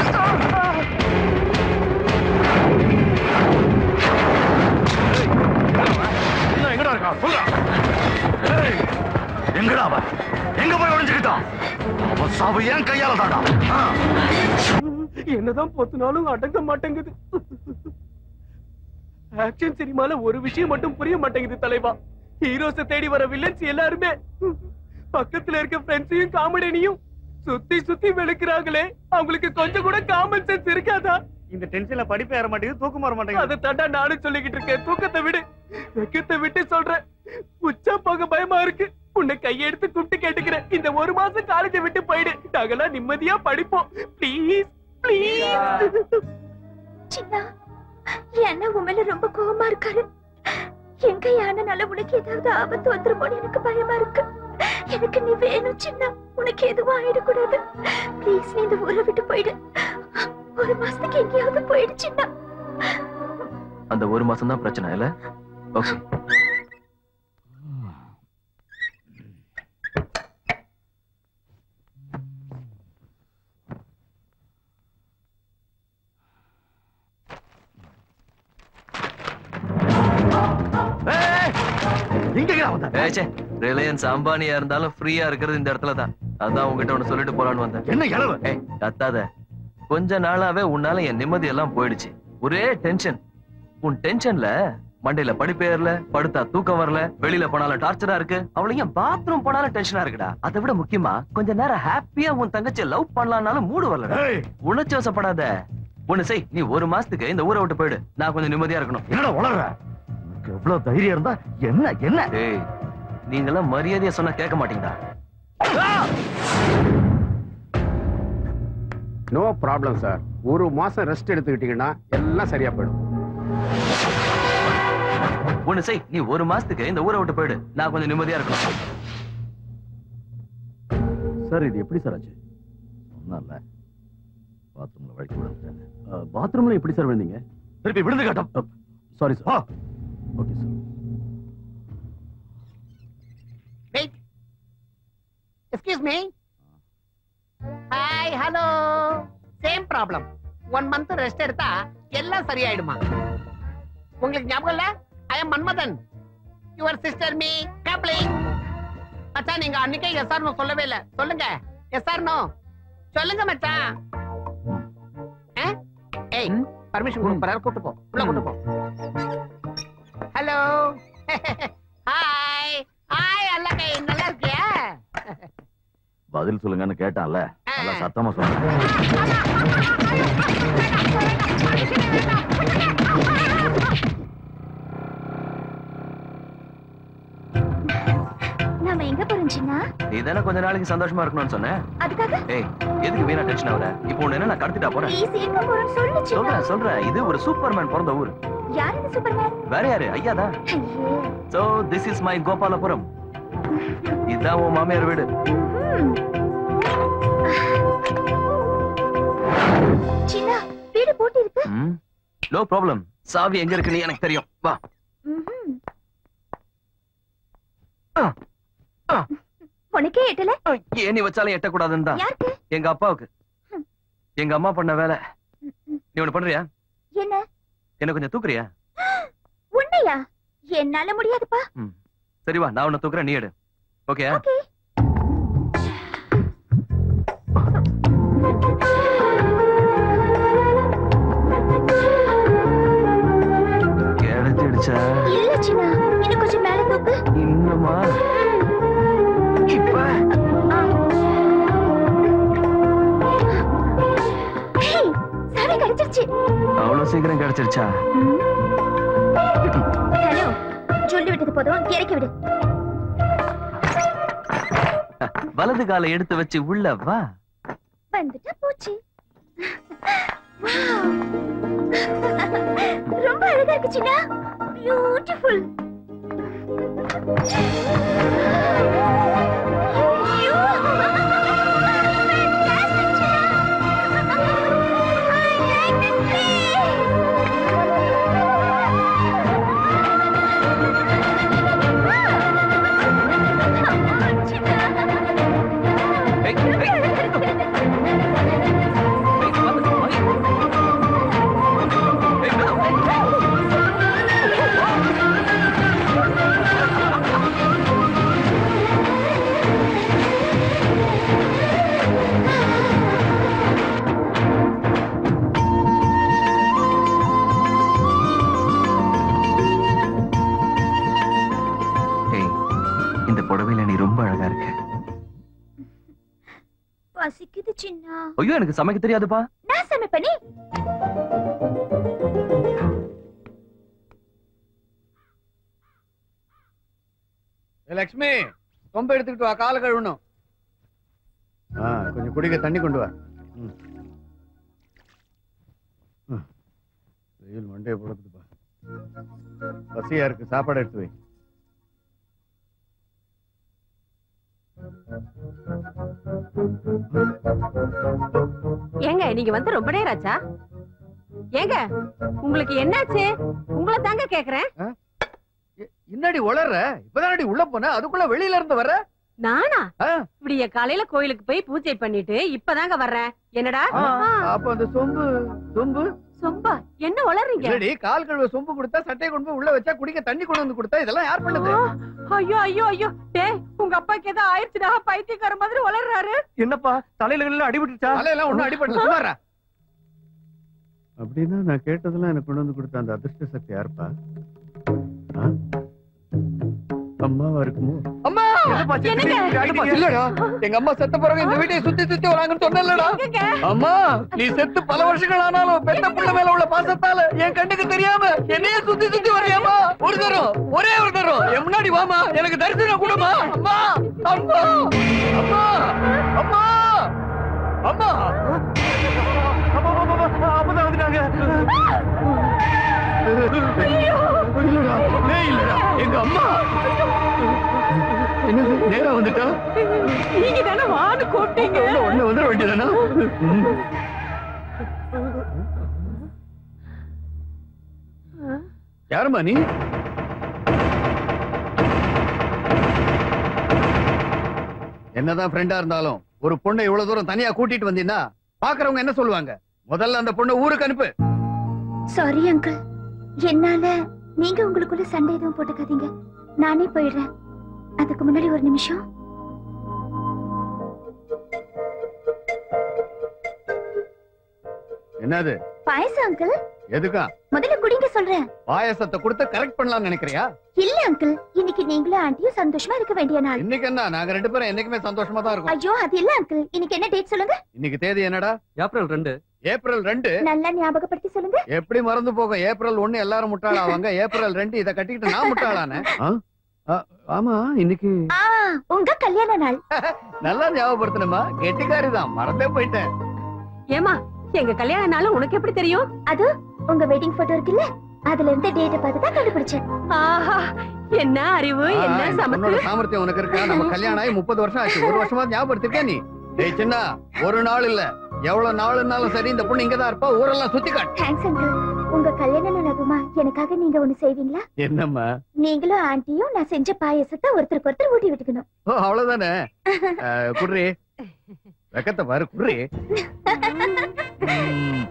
எங்கடா இருக்கா சொல்றா ஏய், எங்கடா அவன் எங்க போய் ஒளிஞ்சுக்கிட்டான் அவன் சாவு ஏன் கையால தாடா என்னதான் பொத்துனாலும் அடங்க மாட்டேங்குது ஆக்ஷன் சினிமால ஒரு விஷயம் மட்டும் புரிய மாட்டேங்குது தலைவா ஹீரோஸ தேடி வர வில்லன்ஸ் எல்லாருமே பக்கத்துல இருக்க ஃப்ரெண்ட்ஸையும் காமெடியனையும் சுத்தி சுத்தி வெளுக்கிறாங்களே அவங்களுக்கு கொஞ்சம் கூட காமன் சென்ஸ் இருக்காதா இந்த டென்ஷன்ல படிப்பு ஏற மாட்டேங்குது தூக்கம் வர மாட்டேங்குது அதை தாண்டா நானும் சொல்லிக்கிட்டு இருக்கேன் தூக்கத்தை விடு வெக்கத்தை விட்டு சொல்றேன் உச்சா போக பயமா இருக்கு உன்னை கையெடுத்து கூப்பிட்டு கேட்டுக்கிறேன் இந்த ஒரு மாசம் காலேஜை விட்டு போயிடு நாங்கெல்லாம் நிம்மதியா படிப்போம் ப்ளீஸ் ப்ளீஸ் சின்னா என் அண்ணன் உன் மேல ரொம்ப கோவமா இருக்காரு எங்க யானைனால உனக்கு ஏதாவது ஆபத்து வந்துருமோன்னு எனக்கு பயமா இருக்கு எனக்கு நீ வேணும் சின்ன உனக்கு எதுவும் ஆயிடக்கூடாது ப்ளீஸ் நீ இந்த ஊரை விட்டு போயிடு ஒரு மாசத்துக்கு எங்கேயாவது போயிடு சின்ன அந்த ஒரு மாசம் தான் பிரச்சனை இல்ல ஓகே இங்க எங்கடா வந்த ஏய், ச்சே ரிலையன்ஸ் அம்பானியா இருந்தாலும் ஃப்ரீயா இருக்கிறது இந்த இடத்துல தான் அதான் உங்ககிட்ட ஒண்ணு சொல்லிட்டு போலான்னு வந்தேன் என்ன இளவு ஏய் கத்தாத கொஞ்ச நாளாவே உன்னால என் நிம்மதி எல்லாம் போயிடுச்சு ஒரே டென்ஷன் உன் டென்ஷன்ல மண்டையில படிப்பு ஏறல படுத்தா தூக்கம் வரல வெளியில போனாலும் டார்ச்சரா இருக்கு அவளும் ஏன் பாத்ரூம் போனாலும் டென்ஷனா இருக்குடா அதை விட முக்கியமா கொஞ்ச நேரம் ஹாப்பியா உன் தங்கச்சியை லவ் பண்ணலாம்னாலும் மூடு வரல உணர்ச்சி வசப்படாத ஒண்ணு செய் நீ ஒரு மாசத்துக்கு இந்த ஊரை விட்டு போயிடு நான் கொஞ்சம் நிம்மதியா இருக்கணும் என்னடா உளற உனக்கு எவ்வளவு தைரியம் இருந்தா என்ன என்ன டேய் நீங்கெல்லாம் மரியாதையா சொன்னா கேட்க மாட்டீங்கடா நோ ப்ராப்ளம் சார் ஒரு மாசம் ரெஸ்ட் எடுத்துக்கிட்டீங்கன்னா எல்லாம் சரியா போயிடும் ஒண்ணு செய் நீ ஒரு மாசத்துக்கு இந்த ஊரை விட்டு போயிடு நான் கொஞ்சம் நிம்மதியா இருக்கணும் சார் இது எப்படி சார் ஆச்சு சொன்னல பாத்ரூம்ல வழி விழுந்துட்டேன் பாத்ரூம்ல எப்படி சார் விழுந்தீங்க திருப்பி விழுந்து காட்டும் sorry sir okay sir wait excuse me hi hello same problem one month rest எடுத்தா எல்லாம் சரியாயிடுமா உங்களுக்கு ஞாபகம் இல்ல I am Manmadhan your sister me coupling மச்சான் நீங்க அன்னைக்கே எஸ் ஆர் நோ சொல்லவே இல்ல சொல்லுங்க எஸ் ஆர் நோ சொல்லுங்க மச்சான் ஆ? ஏய் பர்மிஷன் கொடுக்க போறாரு கூட்டு போ உள்ள கூட்டு போ ஹலோ ஹாய் ஹாய் அல்லகை நல்லா இருக்கியா பதில் சொல்லுங்கன்னு கேட்டான்ல நல்லா சத்தமா சொல்லுங்க நாம எங்க போறோம் சின்னா நீ தானே கொஞ்ச நாளைக்கு சந்தோஷமா இருக்கணும்னு சொன்னேன் அதுக்காக ஏய் எதுக்கு வீணா டென்ஷன் ஆகுற இப்போ உன்னை என்ன நான் கடத்திட்டா போறேன் ப்ளீஸ் எங்க போறோம் சொல்லு சின்னா சொல்றேன் சொல்றேன் இது ஒரு சூப்பர்மேன் பிறந்த ஊர் யார் இந்த சூப்பர்மேன் வேற யாரு ஐயாதான் so this is my Gopalapuram இதான் உன் மாமியார் வீடு சின்னா வீடு போட்டு இருக்கு நோ ப்ராப்ளம் சாவி எங்க இருக்குன்னு எனக்கு தெரியும் வா ம்ஹும். உனக்கே எட்டல ஏணி வச்சாலும் எட்டக்கூடாதுன்னு தான் யாருக்கு எங்க அப்பாவுக்கு எங்க அம்மா பண்ண வேலை நீ ஒண்ணு பண்றியா என்ன என்ன கொஞ்சம் தூக்குறியா உன்னையா என்னால முடியாதுப்பா சரி வா நான் உன்னை தூக்குறேன் நீ எடு ஓகே கிடைச்சிடுச்சா இல்ல சின்னா இன்னும் கொஞ்சம் மேல தூக்கு இன்னுமா இப்ப ஹேய், சாவி கிடைச்சிருச்சு அவ்வளவு சீக்கிரம் கிடைச்சிருச்சா ஹலோ சொல்லி விட்டது போதும் இறக்கி விடு வலது காலை எடுத்து வச்சு உள்ள வா வந்துட்டா போச்சு Wow. ரொம்ப அழகா இருக்கு சின்னா பியூட்டிஃபுல் ஏய் இந்த புடவையில நீ ரொம்ப அழகா இருக்க பசிக்குது சின்னா ஐயோ எனக்கு சமைக்க தெரியாதுப்பா நான் சமைப்பனே ஏ, லக்ஷ்மி கொம்ப எடுத்துக்கிட்டு வா கால கழுவணும் ஆ, கொஞ்சம் குடிக்க தண்ணி கொண்டு வா ம். ம். வெயில் மண்டைய புழக்குதுப்பா பசியா இருக்கு சாப்பாடு எடுத்து வை ஏங்க நீங்க வந்து ரொம்ப நேரம் ஆச்சா ஏங்க உங்களுக்கு என்னாச்சு உங்களை தாங்க கேக்குறேன் என்னடி உளற இப்பதானடி உள்ள போன அதுக்குள்ள வெளியில இருந்து வர நானா விடிய காலையில கோயிலுக்கு போய் பூஜை பண்ணிட்டு இப்பதாங்க வர்றேன் என்னடா அப்ப அந்த சொம்பு சொம்பு சொம்பா என்ன வளர்றீங்க இல்லடி கால் கழுவ சொம்பு கொடுத்தா சட்டையை கொண்டு போய் உள்ள வச்சா குடிக்க தண்ணி கொண்டு வந்து கொடுத்தா இதெல்லாம் யார் பண்ணது ஐயோ ஐயோ ஐயோ டேய் உங்க அப்பாக்கு ஏதோ ஆயிடுச்சுடா பைத்தியக்கார மாதிரி வளர்றாரு என்னப்பா தலையில அடிபட்டுச்சா தலையெல்லாம் ஒண்ணும் அடிபடல சுமாரா அப்படின்னா நான் கேட்டதெல்லாம் எனக்கு கொண்டு வந்து கொடுத்த அந்த அதிர்ஷ்ட சக்தி யாருப்பா ஆ? அம்மாவா இருக்குமோ அம்மா இல்லடா எங்க அம்மா செத்த பிறகு இந்த வீட்டை சுத்தி சுத்தி வராங்கன்னு சொன்னேன்லடா அம்மா நீ செத்து பல வருஷங்கள் ஆனாலும் பெத்த புள்ள மேல உள்ள பாசத்தால என் கண்ணுக்கு தெரியாம என்னையே சுத்தி சுத்தி வரையாமா ஒரு தரம் ஒரே ஒரு தரம் என் முன்னாடி வாமா எனக்கு தரிசனம் கொடுமா அம்மா அம்மா அம்மா அம்மா அம்மா அப்பதான் வந்துட்டாங்க இல்லடா டேய் இல்லடா எங்க அம்மா என்னது நேரா வந்துட்டா நீங்க தானே வான்னு கூப்பிட்டீங்க ஒண்ணு வந்துட வேண்டியதானா யாரும்மா நீ என்னதான் ஃப்ரெண்டா இருந்தாலும் ஒரு பொண்ணை இவ்வளவு தூரம் தனியா கூட்டிட்டு வந்தீங்கன்னா பாக்குறவங்க என்ன சொல்லுவாங்க முதல்ல அந்த பொண்ணை ஊருக்கு அனுப்பு சாரி அங்கிள் என்னால நீங்க உங்களுக்குள்ள சண்டை எதுவும் போட்டுக்காதீங்க நானே போயிடுறேன் அதுக்கு முன்னாடி ஒரு நிமிஷம் என்னது பாயசம் அங்கிள் எதுக்கா முதல்ல குடிங்க சொல்றேன் பாயசத்தை கொடுத்து கரெக்ட் பண்ணலாம்னு நினைக்கிறியா இல்ல அங்கிள் இன்னைக்கு நீங்களும் ஆண்டியும் சந்தோஷமா இருக்க வேண்டிய நாள் இன்னைக்கு என்ன நாங்க ரெண்டு பேரும் என்னைக்குமே சந்தோஷமா தான் இருக்கோம் ஐயோ அது இல்ல அங்கிள் இன்னைக்கு என்ன டேட் சொல்லுங்க இன்னைக்கு தேதி என்னடா ஏப்ரல் ரெண்டு ஏப்ரல் ரெண்டு நல்லா ஞாபகப்படுத்தி சொல்லுங்க எப்படி மறந்து போகும் ஏப்ரல் ஒண்ணு எல்லாரும் முட்டாளாவாங்க ஏப்ரல் ரெண்டு இத கட்டிக்கிட்டு நான் முட்டாளானே ஆ? ஆ, ஆமா இன்னைக்கு ஆ உங்க கல்யாண நாள் நல்லா ஞாபகப்படுத்தணுமா கெட்டிக்காரி தான் மறந்தே போயிட்டேன் ஏமா எங்க கல்யாண நாள் உனக்கு எப்படி தெரியும் அது உங்க வெட்டிங் போட்டோ இருக்குல்ல அதுல இருந்த டேட்டை பார்த்து தான் கண்டுபிடிச்சேன் ஆஹா என்ன அறிவு ஆ, என்ன இந்த சமத்து பொண்ணோட சாமர்த்தியம் உனக்கு இருக்கா நம்ம கல்யாணம் ஆகி முப்பது வருஷம் ஆச்சு ஒரு வருஷமா ஞாபகப்படுத்திருக்க நீ டேய் சின்ன ஒரு நாள் இல்ல எவ்வளவு நாளுனாலும் சரி இந்த பொண்ணு இங்கதான் இருப்பா ஊரெல்லாம் சுத்தி காட்டு தேங்க்ஸ் அங்கிள் உங்க கல்யாண நாள் அதுமா எனக்காக நீங்க ஒண்ணு செய்வீங்களா என்னம்மா நீங்களும் ஆண்டியும் நான் செஞ்ச பாயசத்தை ஒருத்தருக்கு ஒருத்தர் ஊட்டி விட்டுக்கணும் ஓ அவ்வளவுதானே ஆ, குர்ரி வெக்கத்தை பாரு குர்ரி ம்.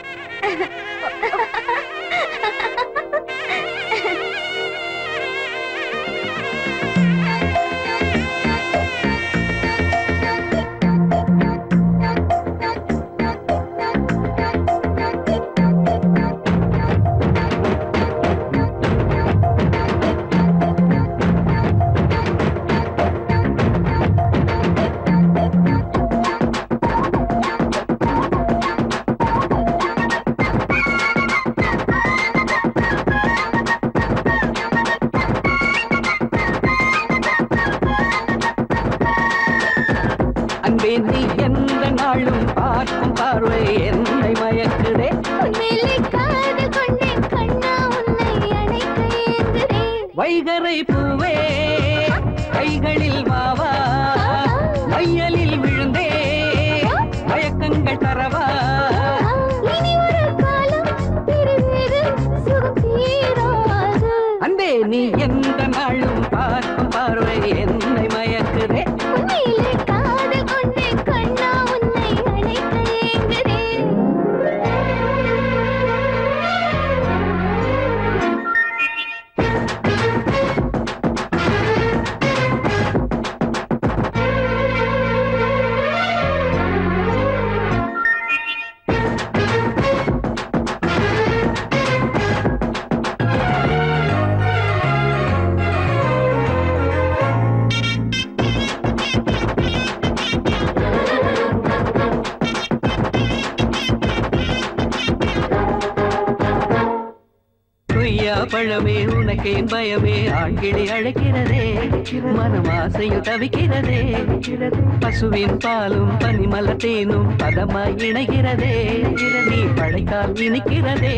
அன்பே நீ எந்த நாளும் பார்க்கும் பார்வை என்னை மயக்குதே வைகரை பூவே கைகளில் வாவா மையலில் விழுந்தே மயக்கங்கள் தரவா அன்பே நீ எந்த நாளும் பார்க்கும் பார்வை என்னை மயக்குதே கொய்யா பழமே உனக்கே பயமே ஆண்கிளி அழைக்கிறதே மனம் ஆசையும் தவிக்கிறதே பசுவின் பாலும் பனிமலர் தேனும் பதமாய் இணைகிறதே நீ படைத்தால் இனிக்கிறதே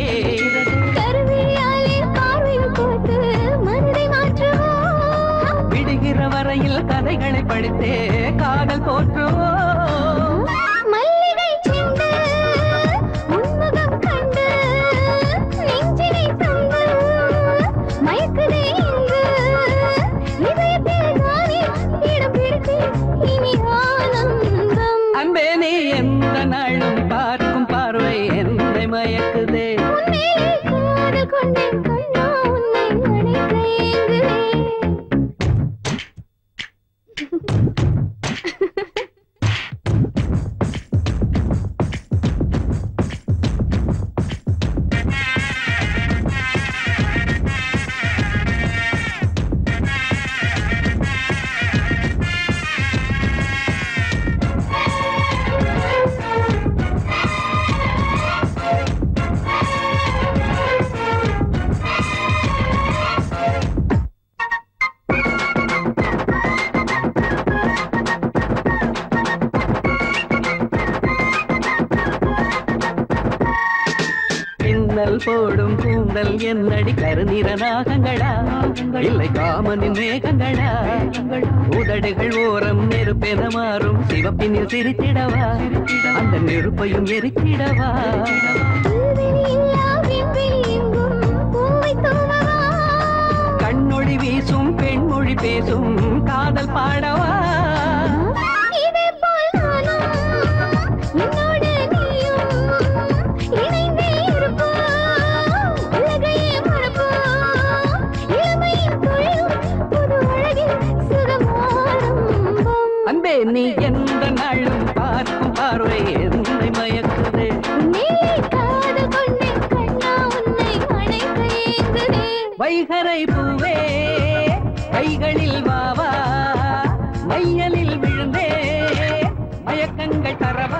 விடுகிற வரையில் கதைகளை படித்தே காதல் தோற்றுவோம் மல்லிகை செண்டு உன்முகம் கண்டு நெஞ்சினை தந்து மயக்குதே இங்கு இதயத்தில் தானே இடம் பிடித்து இனி ஆனந்தம் அன்பே நீ எந்த நாளும் பார்க்கும் பார்வை என்னை மயக்குதே ஊஞ்சல் போடும் கூந்தல் என்னடி கருநிற நாகங்களா இல்லை காமனின் மேகங்களா உதடுகள் ஓரம் நெருப்பென மாறும் சிவப்பினில் சிரித்திடவா அந்த நெருப்பையும் எரித்திடவா கண்ணொளி வீசும் பெண்மொழி பேசும் காதல் பாடவா அன்பே நீ எந்த நாளும் பார்க்கும் பார்வை என்னை மயக்குதே வைகரை பூவே கைகளில் வாவா மையலில் விழுந்தே மயக்கங்கள் தரவா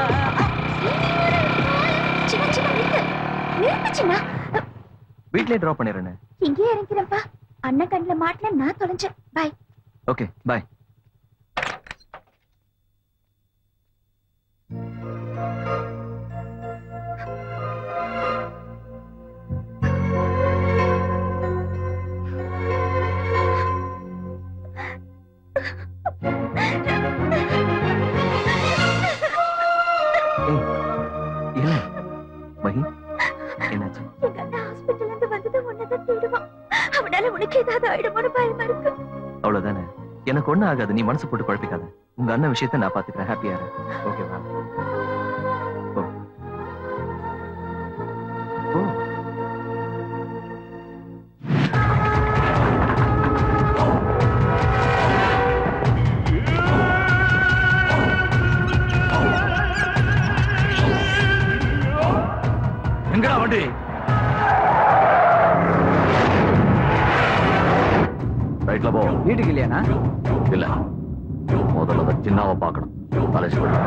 வீட்லயே டிராப் பண்ணிடுறேன் இங்கே இறங்கிறப்பா அண்ணன் கண்ணுல மாட்டல நான் தொலைஞ்சேன் பாய் ஓகே பாய் இல்ல மகி என்னாச்சு எங்க அண்ணன் ஹாஸ்பிட்டல்ல இருந்து வந்தது உன்னதான் தேடுவான் அவனால உனக்கு ஏதாவது ஆயிடுமோன்னு பயமா இருக்கு அவ்வளவுதானே எனக்கு ஒண்ணும் ஆகாது நீ மனசு போட்டு குழப்பிக்காத உங்க அண்ணன் விஷயத்தை நான் பாத்துக்கிறேன் ஹாப்பியா ஓகேவா எங்கடா வண்டி ரைட்ல போ வீட்டுக்கு இல்லையாண்ணா இல்ல முதல்ல அந்த சின்னாவை பார்க்கணும் தலைச்சு போடு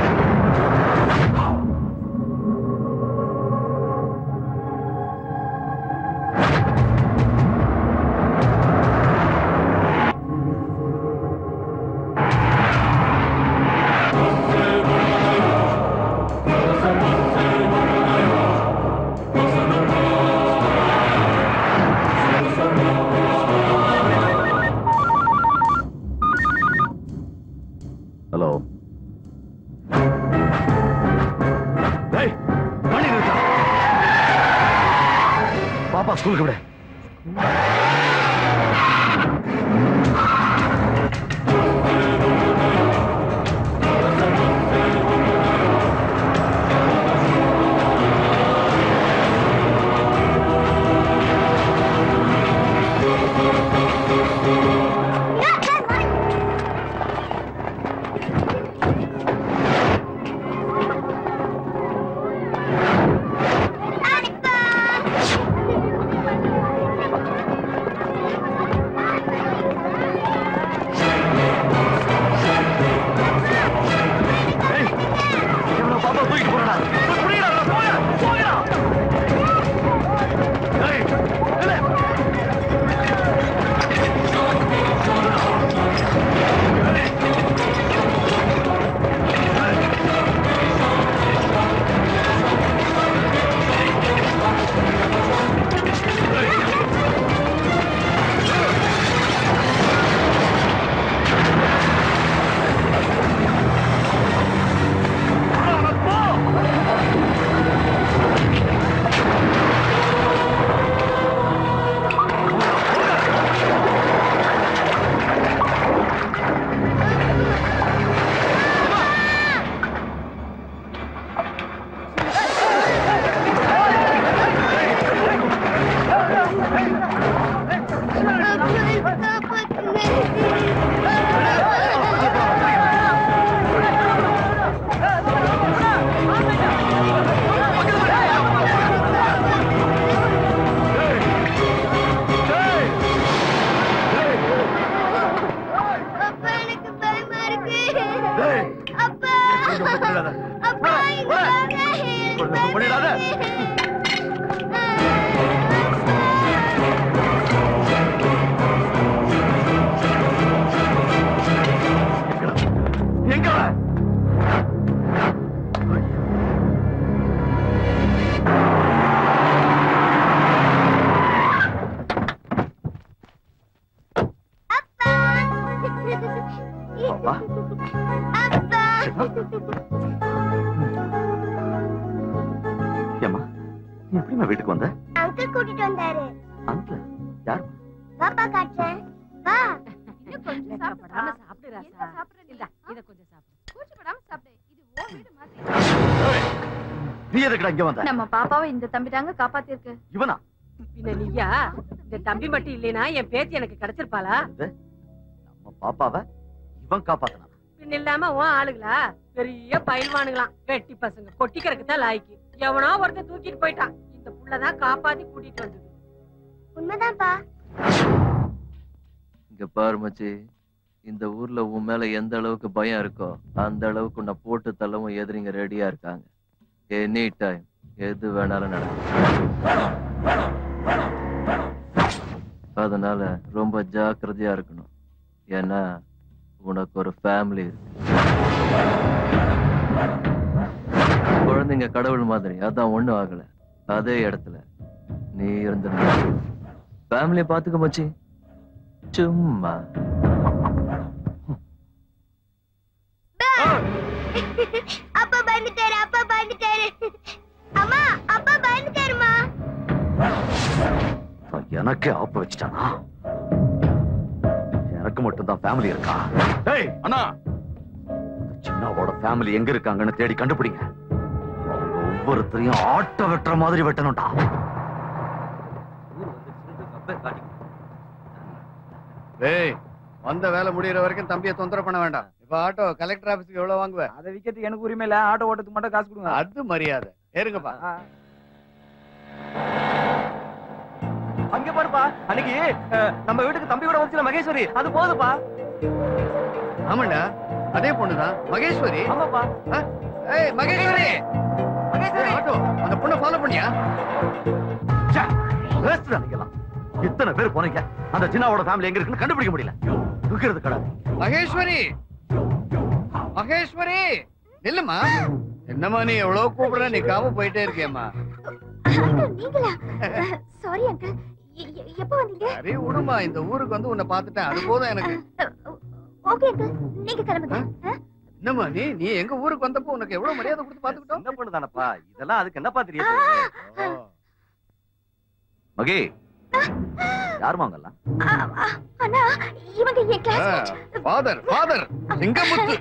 ஹலோ டேய் வண்டி நிறுத்தா பாப்பா ஸ்கூலுக்கு விட பாப்பா தூக்கி போறடா புரியடா போயா போயா டேய் இல்ல எங்க அவன்? ஏம்மா நீ எப்படிம்மா வீட்டுக்கு வந்த அங்கிள் கூட்டிட்டு வந்தாரு அங்கிள் யார் பாப்பா காட்டுறேன் வா இன்னும் கொஞ்சம் சாப்பிடாம சாப்பிடு ராசா இந்தா இத கொஞ்சம் சாப்பிடு கூச்சப்படாம சாப்பிடு இது ஓ வீடு மாதிரி நீ எதுக்குடா இங்க வந்த நம்ம பாப்பாவை இந்த தம்பி தாங்க காப்பாத்திருக்கு இவனா பின்ன நீயா இந்த தம்பி மட்டும் இல்லைனா என் பேத்தி எனக்கு கிடைச்சிருப்பாளா நம்ம பாப்பாவை இவன் காப்பாத்தனா பின்ன இல்லாம உன் ஆளுங்களா பெரிய பயில்வானுங்களாம் வெட்டி பசங்க கொட்டிக்கிறதுக்கு தான் லாய்க்கு எவனோ ஒருத்தன் தூக்கிட்டு போயிட்டான் இந்த புள்ளதான் காப்பாத்தி கூட்டிட்டு வந்தது உண்மைதான்ப்பா இங்க பாரு மச்சி இந்த ஊர்ல உன் மேல எந்த அளவுக்கு பயம் இருக்கோ அந்த அளவுக்கு உன்னை போட்டு தள்ளவும் எதிரிங்க ரெடியா இருக்காங்க எனி டைம் எது வேணாலும் நடக்கும் அதனால ரொம்ப ஜாக்கிரதையா இருக்கணும் ஏன்னா உனக்கு ஒரு ஃபேமிலி இருக்கு குழந்தைங்க கடவுள் மாதிரி அதான் ஒண்ணும் ஆகல அதே இடத்துல நீ இருந்திருந்த ஃபேமிலியை பாத்துக்க மச்சி சும்மா அப்பா பயந்துட்டாரு அப்பா பயந்துட்டாரு அம்மா அப்பா பயந்துட்டாருமா அவன் எனக்கே ஆப்பு வச்சுட்டானா எனக்கு மட்டும்தான் ஃபேமிலி இருக்கா டேய் அண்ணா இந்த சின்னாவோட ஃபேமிலி எங்க இருக்காங்கன்னு தேடி கண்டுபிடிங்க அவங்க ஒவ்வொருத்தரையும் ஆட்ட வெட்டுற மாதிரி வெட்டணும்டா டேய் வந்த வேலை முடியற வரைக்கும் தம்பியை தொந்தரவு பண்ண வேண்டாம் இப்ப ஆட்டோ கலெக்டர் ஆபீஸ்க்கு எவ்வளவு வாங்குவ அதை விக்கிறதுக்கு எனக்கு உரிமை இல்ல ஆட்டோ ஓட்டத்துக்கு மட்டும் காசு கொடுங்க அது மரியாதை ஏறுங்கப்பா அங்க பாருப்பா அன்னைக்கு அஹ், நம்ம வீட்டுக்கு தம்பி கூட வந்துச்சுல மகேஸ்வரி அது போதுப்பா ஆமாண்டா அதே பொண்ணுதான் மகேஸ்வரி ஆமாப்பா ஆ? ஏய் மகேஸ்வரி ஏய், ஆட்டோ அந்த பொண்ணை ஃபாலோ பண்ணியா பேசுறானுங்கலாம் இத்தனை பேர் போனீங்க அந்த சின்னாவோட ஃபேமிலி எங்க இருக்குன்னு கண்டுபிடிக்க முடியல இருக்கிறது கடை மகேஸ்வரி மகேஸ்வரி நில்லுமா என்னம்மா நீ எவ்வளவு கூப்பிடுற நிக்காம போயிட்டே இருக்கியம்மா அங்கிள் நீங்களா சாரி அங்கிள் எப்போ வந்தீங்க சரி விடுமா இந்த ஊருக்கு வந்து உன்னை பார்த்துட்டேன் அது போதும் எனக்கு ஓகே அங்கிள் நீங்க கிளம்புங்க ஆ? என்னம்மா நீ நீ எங்க ஊருக்கு வந்தப்போ உனக்கு எவ்வளவு மரியாதை கொடுத்து பாத்துக்கிட்டோம் என்ன பண்ணுதானப்பா இதெல்லாம் அதுக்கு என்னப்பா தெரியும் மகே யாருமா அங்கெல்லாம் ஆ, ஆ, அண்ணா இவங்க என் கிளாஸ் ஃபாதர் ஃபாதர் சிங்கமுத்து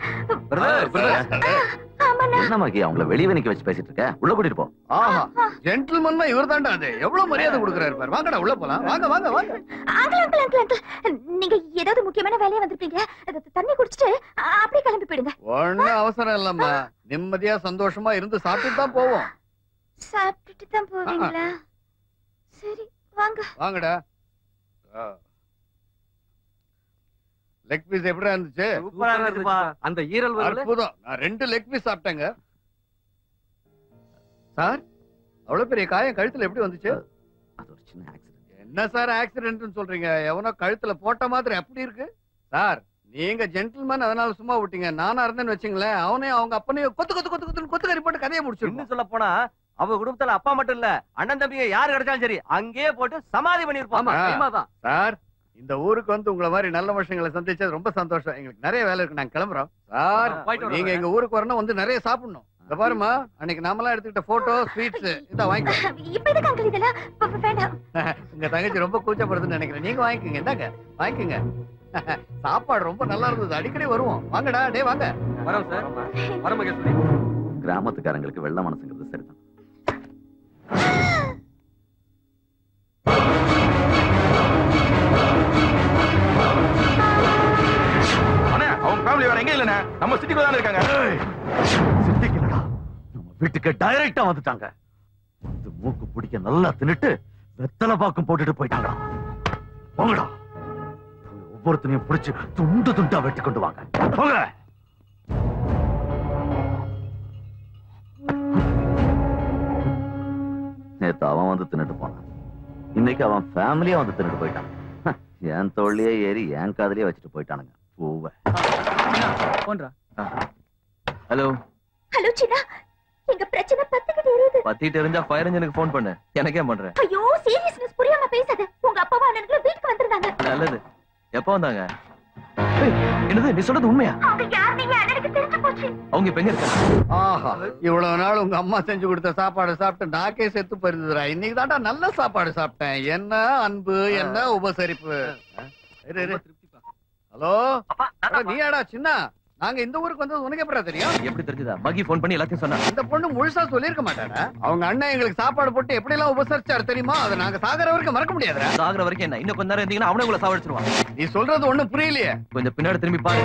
என்ன மகி அவங்கள வெளியே நிக்க வச்சு பேசிட்டு இருக்க உள்ள கூட்டிட்டு போ ஆஹா ஜென்டில்மன்னா இவர் தாண்டா அது எவ்வளவு மரியாதை கொடுக்குறாரு பாரு வாங்கடா உள்ள போலாம் வாங்க வாங்க வாங்க அங்கிள் அங்கிள் அங்கிள் அங்கிள் நீங்க ஏதாவது முக்கியமான வேலையா வந்திருப்பீங்க அது தண்ணி குடிச்சிட்டு ஆ, அப்படியே கிளம்பி போயிடுங்க ஒண்ணும் அவசரம் இல்லம்மா நிம்மதியா சந்தோஷமா இருந்து சாப்பிட்டு தான் போவோம் சாப்பிட்டுட்டு தான் போவீங்களா சரி வாங்க வாங்கடா லெக் பீஸ் எப்படிடா இருந்துச்சு சூப்பரா இருந்துச்சுப்பா அந்த ஈரல் வரல அற்புதம் நான் ரெண்டு லெக் பீஸ் சாப்பிட்டேங்க சார் அவ்வளவு பெரிய காயம் கழுத்துல எப்படி வந்துச்சு என்ன சார் ஆக்சிடென்ட்னு சொல்றீங்க எவனோ கழுத்துல போட்ட மாதிரி அப்படி இருக்கு சார் நீங்க ஜென்டில்மேன் அதனால சும்மா விட்டீங்க நானா இருந்தேன்னு வச்சுங்களேன் அவனே அவங்க அப்பனையும் கொத்து கொத்து கொத்து கொத்து கொத்துக்கறி போட்டு கதையை முடிச்சிருக்கோம் இன்னும் சொல்ல போனா அவ குடும்பத்துல அப்பா மட்டும் இல்ல அண்ணன் தம்பிங்க யாரு கிடைச்சாலும் சரி அங்கேயே போட்டு சமாதி பண்ணிருப்பான் ஆ. சார் இந்த ஊருக்கு வந்து உங்களை மாதிரி நல்ல மனுஷங்களை சந்திச்சது ரொம்ப சந்தோஷம் எங்களுக்கு நிறைய வேலை இருக்கு நாங்க கிளம்புறோம் சார் ஆ, போயிட்டு வரோம். நீங்க எங்க ஊருக்கு வரணும் வந்து நிறைய சாப்பிடணும் இந்த பாருமா அன்னைக்கு நாமெல்லாம் எடுத்துக்கிட்ட போட்டோ ஸ்வீட்ஸ் இத வாங்கிக்கோ இப்ப எதுக்கு அங்கிள் இதெல்லாம் ப- ப- வேண்டாம் உங்க தங்கச்சி ரொம்ப கூச்சப்படுதுன்னு நினைக்கிறேன் நீங்க வாங்கிக்கோங்க இந்தாங்க வாங்கிக்கோங்க சாப்பாடு ரொம்ப நல்லா இருந்தது அடிக்கடி வருவோம் வாங்கடா டேய் வாங்க வரோம் சார் வர மகேஸ்வரி கிராமத்துக்காரங்களுக்கு வெள்ள மனசுங்கிறது சரிதான் அண்ணே அவங்க ஃபேமிலி வேற எங்க இல்லண்ணே நம்ம சிட்டிக்குள்ள தானே இருக்காங்க சிட்டிக்கு இல்லடா நம்ம வீட்டுக்கு டைரக்டா வந்துட்டாங்க இந்த மூக்கு பிடிக்க நல்லா தின்னுட்டு வெத்தலை பாக்கும் போட்டுட்டு போயிட்டாங்கடா போங்கடா போய் ஒவ்வொருத்தனையும் பிடிச்சு துண்டு துண்டா வெட்டி கொண்டு வாங்க போங்க நேத்து அவன் வந்து தின்னுட்டு போனான் இன்னைக்கு அவன் ஃபேமிலியா வந்து தின்னுட்டு போயிட்டான் ஹ, என் தோல்லையே ஏறி என் காதலியே வச்சுட்டு போயிட்டானுங்க பூவ போன்றா ஹலோ ஹலோ சின்னா எங்க பிரச்சனை பத்துக்கிட்டு எரியுது பத்திட்டு இருந்தா ஃபயர் இன்ஜினுக்கு ஃபோன் பண்ணு எனக்கே பண்றேன் ஐயோ சீரியஸ்னஸ் புரியாம பேசாத உங்க அப்பாவா அண்ணனுக்கு வீட்டுக்கு வந்திருந்தாங்க நல்லது எப்போ வந்தாங்க ஏய், என்னது நீ சொல்றது உண்மையா அவங்க யார் நீங்க அண்ணனுக்கு தெரிஞ்சு போச்சு அவங்க இப்ப எங்க இருக்காங்க ஆஹா இவ்வளவு நாள் உங்க அம்மா செஞ்சு கொடுத்த சாப்பாடு சாப்பிட்டு நாக்கே செத்து போயிருந்துடா இன்னைக்கு தான்டா நல்ல சாப்பாடு சாப்பிட்டேன் என்ன அன்பு என்ன உபசரிப்பு இரு, இரு. ஹலோ அட, நீயாடா சின்ன நாங்க இந்த ஊருக்கு வந்தது உனக்கு எப்படா தெரியும் எப்படி தெரிஞ்சதா மகி போன் பண்ணி எல்லாத்தையும் சொன்னா இந்த பொண்ணு முழுசா சொல்லிருக்க மாட்டாடா அவங்க அண்ணன் எங்களுக்கு சாப்பாடு போட்டு எப்படி எல்லாம் உபசரிச்சாரு தெரியுமா அதை நாங்க சாகர வரைக்கும் மறக்க முடியாதுடா சாகுற வரைக்கும் என்ன இன்னும் கொஞ்ச நேரம் இருந்தீங்கன்னா அவனே உங்களை சாவடிச்சிருவான் நீ சொல்றது ஒண்ணும் புரியலையே கொஞ்சம் பின்னாடி திரும்பி பாரு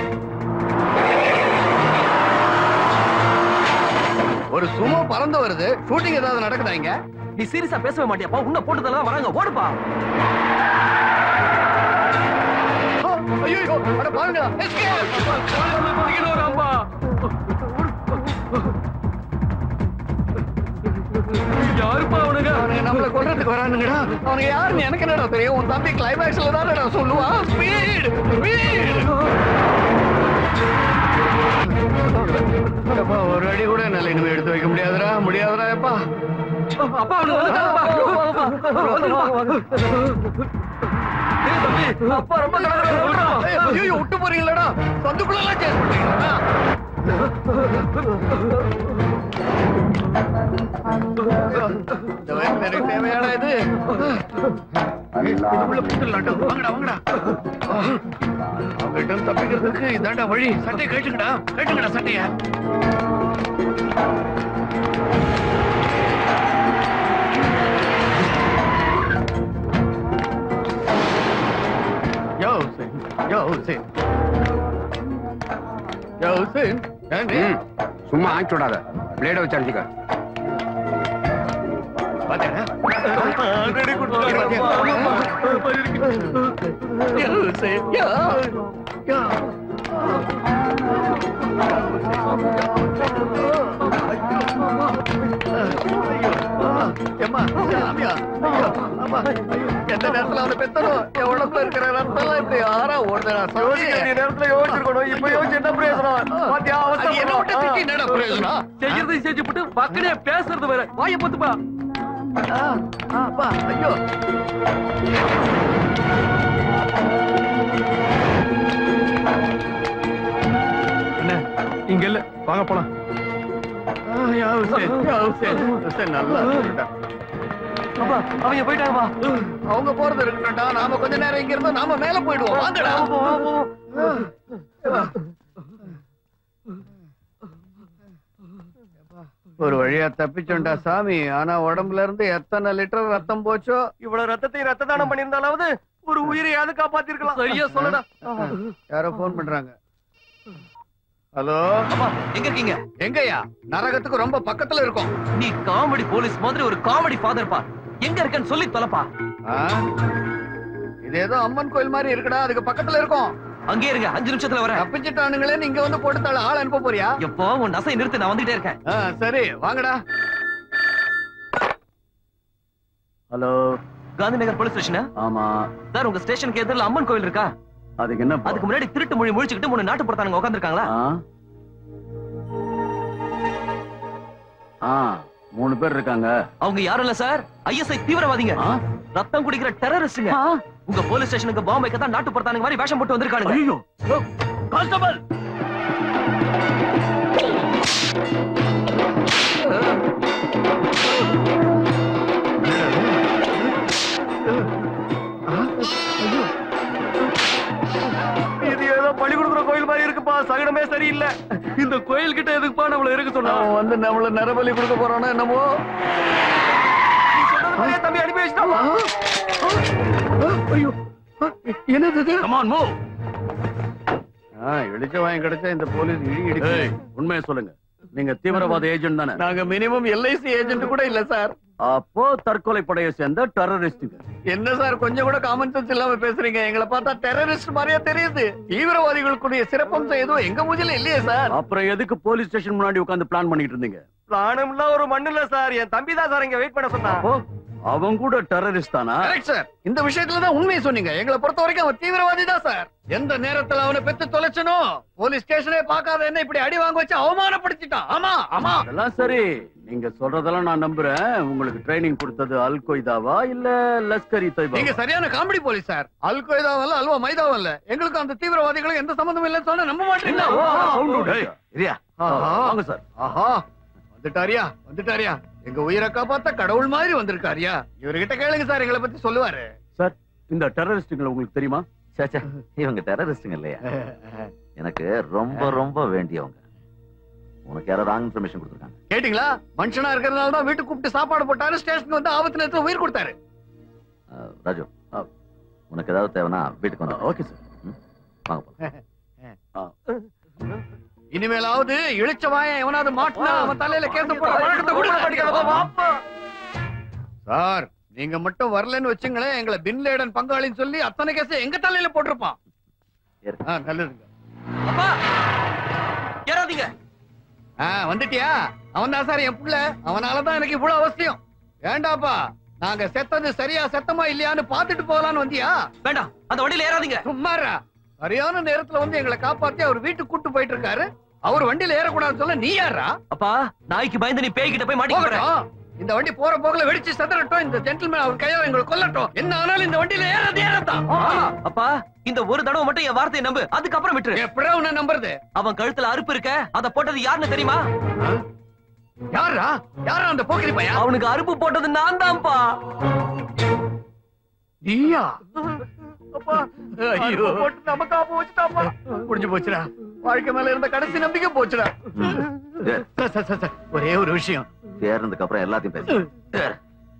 ஒரு சுமோ பறந்து வருது ஷூட்டிங் ஏதாவது நடக்குதா இங்க நீ சீரியஸா பேசவே மாட்டியாப்பா உன்னை போட்டதெல்லாம் தான் வராங்க ஓடுப்பா ஐயோ அட பாருங்க யாருப்பா அவனுங்க அவனுங்க நம்மள கொல்றதுக்கு வரானுங்கடா அவனுங்க யாருன்னு எனக்கு என்னடா தெரியும் உன் தம்பி கிளைமேக்ஸ்ல தானடா சொல்லுவான் ஸ்பீட் ஸ்பீட் ஒரு அடி கூட என்னால இனிமே எடுத்து வைக்க முடியாதுடா முடியாதுடா எப்பா அப்பா அப்பா ரொம்ப ஐயோ விட்டு போறீங்களடா சந்துக்குள்ள எல்லாம் சேஸ் பண்றீங்களா இந்த வயசுல எனக்கு தேவையாடா இது இதுக்குள்ள புட்டுலாண்டா வாங்கடா வாங்கடா அவங்ககிட்ட இருந்து தப்பிக்கிறதுக்கு இதாண்டா வழி சட்டையை கேட்டுங்கடா கேட்டுங்கடா சட்டைய யோ ஹுசேன் யோ ஹுசேன் யோ ஹுசேன் ஏண்டி சும்மா ஆக்கி விடாத பிளேட வச்சு அடிச்சுக்க பாத்தியாடா யோ ஹுசேன் யோ யோ ஏம்மா, சாமியா, ஐயோ, அம்மா, ஐயோ, எந்த நேரத்துல அவனை பெத்தனும் என் உடம்புல இருக்கிற ரத்தம் எல்லாம் இப்படி ஆறா ஓடுதா யோசிக்க வேண்டிய நேரத்துல யோசிச்சிருக்கணும் இப்ப யோசிச்சு என்ன பிரயோஜனம் பாத்தியா அது என்ன விட்டு திட்டி என்னடா பிரயோஜனம் செய்யறதை செஞ்சுட்டு பக்கனே பேசுறது வேற வாய பத்துப்பா ஆ, ஆ, அப்பா, ஐயோ என்ன இங்க இல்ல வாங்க போலாம் ஆ, யா ஹுசேன், யா ஹுசேன், ஹுசேன் நல்லா இருக்குடா. அப்பா அவங்க போயிட்டாங்கப்பா அவங்க போறது இருக்கட்டும்டா நாம கொஞ்ச நேரம் இங்க இருந்தா நாம மேல போயிடுவோம் வாங்கடா ஒரு வழியா தப்பிச்சோண்டா சாமி ஆனா உடம்புல இருந்து எத்தனை லிட்டர் ரத்தம் போச்சோ இவ்வளவு ரத்தத்தையும் ரத்த தானம் பண்ணியிருந்தாலாவது ஒரு உயிரையாவது காப்பாத்திருக்கலாம் சரியா சொல்லுடா யாரோ போன் பண்றாங்க ஹலோ எங்க இருக்கீங்க எங்கய்யா நரகத்துக்கு ரொம்ப பக்கத்துல இருக்கோம் நீ காமெடி போலீஸ் மாதிரி ஒரு காமெடி ஃபாதர் பா எங்க இருக்கன்னு சொல்லி தொலைப்பா ஆ? இது ஏதோ அம்மன் கோயில் மாதிரி இருக்குடா அதுக்கு பக்கத்துல இருக்கும் அங்கே இருங்க அஞ்சு நிமிஷத்துல வரேன் தப்பிச்சிட்டானுங்களே நீங்க வந்து போட்டு தள்ள ஆள் அனுப்ப போறியா எப்போ உன் நசை நிறுத்து நான் வந்துட்டே இருக்கேன் ஆ, சரி வாங்கடா ஹலோ காந்தி நகர் போலீஸ் ஸ்டேஷனா ஆமா சார் உங்க ஸ்டேஷனுக்கு எதிரில் அம்மன் கோயில் இருக்கா அதுக்கு என்ன அதுக்கு முன்னாடி திருட்டு மொழி முழிச்சுக்கிட்டு மூணு நாட்டு புறத்தானுங்க உட்காந்துருக்காங்களா ஆ மூணு பேர் இருக்காங்க அவங்க யாரும் இல்ல சார் ஐஎஸ்ஐ தீவிரவாதிங்க ரத்தம் குடிக்கிற டெரரிஸ்டுங்க உங்க போலீஸ் ஸ்டேஷனுக்கு பாம்பு வைக்க தான் நாட்டு புறத்தானுங்க மாதிரி வேஷம் போட்டு வந்திருக்கானுங்க ஐயோ கான்ஸ்டபிள் இது ஏதோ பழி கொடுக்குற கோயில் மாதிரி இருக்குப்பா சகனமே சரியில்லை இந்த கோயில் கிட்ட எதுக்குப்பா நம்மள இருக்க சொன்னா அவன் வந்து நம்மள நரபலி கொடுக்க போறானோ என்னமோ சொன்னது தம்பி அனுப்பி வச்சுட்டாமா ஐயோ என்னது இது கமான் மூவ் ஆ, இடிச்ச வாங்கி கிடைச்சா இந்த போலீஸ் இடி இடிக்கு ஏய் உண்மையை சொல்லுங்க நீங்க தீவிரவாத ஏஜென்ட் தானே நாங்க மினிமம் எல்ஐசி ஏஜென்ட் கூட இல்ல சார் அப்போ தற்கொலை படையை சேர்ந்த டெரரிஸ்டுங்க என்ன சார் கொஞ்சம் கூட காமன் சென்ஸ் இல்லாம பேசுறீங்க எங்களை பார்த்தா டெரரிஸ்ட் மாதிரியே தெரியுது தீவிரவாதிகளுக்குரிய சிறப்பம்சம் எதுவும் எங்க மூஞ்சில இல்லையே சார் அப்புறம் எதுக்கு போலீஸ் ஸ்டேஷன் முன்னாடி உட்கார்ந்து பிளான் பண்ணிட்டு இருந்தீங்க பிளானும் இல்ல ஒரு மண்ணு இல்ல சார் என் தம்பி தான் சார் இங்க வெயிட் பண்ண சொன்னா ஓ அவன் கூட டெரரிஸ்ட் தானா கரெக்ட் சார் இந்த விஷயத்துல தான் உண்மையை சொன்னீங்க எங்களை பொறுத்த வரைக்கும் அவன் தீவிரவாதி தான் சார் எந்த நேரத்துல அவனை பெத்து தொலைச்சனோ போலீஸ் ஸ்டேஷனே பார்க்காத என்ன இப்படி அடி வாங்க வச்சு அவமானப்படுத்திட்டான் ஆமா ஆமா அதெல்லாம் சரி நீங்க சொல்றதெல்லாம் நான் நம்புறேன் உங்களுக்கு ட்ரைனிங் கொடுத்தது அல் கொய்தாவா இல்ல லஸ்கரி தொய்பா நீங்க சரியான காமெடி போலீஸ் சார் அல் கொய்தாவும் இல்ல அல்வா மைதாவும் இல்ல எங்களுக்கு அந்த தீவிரவாதிகளும் எந்த சம்பந்தமும் இல்லைன்னு சொன்னா நம்ப மாட்டீங்களா இல்ல, ஓ, sound விடு. ஏய், இரியா. ஆஹா. வாங்க சார் ஆஹா வந்துட்டாரியா வந்துட்டாரியா எங்க உயிரை காப்பாத்த கடவுள் மாதிரி வந்திருக்காரியா இவர்கிட்ட கேளுங்க சார் எங்களை பத்தி சொல்லுவாரு சார் இந்த டெரரிஸ்டுங்களை உங்களுக்கு தெரியுமா சே, சே, இவங்க டெரரிஸ்டுங்க இல்லையா எனக்கு ரொம்ப ரொம்ப வேண்டியவங்க உனக்கு யாரோ ராங் இன்ஃபர்மேஷன் கொடுத்துருக்காங்க கேட்டீங்களா மனுஷனா இருக்கிறதுனால தான் வீட்டுக்கு கூப்பிட்டு சாப்பாடு போட்டாரு ஸ்டேஷனுக்கு வந்து ஆபத்து நேரத்துல உயிர் கொடுத்தாரு அஹ், ராஜு உனக்கு ஏதாவது தேவைன்னா வீட்டுக்கு வந்து ஓகே சார் வாங்க போலாம். இனிமேலாவது இழிச்ச வாயன் எவனாவது மாட்டினா அவன் தலையில கேச போட வழக்கத்தை கொடுங்க. சார் நீங்க மட்டும் வரலன்னு வச்சுங்களேன் எங்களை பின் லேடன் பங்காளின்னு சொல்லி அத்தனை கேஸ் எங்க தலையில போட்டிருப்பான் ஆ, நல்லதுங்க ஏறாதீங்க ஆ, வந்துட்டியா அவன் தான் சார் என் புள்ள அவனாலதான் எனக்கு இவ்வளவு அவசியம் ஏண்டாப்பா நாங்க செத்தது சரியா செத்தமா இல்லையான்னு பாத்துட்டு போகலான்னு வந்தியா வேண்டாம் அந்த வண்டியில ஏறாதீங்க சும்மாரா சரியான நேரத்துல வந்து எங்களை காப்பாத்தி அவர் வீட்டுக்கு கூட்டு போயிட்டு இருக்காரு அவர் வண்டியில ஏறக்கூடாதுன்னு சொல்ல நீ யாரா அப்பா நாய்க்கு பயந்து நீ பேய்கிட்ட போய் மாட்டிக்க போற போகட்டும். இந்த வண்டி போற போகல வெடிச்சு செதறட்டும் இந்த ஜென்டில்மேன் அவர் கையால எங்களை கொல்லட்டும் என்ன ஆனாலும் இந்த வண்டியில ஏறது ஏறத்தான் அப்பா இந்த ஒரு தடவை மட்டும் என் வார்த்தையை நம்பு அதுக்கப்புறம் விட்டுரு எப்படா உன்னை நம்புறது அவன் கழுத்துல அறுப்பு இருக்க அத போட்டது யாருன்னு தெரியுமா யாரா யாரா அந்த போக்கிரி பையன் அவனுக்கு அறுப்பு போட்டது நான் தான்ப்பா நீயா அப்பா ஐயோ போட்டு நமக்கு ஆப்பு வச்சுட்டாப்பா முடிஞ்சு போச்சுடா வாழ்க்கை மேல இருந்த கடைசி நம்பிக்கை போச்சுடா சார், சார், சார், சார், ஒரே ஒரு விஷயம் ஏறினதுக்கு அப்புறம் எல்லாத்தையும் பேசு ஏறு.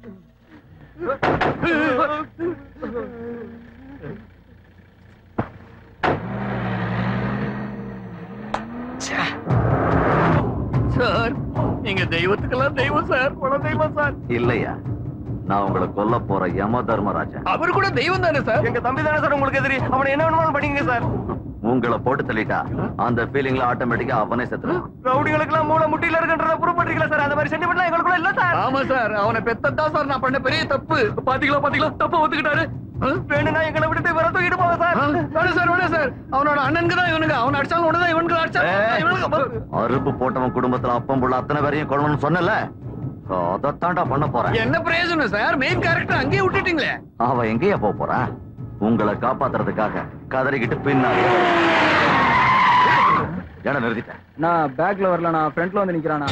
சார் நீங்க தெய்வத்துக்கெல்லாம் தெய்வம் சார் குல தெய்வம் சார் இல்லையா நான் உங்களை கொல்ல போற யம தர்மராஜன் அவர் கூட தெய்வம் தானே சார் எங்க தம்பி தானே சார் உங்களுக்கு எதிரி அவனை என்ன வேணுமாலும் பண்ணிங்க சார் உங்களை போட்டு தள்ளிட்டா அந்த ஃபீலிங்ல ஆட்டோமேட்டிக்கா அவனே செத்துருவான் ரவுடிகளுக்கு எல்லாம் மூளை முட்டியில இருக்குன்றத ப்ரூவ் பண்றீங்களா சார் அந்த மாதிரி சென்டிமெண்ட்லாம் எங்களுக்குள்ள இல்ல சார் ஆமா சார் அவனை பெத்ததா சார் நான் பண்ண பெரிய தப்பு பாத்தீங்களா பாத்தீங்களா தப்ப ஒத்துக்கிட்டாரு வேணும்னா எங்களை விட்டு வர தூக்கிட்டு போங்க சார் வேணும் சார் வேணும் சார் அவனோட அண்ணனுக்கு தான் இவனுங்க அவன் அடிச்சாலும் உடனே இவனுக்கு அடிச்சாலும் இவனுக்கு அறுப்பு போட்டவன் குடும்பத்துல அப்பம் புள்ள அத்தனை பேரையும் கொள்ளணும்னு சொன்னல அதைத்தாண்டா பண்ண போறேன் என்ன பிரயோஜனம் சார் மெயின் கேரக்டர் அங்கேயே விட்டுட்டீங்களே அவ எங்கேயா போக போறான் உங்களை காப்பாத்துறதுக்காக கதறிக்கிட்டு பின்னாடி ஏன்னா நிறுத்திட்டேன் நான் பேக்ல வரல நான் ஃப்ரண்ட்ல வந்து நிக்கிறானா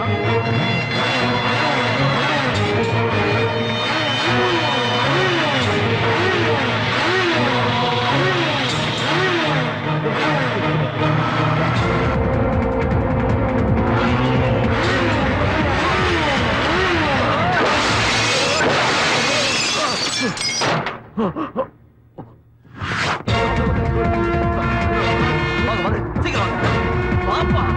வாங்க வாங்க சீக்கிரம் வாங்க வாப்பா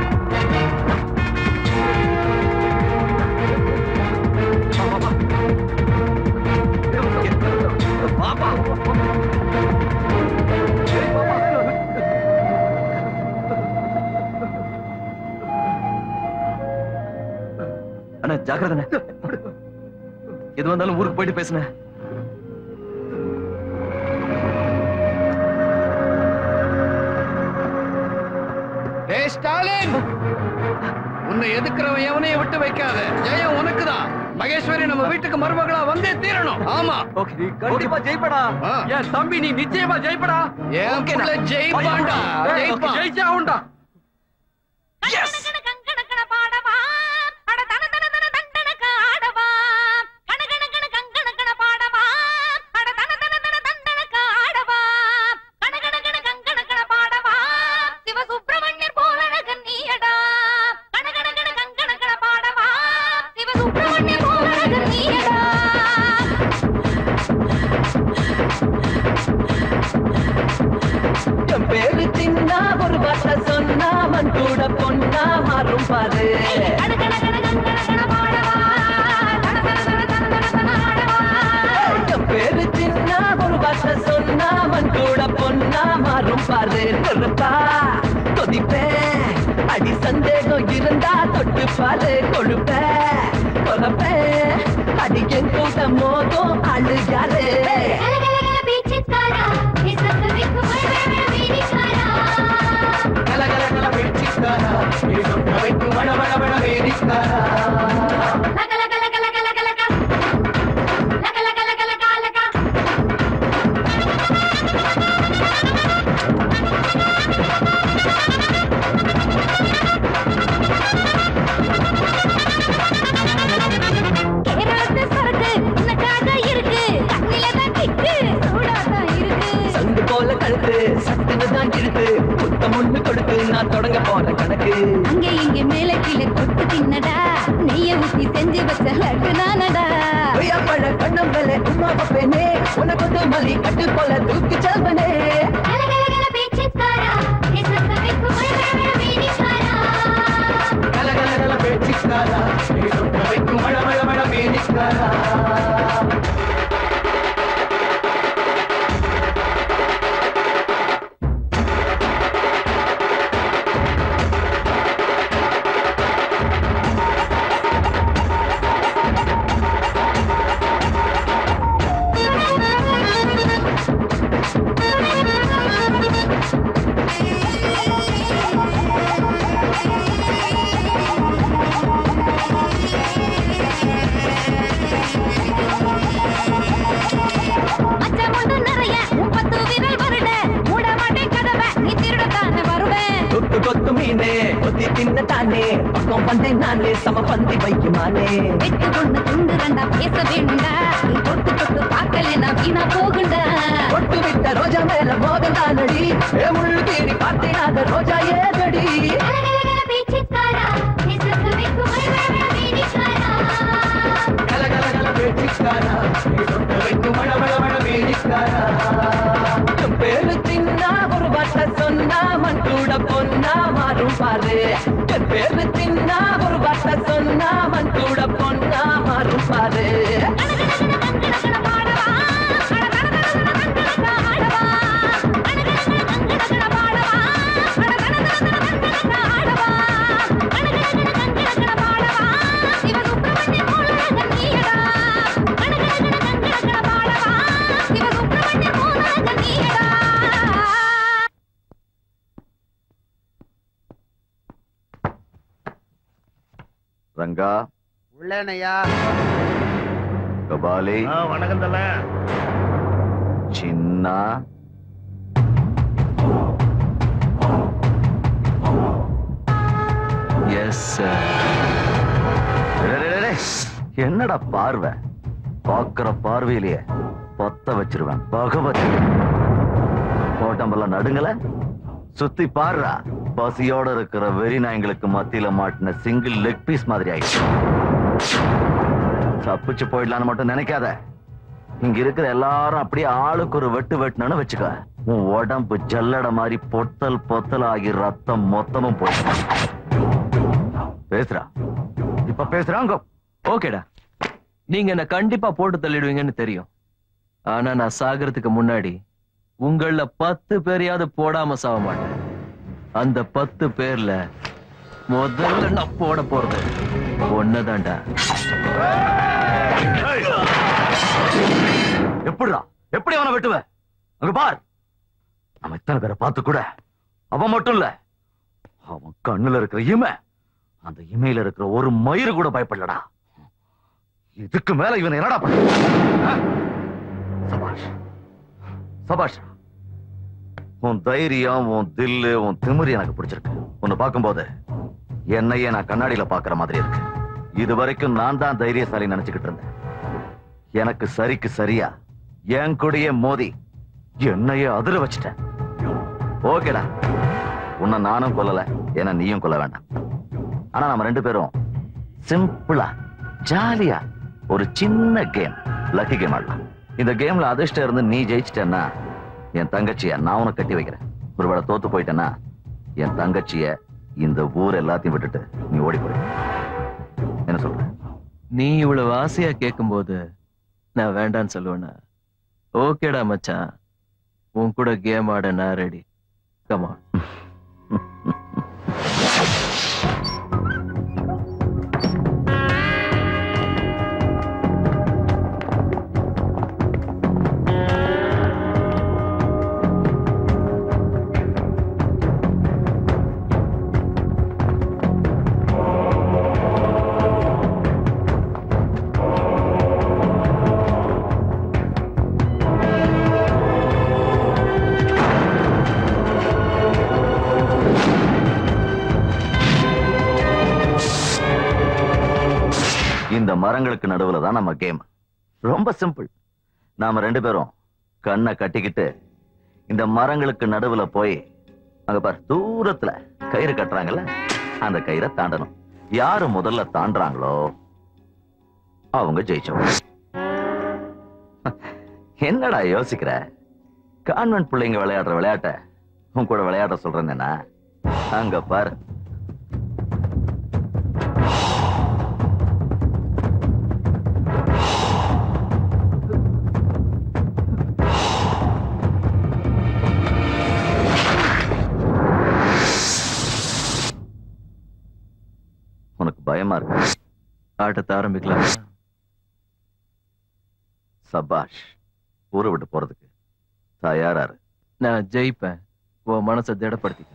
வாப்பா அண்ணா ஜாக்கிரதை எது வந்தாலும் ஊருக்கு போயிட்டு பேசுனேன் டேய் ஸ்டாலின் உன்னை எதுக்குறவன் எவனையும் விட்டு வைக்காத ஜெயம் உனக்குதான் மகேஸ்வரி நம்ம வீட்டுக்கு மருமகளா வந்தே தீரணும் ஆமா நீ கண்டிப்பா ஜெயிப்படா என் தம்பி நீ நிச்சயமா ஜெயிப்படா என் புள்ள ஜெயிப்பான்டா ஜெயிப்பான் ஜெயிச்சா உண்டா சிவசுப்பிரமணியர் போலழகன் நீயடா கணகணகண கங்கணகண பாடவா சிவசுப்பிரமணியர் போலழகன் நீயடா என் பேரு சின்ன ஒரு வார்த்தை சொன்னா மண் கூட பொண்ணா மாறும் பாரு என் பேரு சின்ன ஒரு வார்த்தை சொன்னா மண் கூட பொண்ணா மாறும் பாரு நெருப்பா கொதிப்பேன் அடி சந்தேகம் இருந்தா தொட்டு பாரு கொழுப்ப கொலப்பேன் அடிக்கன் கூட்ட மோதும் ஆளு யாரு கல கல கல பேச்சுக்காரா இது சொன்ன வைத்து வட வட வட வேடிக்காரா கேரளத்து சரக்கு உனக்காக இருக்கு கண்ணில தான் திக்கு சூடாதான் இருக்கு சங்கு போல கழுத்து சட்டுன்னு தான் இழுத்து புத்தம் ஒண்ணு கொடுத்து நான் தொடங்க போற கணக்கு அங்க இங்க மேல கீழே கொட்டு தின்னடா நெய்ய ஊத்தி செஞ்சு வச்ச லட்டு நானடா பழ கண்ணம்பலே உமா பப்பேனே உனக்கு வந்து மலி கட்டு போல தூக்கி செல்வனே கல கல கல பேச்சுக்காரா இது சொன்ன வைத்து வட வட வட வேடிக்காரா மச்சம் ஒன்று நிறைய முப்பத்து விரல் வருட மூட மாட்டேன் கதவை நீ திருடத்தானே வருவேன் கொத்து கொத்து மீனே கொத்தி தின்ன தானே பக்கம் வந்தேன் நானே சம பந்தி வைக்குமானே வெட்டு கொண்டு துண்டு ரெண்டா பேச வேணுண்டா நீ தொட்டு தொட்டு பார்க்கல வீணா போகுண்டா கொட்டு விட்ட ரோஜா மேல மோகம் தானடி ஏ முள்ளு தேடி பார்த்தேனாத ரோஜா ஏதடி கல கல கல பேச்சுக்காரா நீ சொன்ன வைத்து மழ மழ மழ வேடிக்காரா என் பேரு சின்ன ஒரு வார்த்தை சொன்னா மண் கூட பொன்னா மாறும் பாரு என் பேரு சின்ன ஒரு வார்த்தை சொன்னா மண் கூட பொன்னா மாறும் பாரு ரங்கா உள்ளேனையா கபாலி வணக்கம் தல சின்ன எஸ் என்னடா பார்வை பாக்குற பார்வையிலேயே பத்த வச்சிருவேன் பகவத் கோட்டம்பெல்லாம் நடுங்கல சுத்தி பாருடா பசியோட இருக்கிற வெறி நாய்ங்களுக்கு மத்தியில மாட்டின சிங்கிள் லெக் பீஸ் மாதிரி ஆயிடுச்சு தப்பிச்சு போயிடலான்னு மட்டும் நினைக்காத இங்க இருக்கிற எல்லாரும் அப்படியே ஆளுக்கு ஒரு வெட்டு வெட்டுனு வச்சுக்க உன் உடம்பு ஜல்லட மாதிரி பொத்தல் பொத்தல் ஆகி ரத்தம் மொத்தமும் போயிடும் பேசுறா இப்ப பேசுறாங்க ஓகேடா நீங்க என்ன கண்டிப்பா போட்டு தள்ளிடுவீங்கன்னு தெரியும் ஆனா நான் சாகிறதுக்கு முன்னாடி உங்கள பத்து பேரையாவது போடாம சாக மாட்டேன் அந்த பத்து பேர்ல முதல்ல நான் போட போறது ஒன்னதான்டா எப்படிடா எப்படி அவனை வெட்டுவ அங்க பார் நம்ம இத்தனை பேரை பார்த்து கூட அவன் மட்டும் இல்ல அவன் கண்ணுல இருக்கிற இமை அந்த இமையில இருக்கிற ஒரு மயிறு கூட பயப்படலடா இதுக்கு மேல இவன் என்னடா பண்ண ஆ? சபாஷ் சபாஷ் உன் தைரியம் உன் தில்லு உன் திமிரு எனக்கு பிடிச்சிருக்கு உன்னை பார்க்கும்போது என்னையே நான் கண்ணாடியில பாக்குற மாதிரி இருக்கு இது வரைக்கும் நான் தான் தைரியசாலி நினைச்சுக்கிட்டு இருந்தேன் எனக்கு சரிக்கு சரியா என் கூடயே மோதி என்னையே அதிர வச்சுட்டேன் ஓகேடா உன்னை நானும் கொல்லல ஏன்னா நீயும் கொல்ல வேண்டாம் ஆனா நம்ம ரெண்டு பேரும் சிம்பிளா ஜாலியா ஒரு சின்ன கேம் லக்கி கேம் ஆடலாம் இந்த கேம்ல அதிர்ஷ்டம் இருந்து நீ ஜெயிச்சிட்டேன்னா என் தங்கச்சிய நான் உனக்கு கட்டி வைக்கிறேன் ஒருவேளை தோத்து போயிட்டேன்னா என் தங்கச்சிய இந்த ஊர் எல்லாத்தையும் விட்டுட்டு நீ ஓடி போய் என்ன சொல்ற நீ இவ்வளவு ஆசையா கேட்கும்போது நான் வேண்டான்னு சொல்லுவேனா ஓகேடா மச்சான் உன் கூட கேம் ஆட நான் ரெடி கமா இந்த மரங்களுக்கு நடுவுல தான் நம்ம கேம் ரொம்ப சிம்பிள் நாம ரெண்டு பேரும் கண்ணை கட்டிக்கிட்டு இந்த மரங்களுக்கு நடுவுல போய் அங்க பாரு தூரத்துல கயிறு கட்டுறாங்கல்ல அந்த கயிறை தாண்டணும் யாரு முதல்ல தாண்டுறாங்களோ அவங்க ஜெயிச்சவங்க என்னடா யோசிக்கிற கான்வென்ட் பிள்ளைங்க விளையாடுற விளையாட்ட உன் கூட விளையாட சொல்றேன் என்ன அங்க பாரு உனக்கு பயமா இருக்கு ஆட்டத்தை ஆரம்பிக்கலாம் சபாஷ் ஊரை விட்டு போறதுக்கு தயாரா இரு நான் ஜெயிப்பேன் உன் மனசை திடப்படுத்திக்க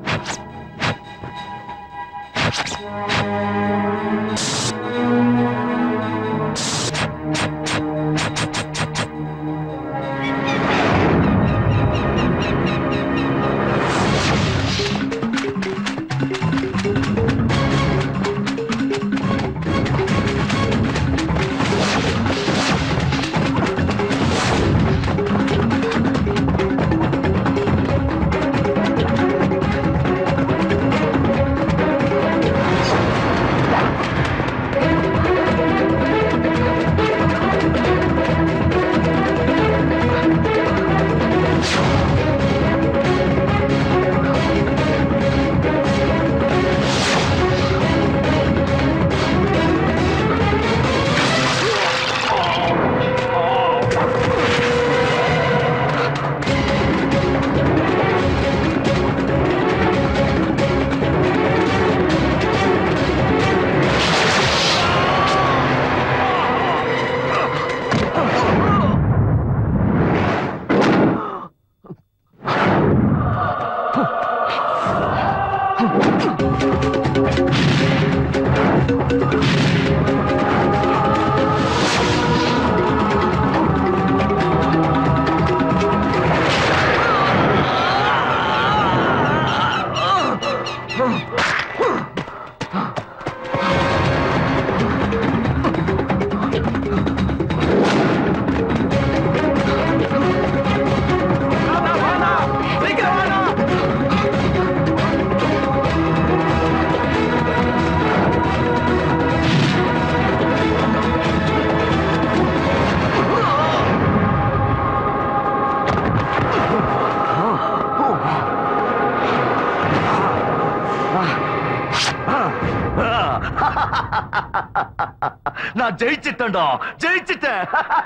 நான் ஜெயிச்சிட்டேன்டா ஜெயிச்சிட்டேன்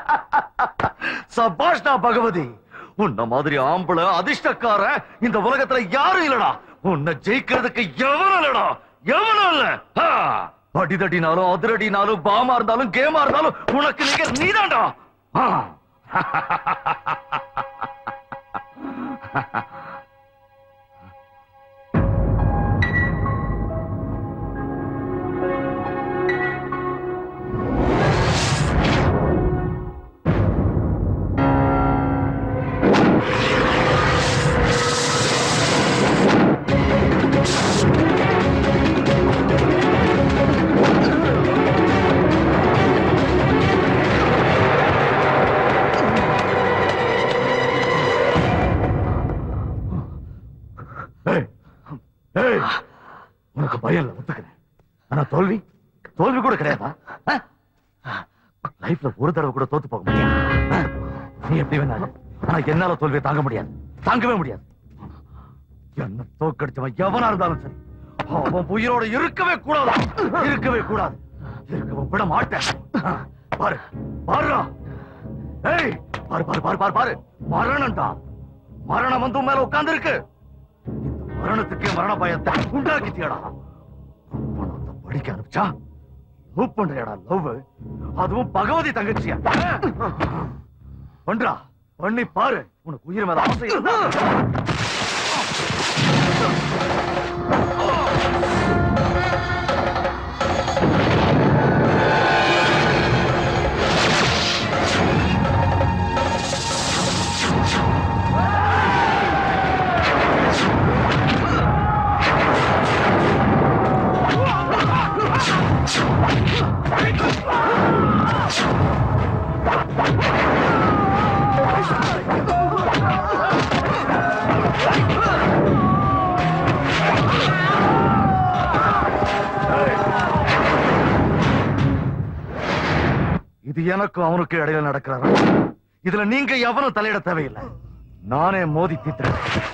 சபாஷ்டா பகவதி உன்ன மாதிரி ஆம்பளை அதிர்ஷ்டக்காரன் இந்த உலகத்துல யாரும் இல்லடா உன்னை ஜெயிக்கிறதுக்கு எவனும் இல்லடா எவனும் இல்ல ஆ! அடிதடினாலும் அதிரடினாலும் பாமா இருந்தாலும் கேமா இருந்தாலும் உனக்கு நீங்க நீதான்டா ஆ! ஏய், ஏய், உனக்கு பயம் இல்ல ஒத்துக்கிறேன் ஆனா தோல்வி தோல்வி கூட கிடையாதா லைஃப்ல ஒரு தடவை கூட தோத்து போக முடியாது ஆ? நீ எப்படி வேணாலும் ஆனா என்னால தோல்வியை தாங்க முடியாது தாங்கவே முடியாது என்ன தோக்கடிச்சவன் எவனா இருந்தாலும் சரி அவன் உயிரோட இருக்கவே கூடாது இருக்கவே கூடாது இருக்கவும் விட மாட்டேன் ஆ, பாரு பாருடா ஏய் பாரு பாரு பாரு பாரு பாரு மரணம்டா மரணம் வந்து உன் மேல உட்கார்ந்து இருக்கு மரணத்துக்கே மரண பயத்தை உண்டாக்கிட்டியடா அப்ப படிக்க ஆரம்பிச்சா லவ் பண்றியாடா லவ் அதுவும் பகவதி தங்கச்சியா பண்றா பண்ணி பாரு உனக்கு உயிர் மேல ஆசை இருந்தா Ah! இது எனக்கும் அவனுக்கு இடையில நடக்கிறாரு இதுல நீங்க எவனும் தலையிட தேவையில்லை நானே மோதி தீத்துறேன்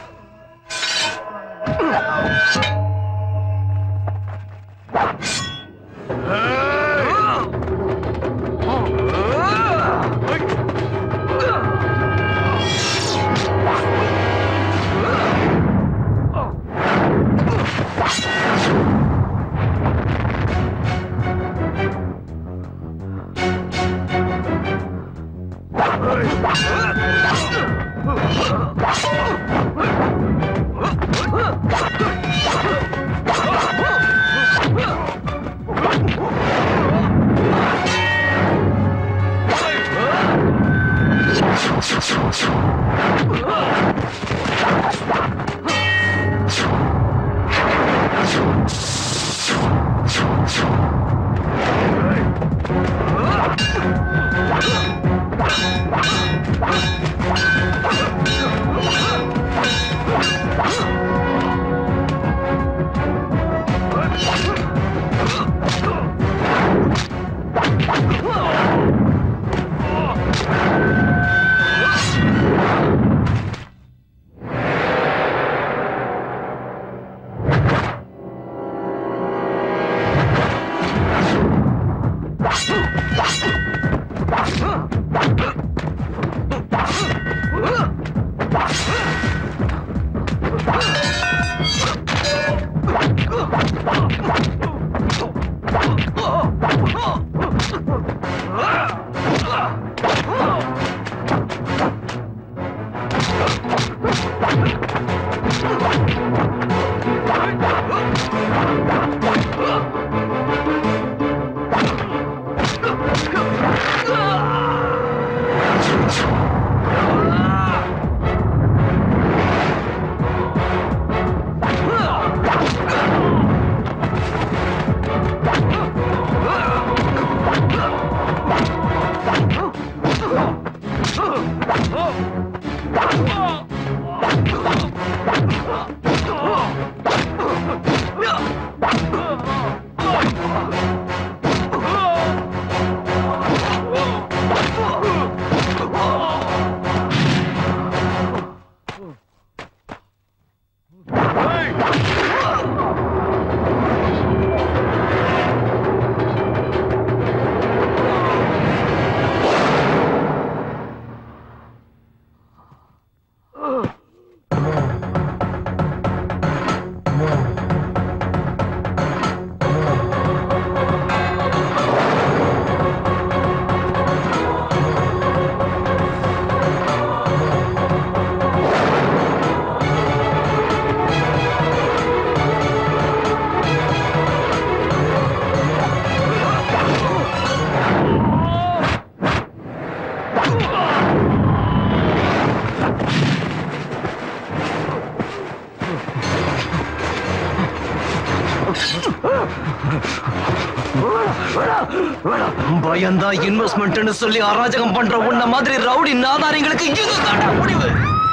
பயம்தான் இன்வெஸ்ட்மெண்ட்னு சொல்லி அராஜகம் பண்ற உன்ன மாதிரி ரவுடி நாதாரிங்களுக்கு இது தாண்டா முடிவு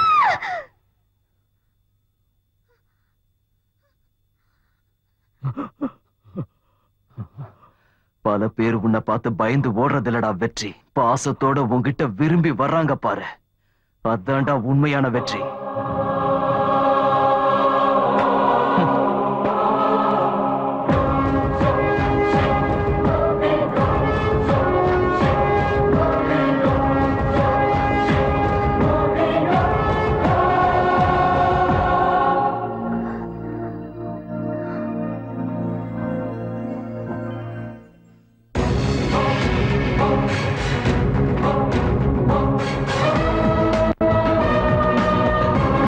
பல பேர் உன்னை பார்த்து பயந்து ஓடுறதில்லடா வெற்றி பாசத்தோட உன்கிட்ட விரும்பி வர்றாங்க பாரு அதான்டா உண்மையான வெற்றி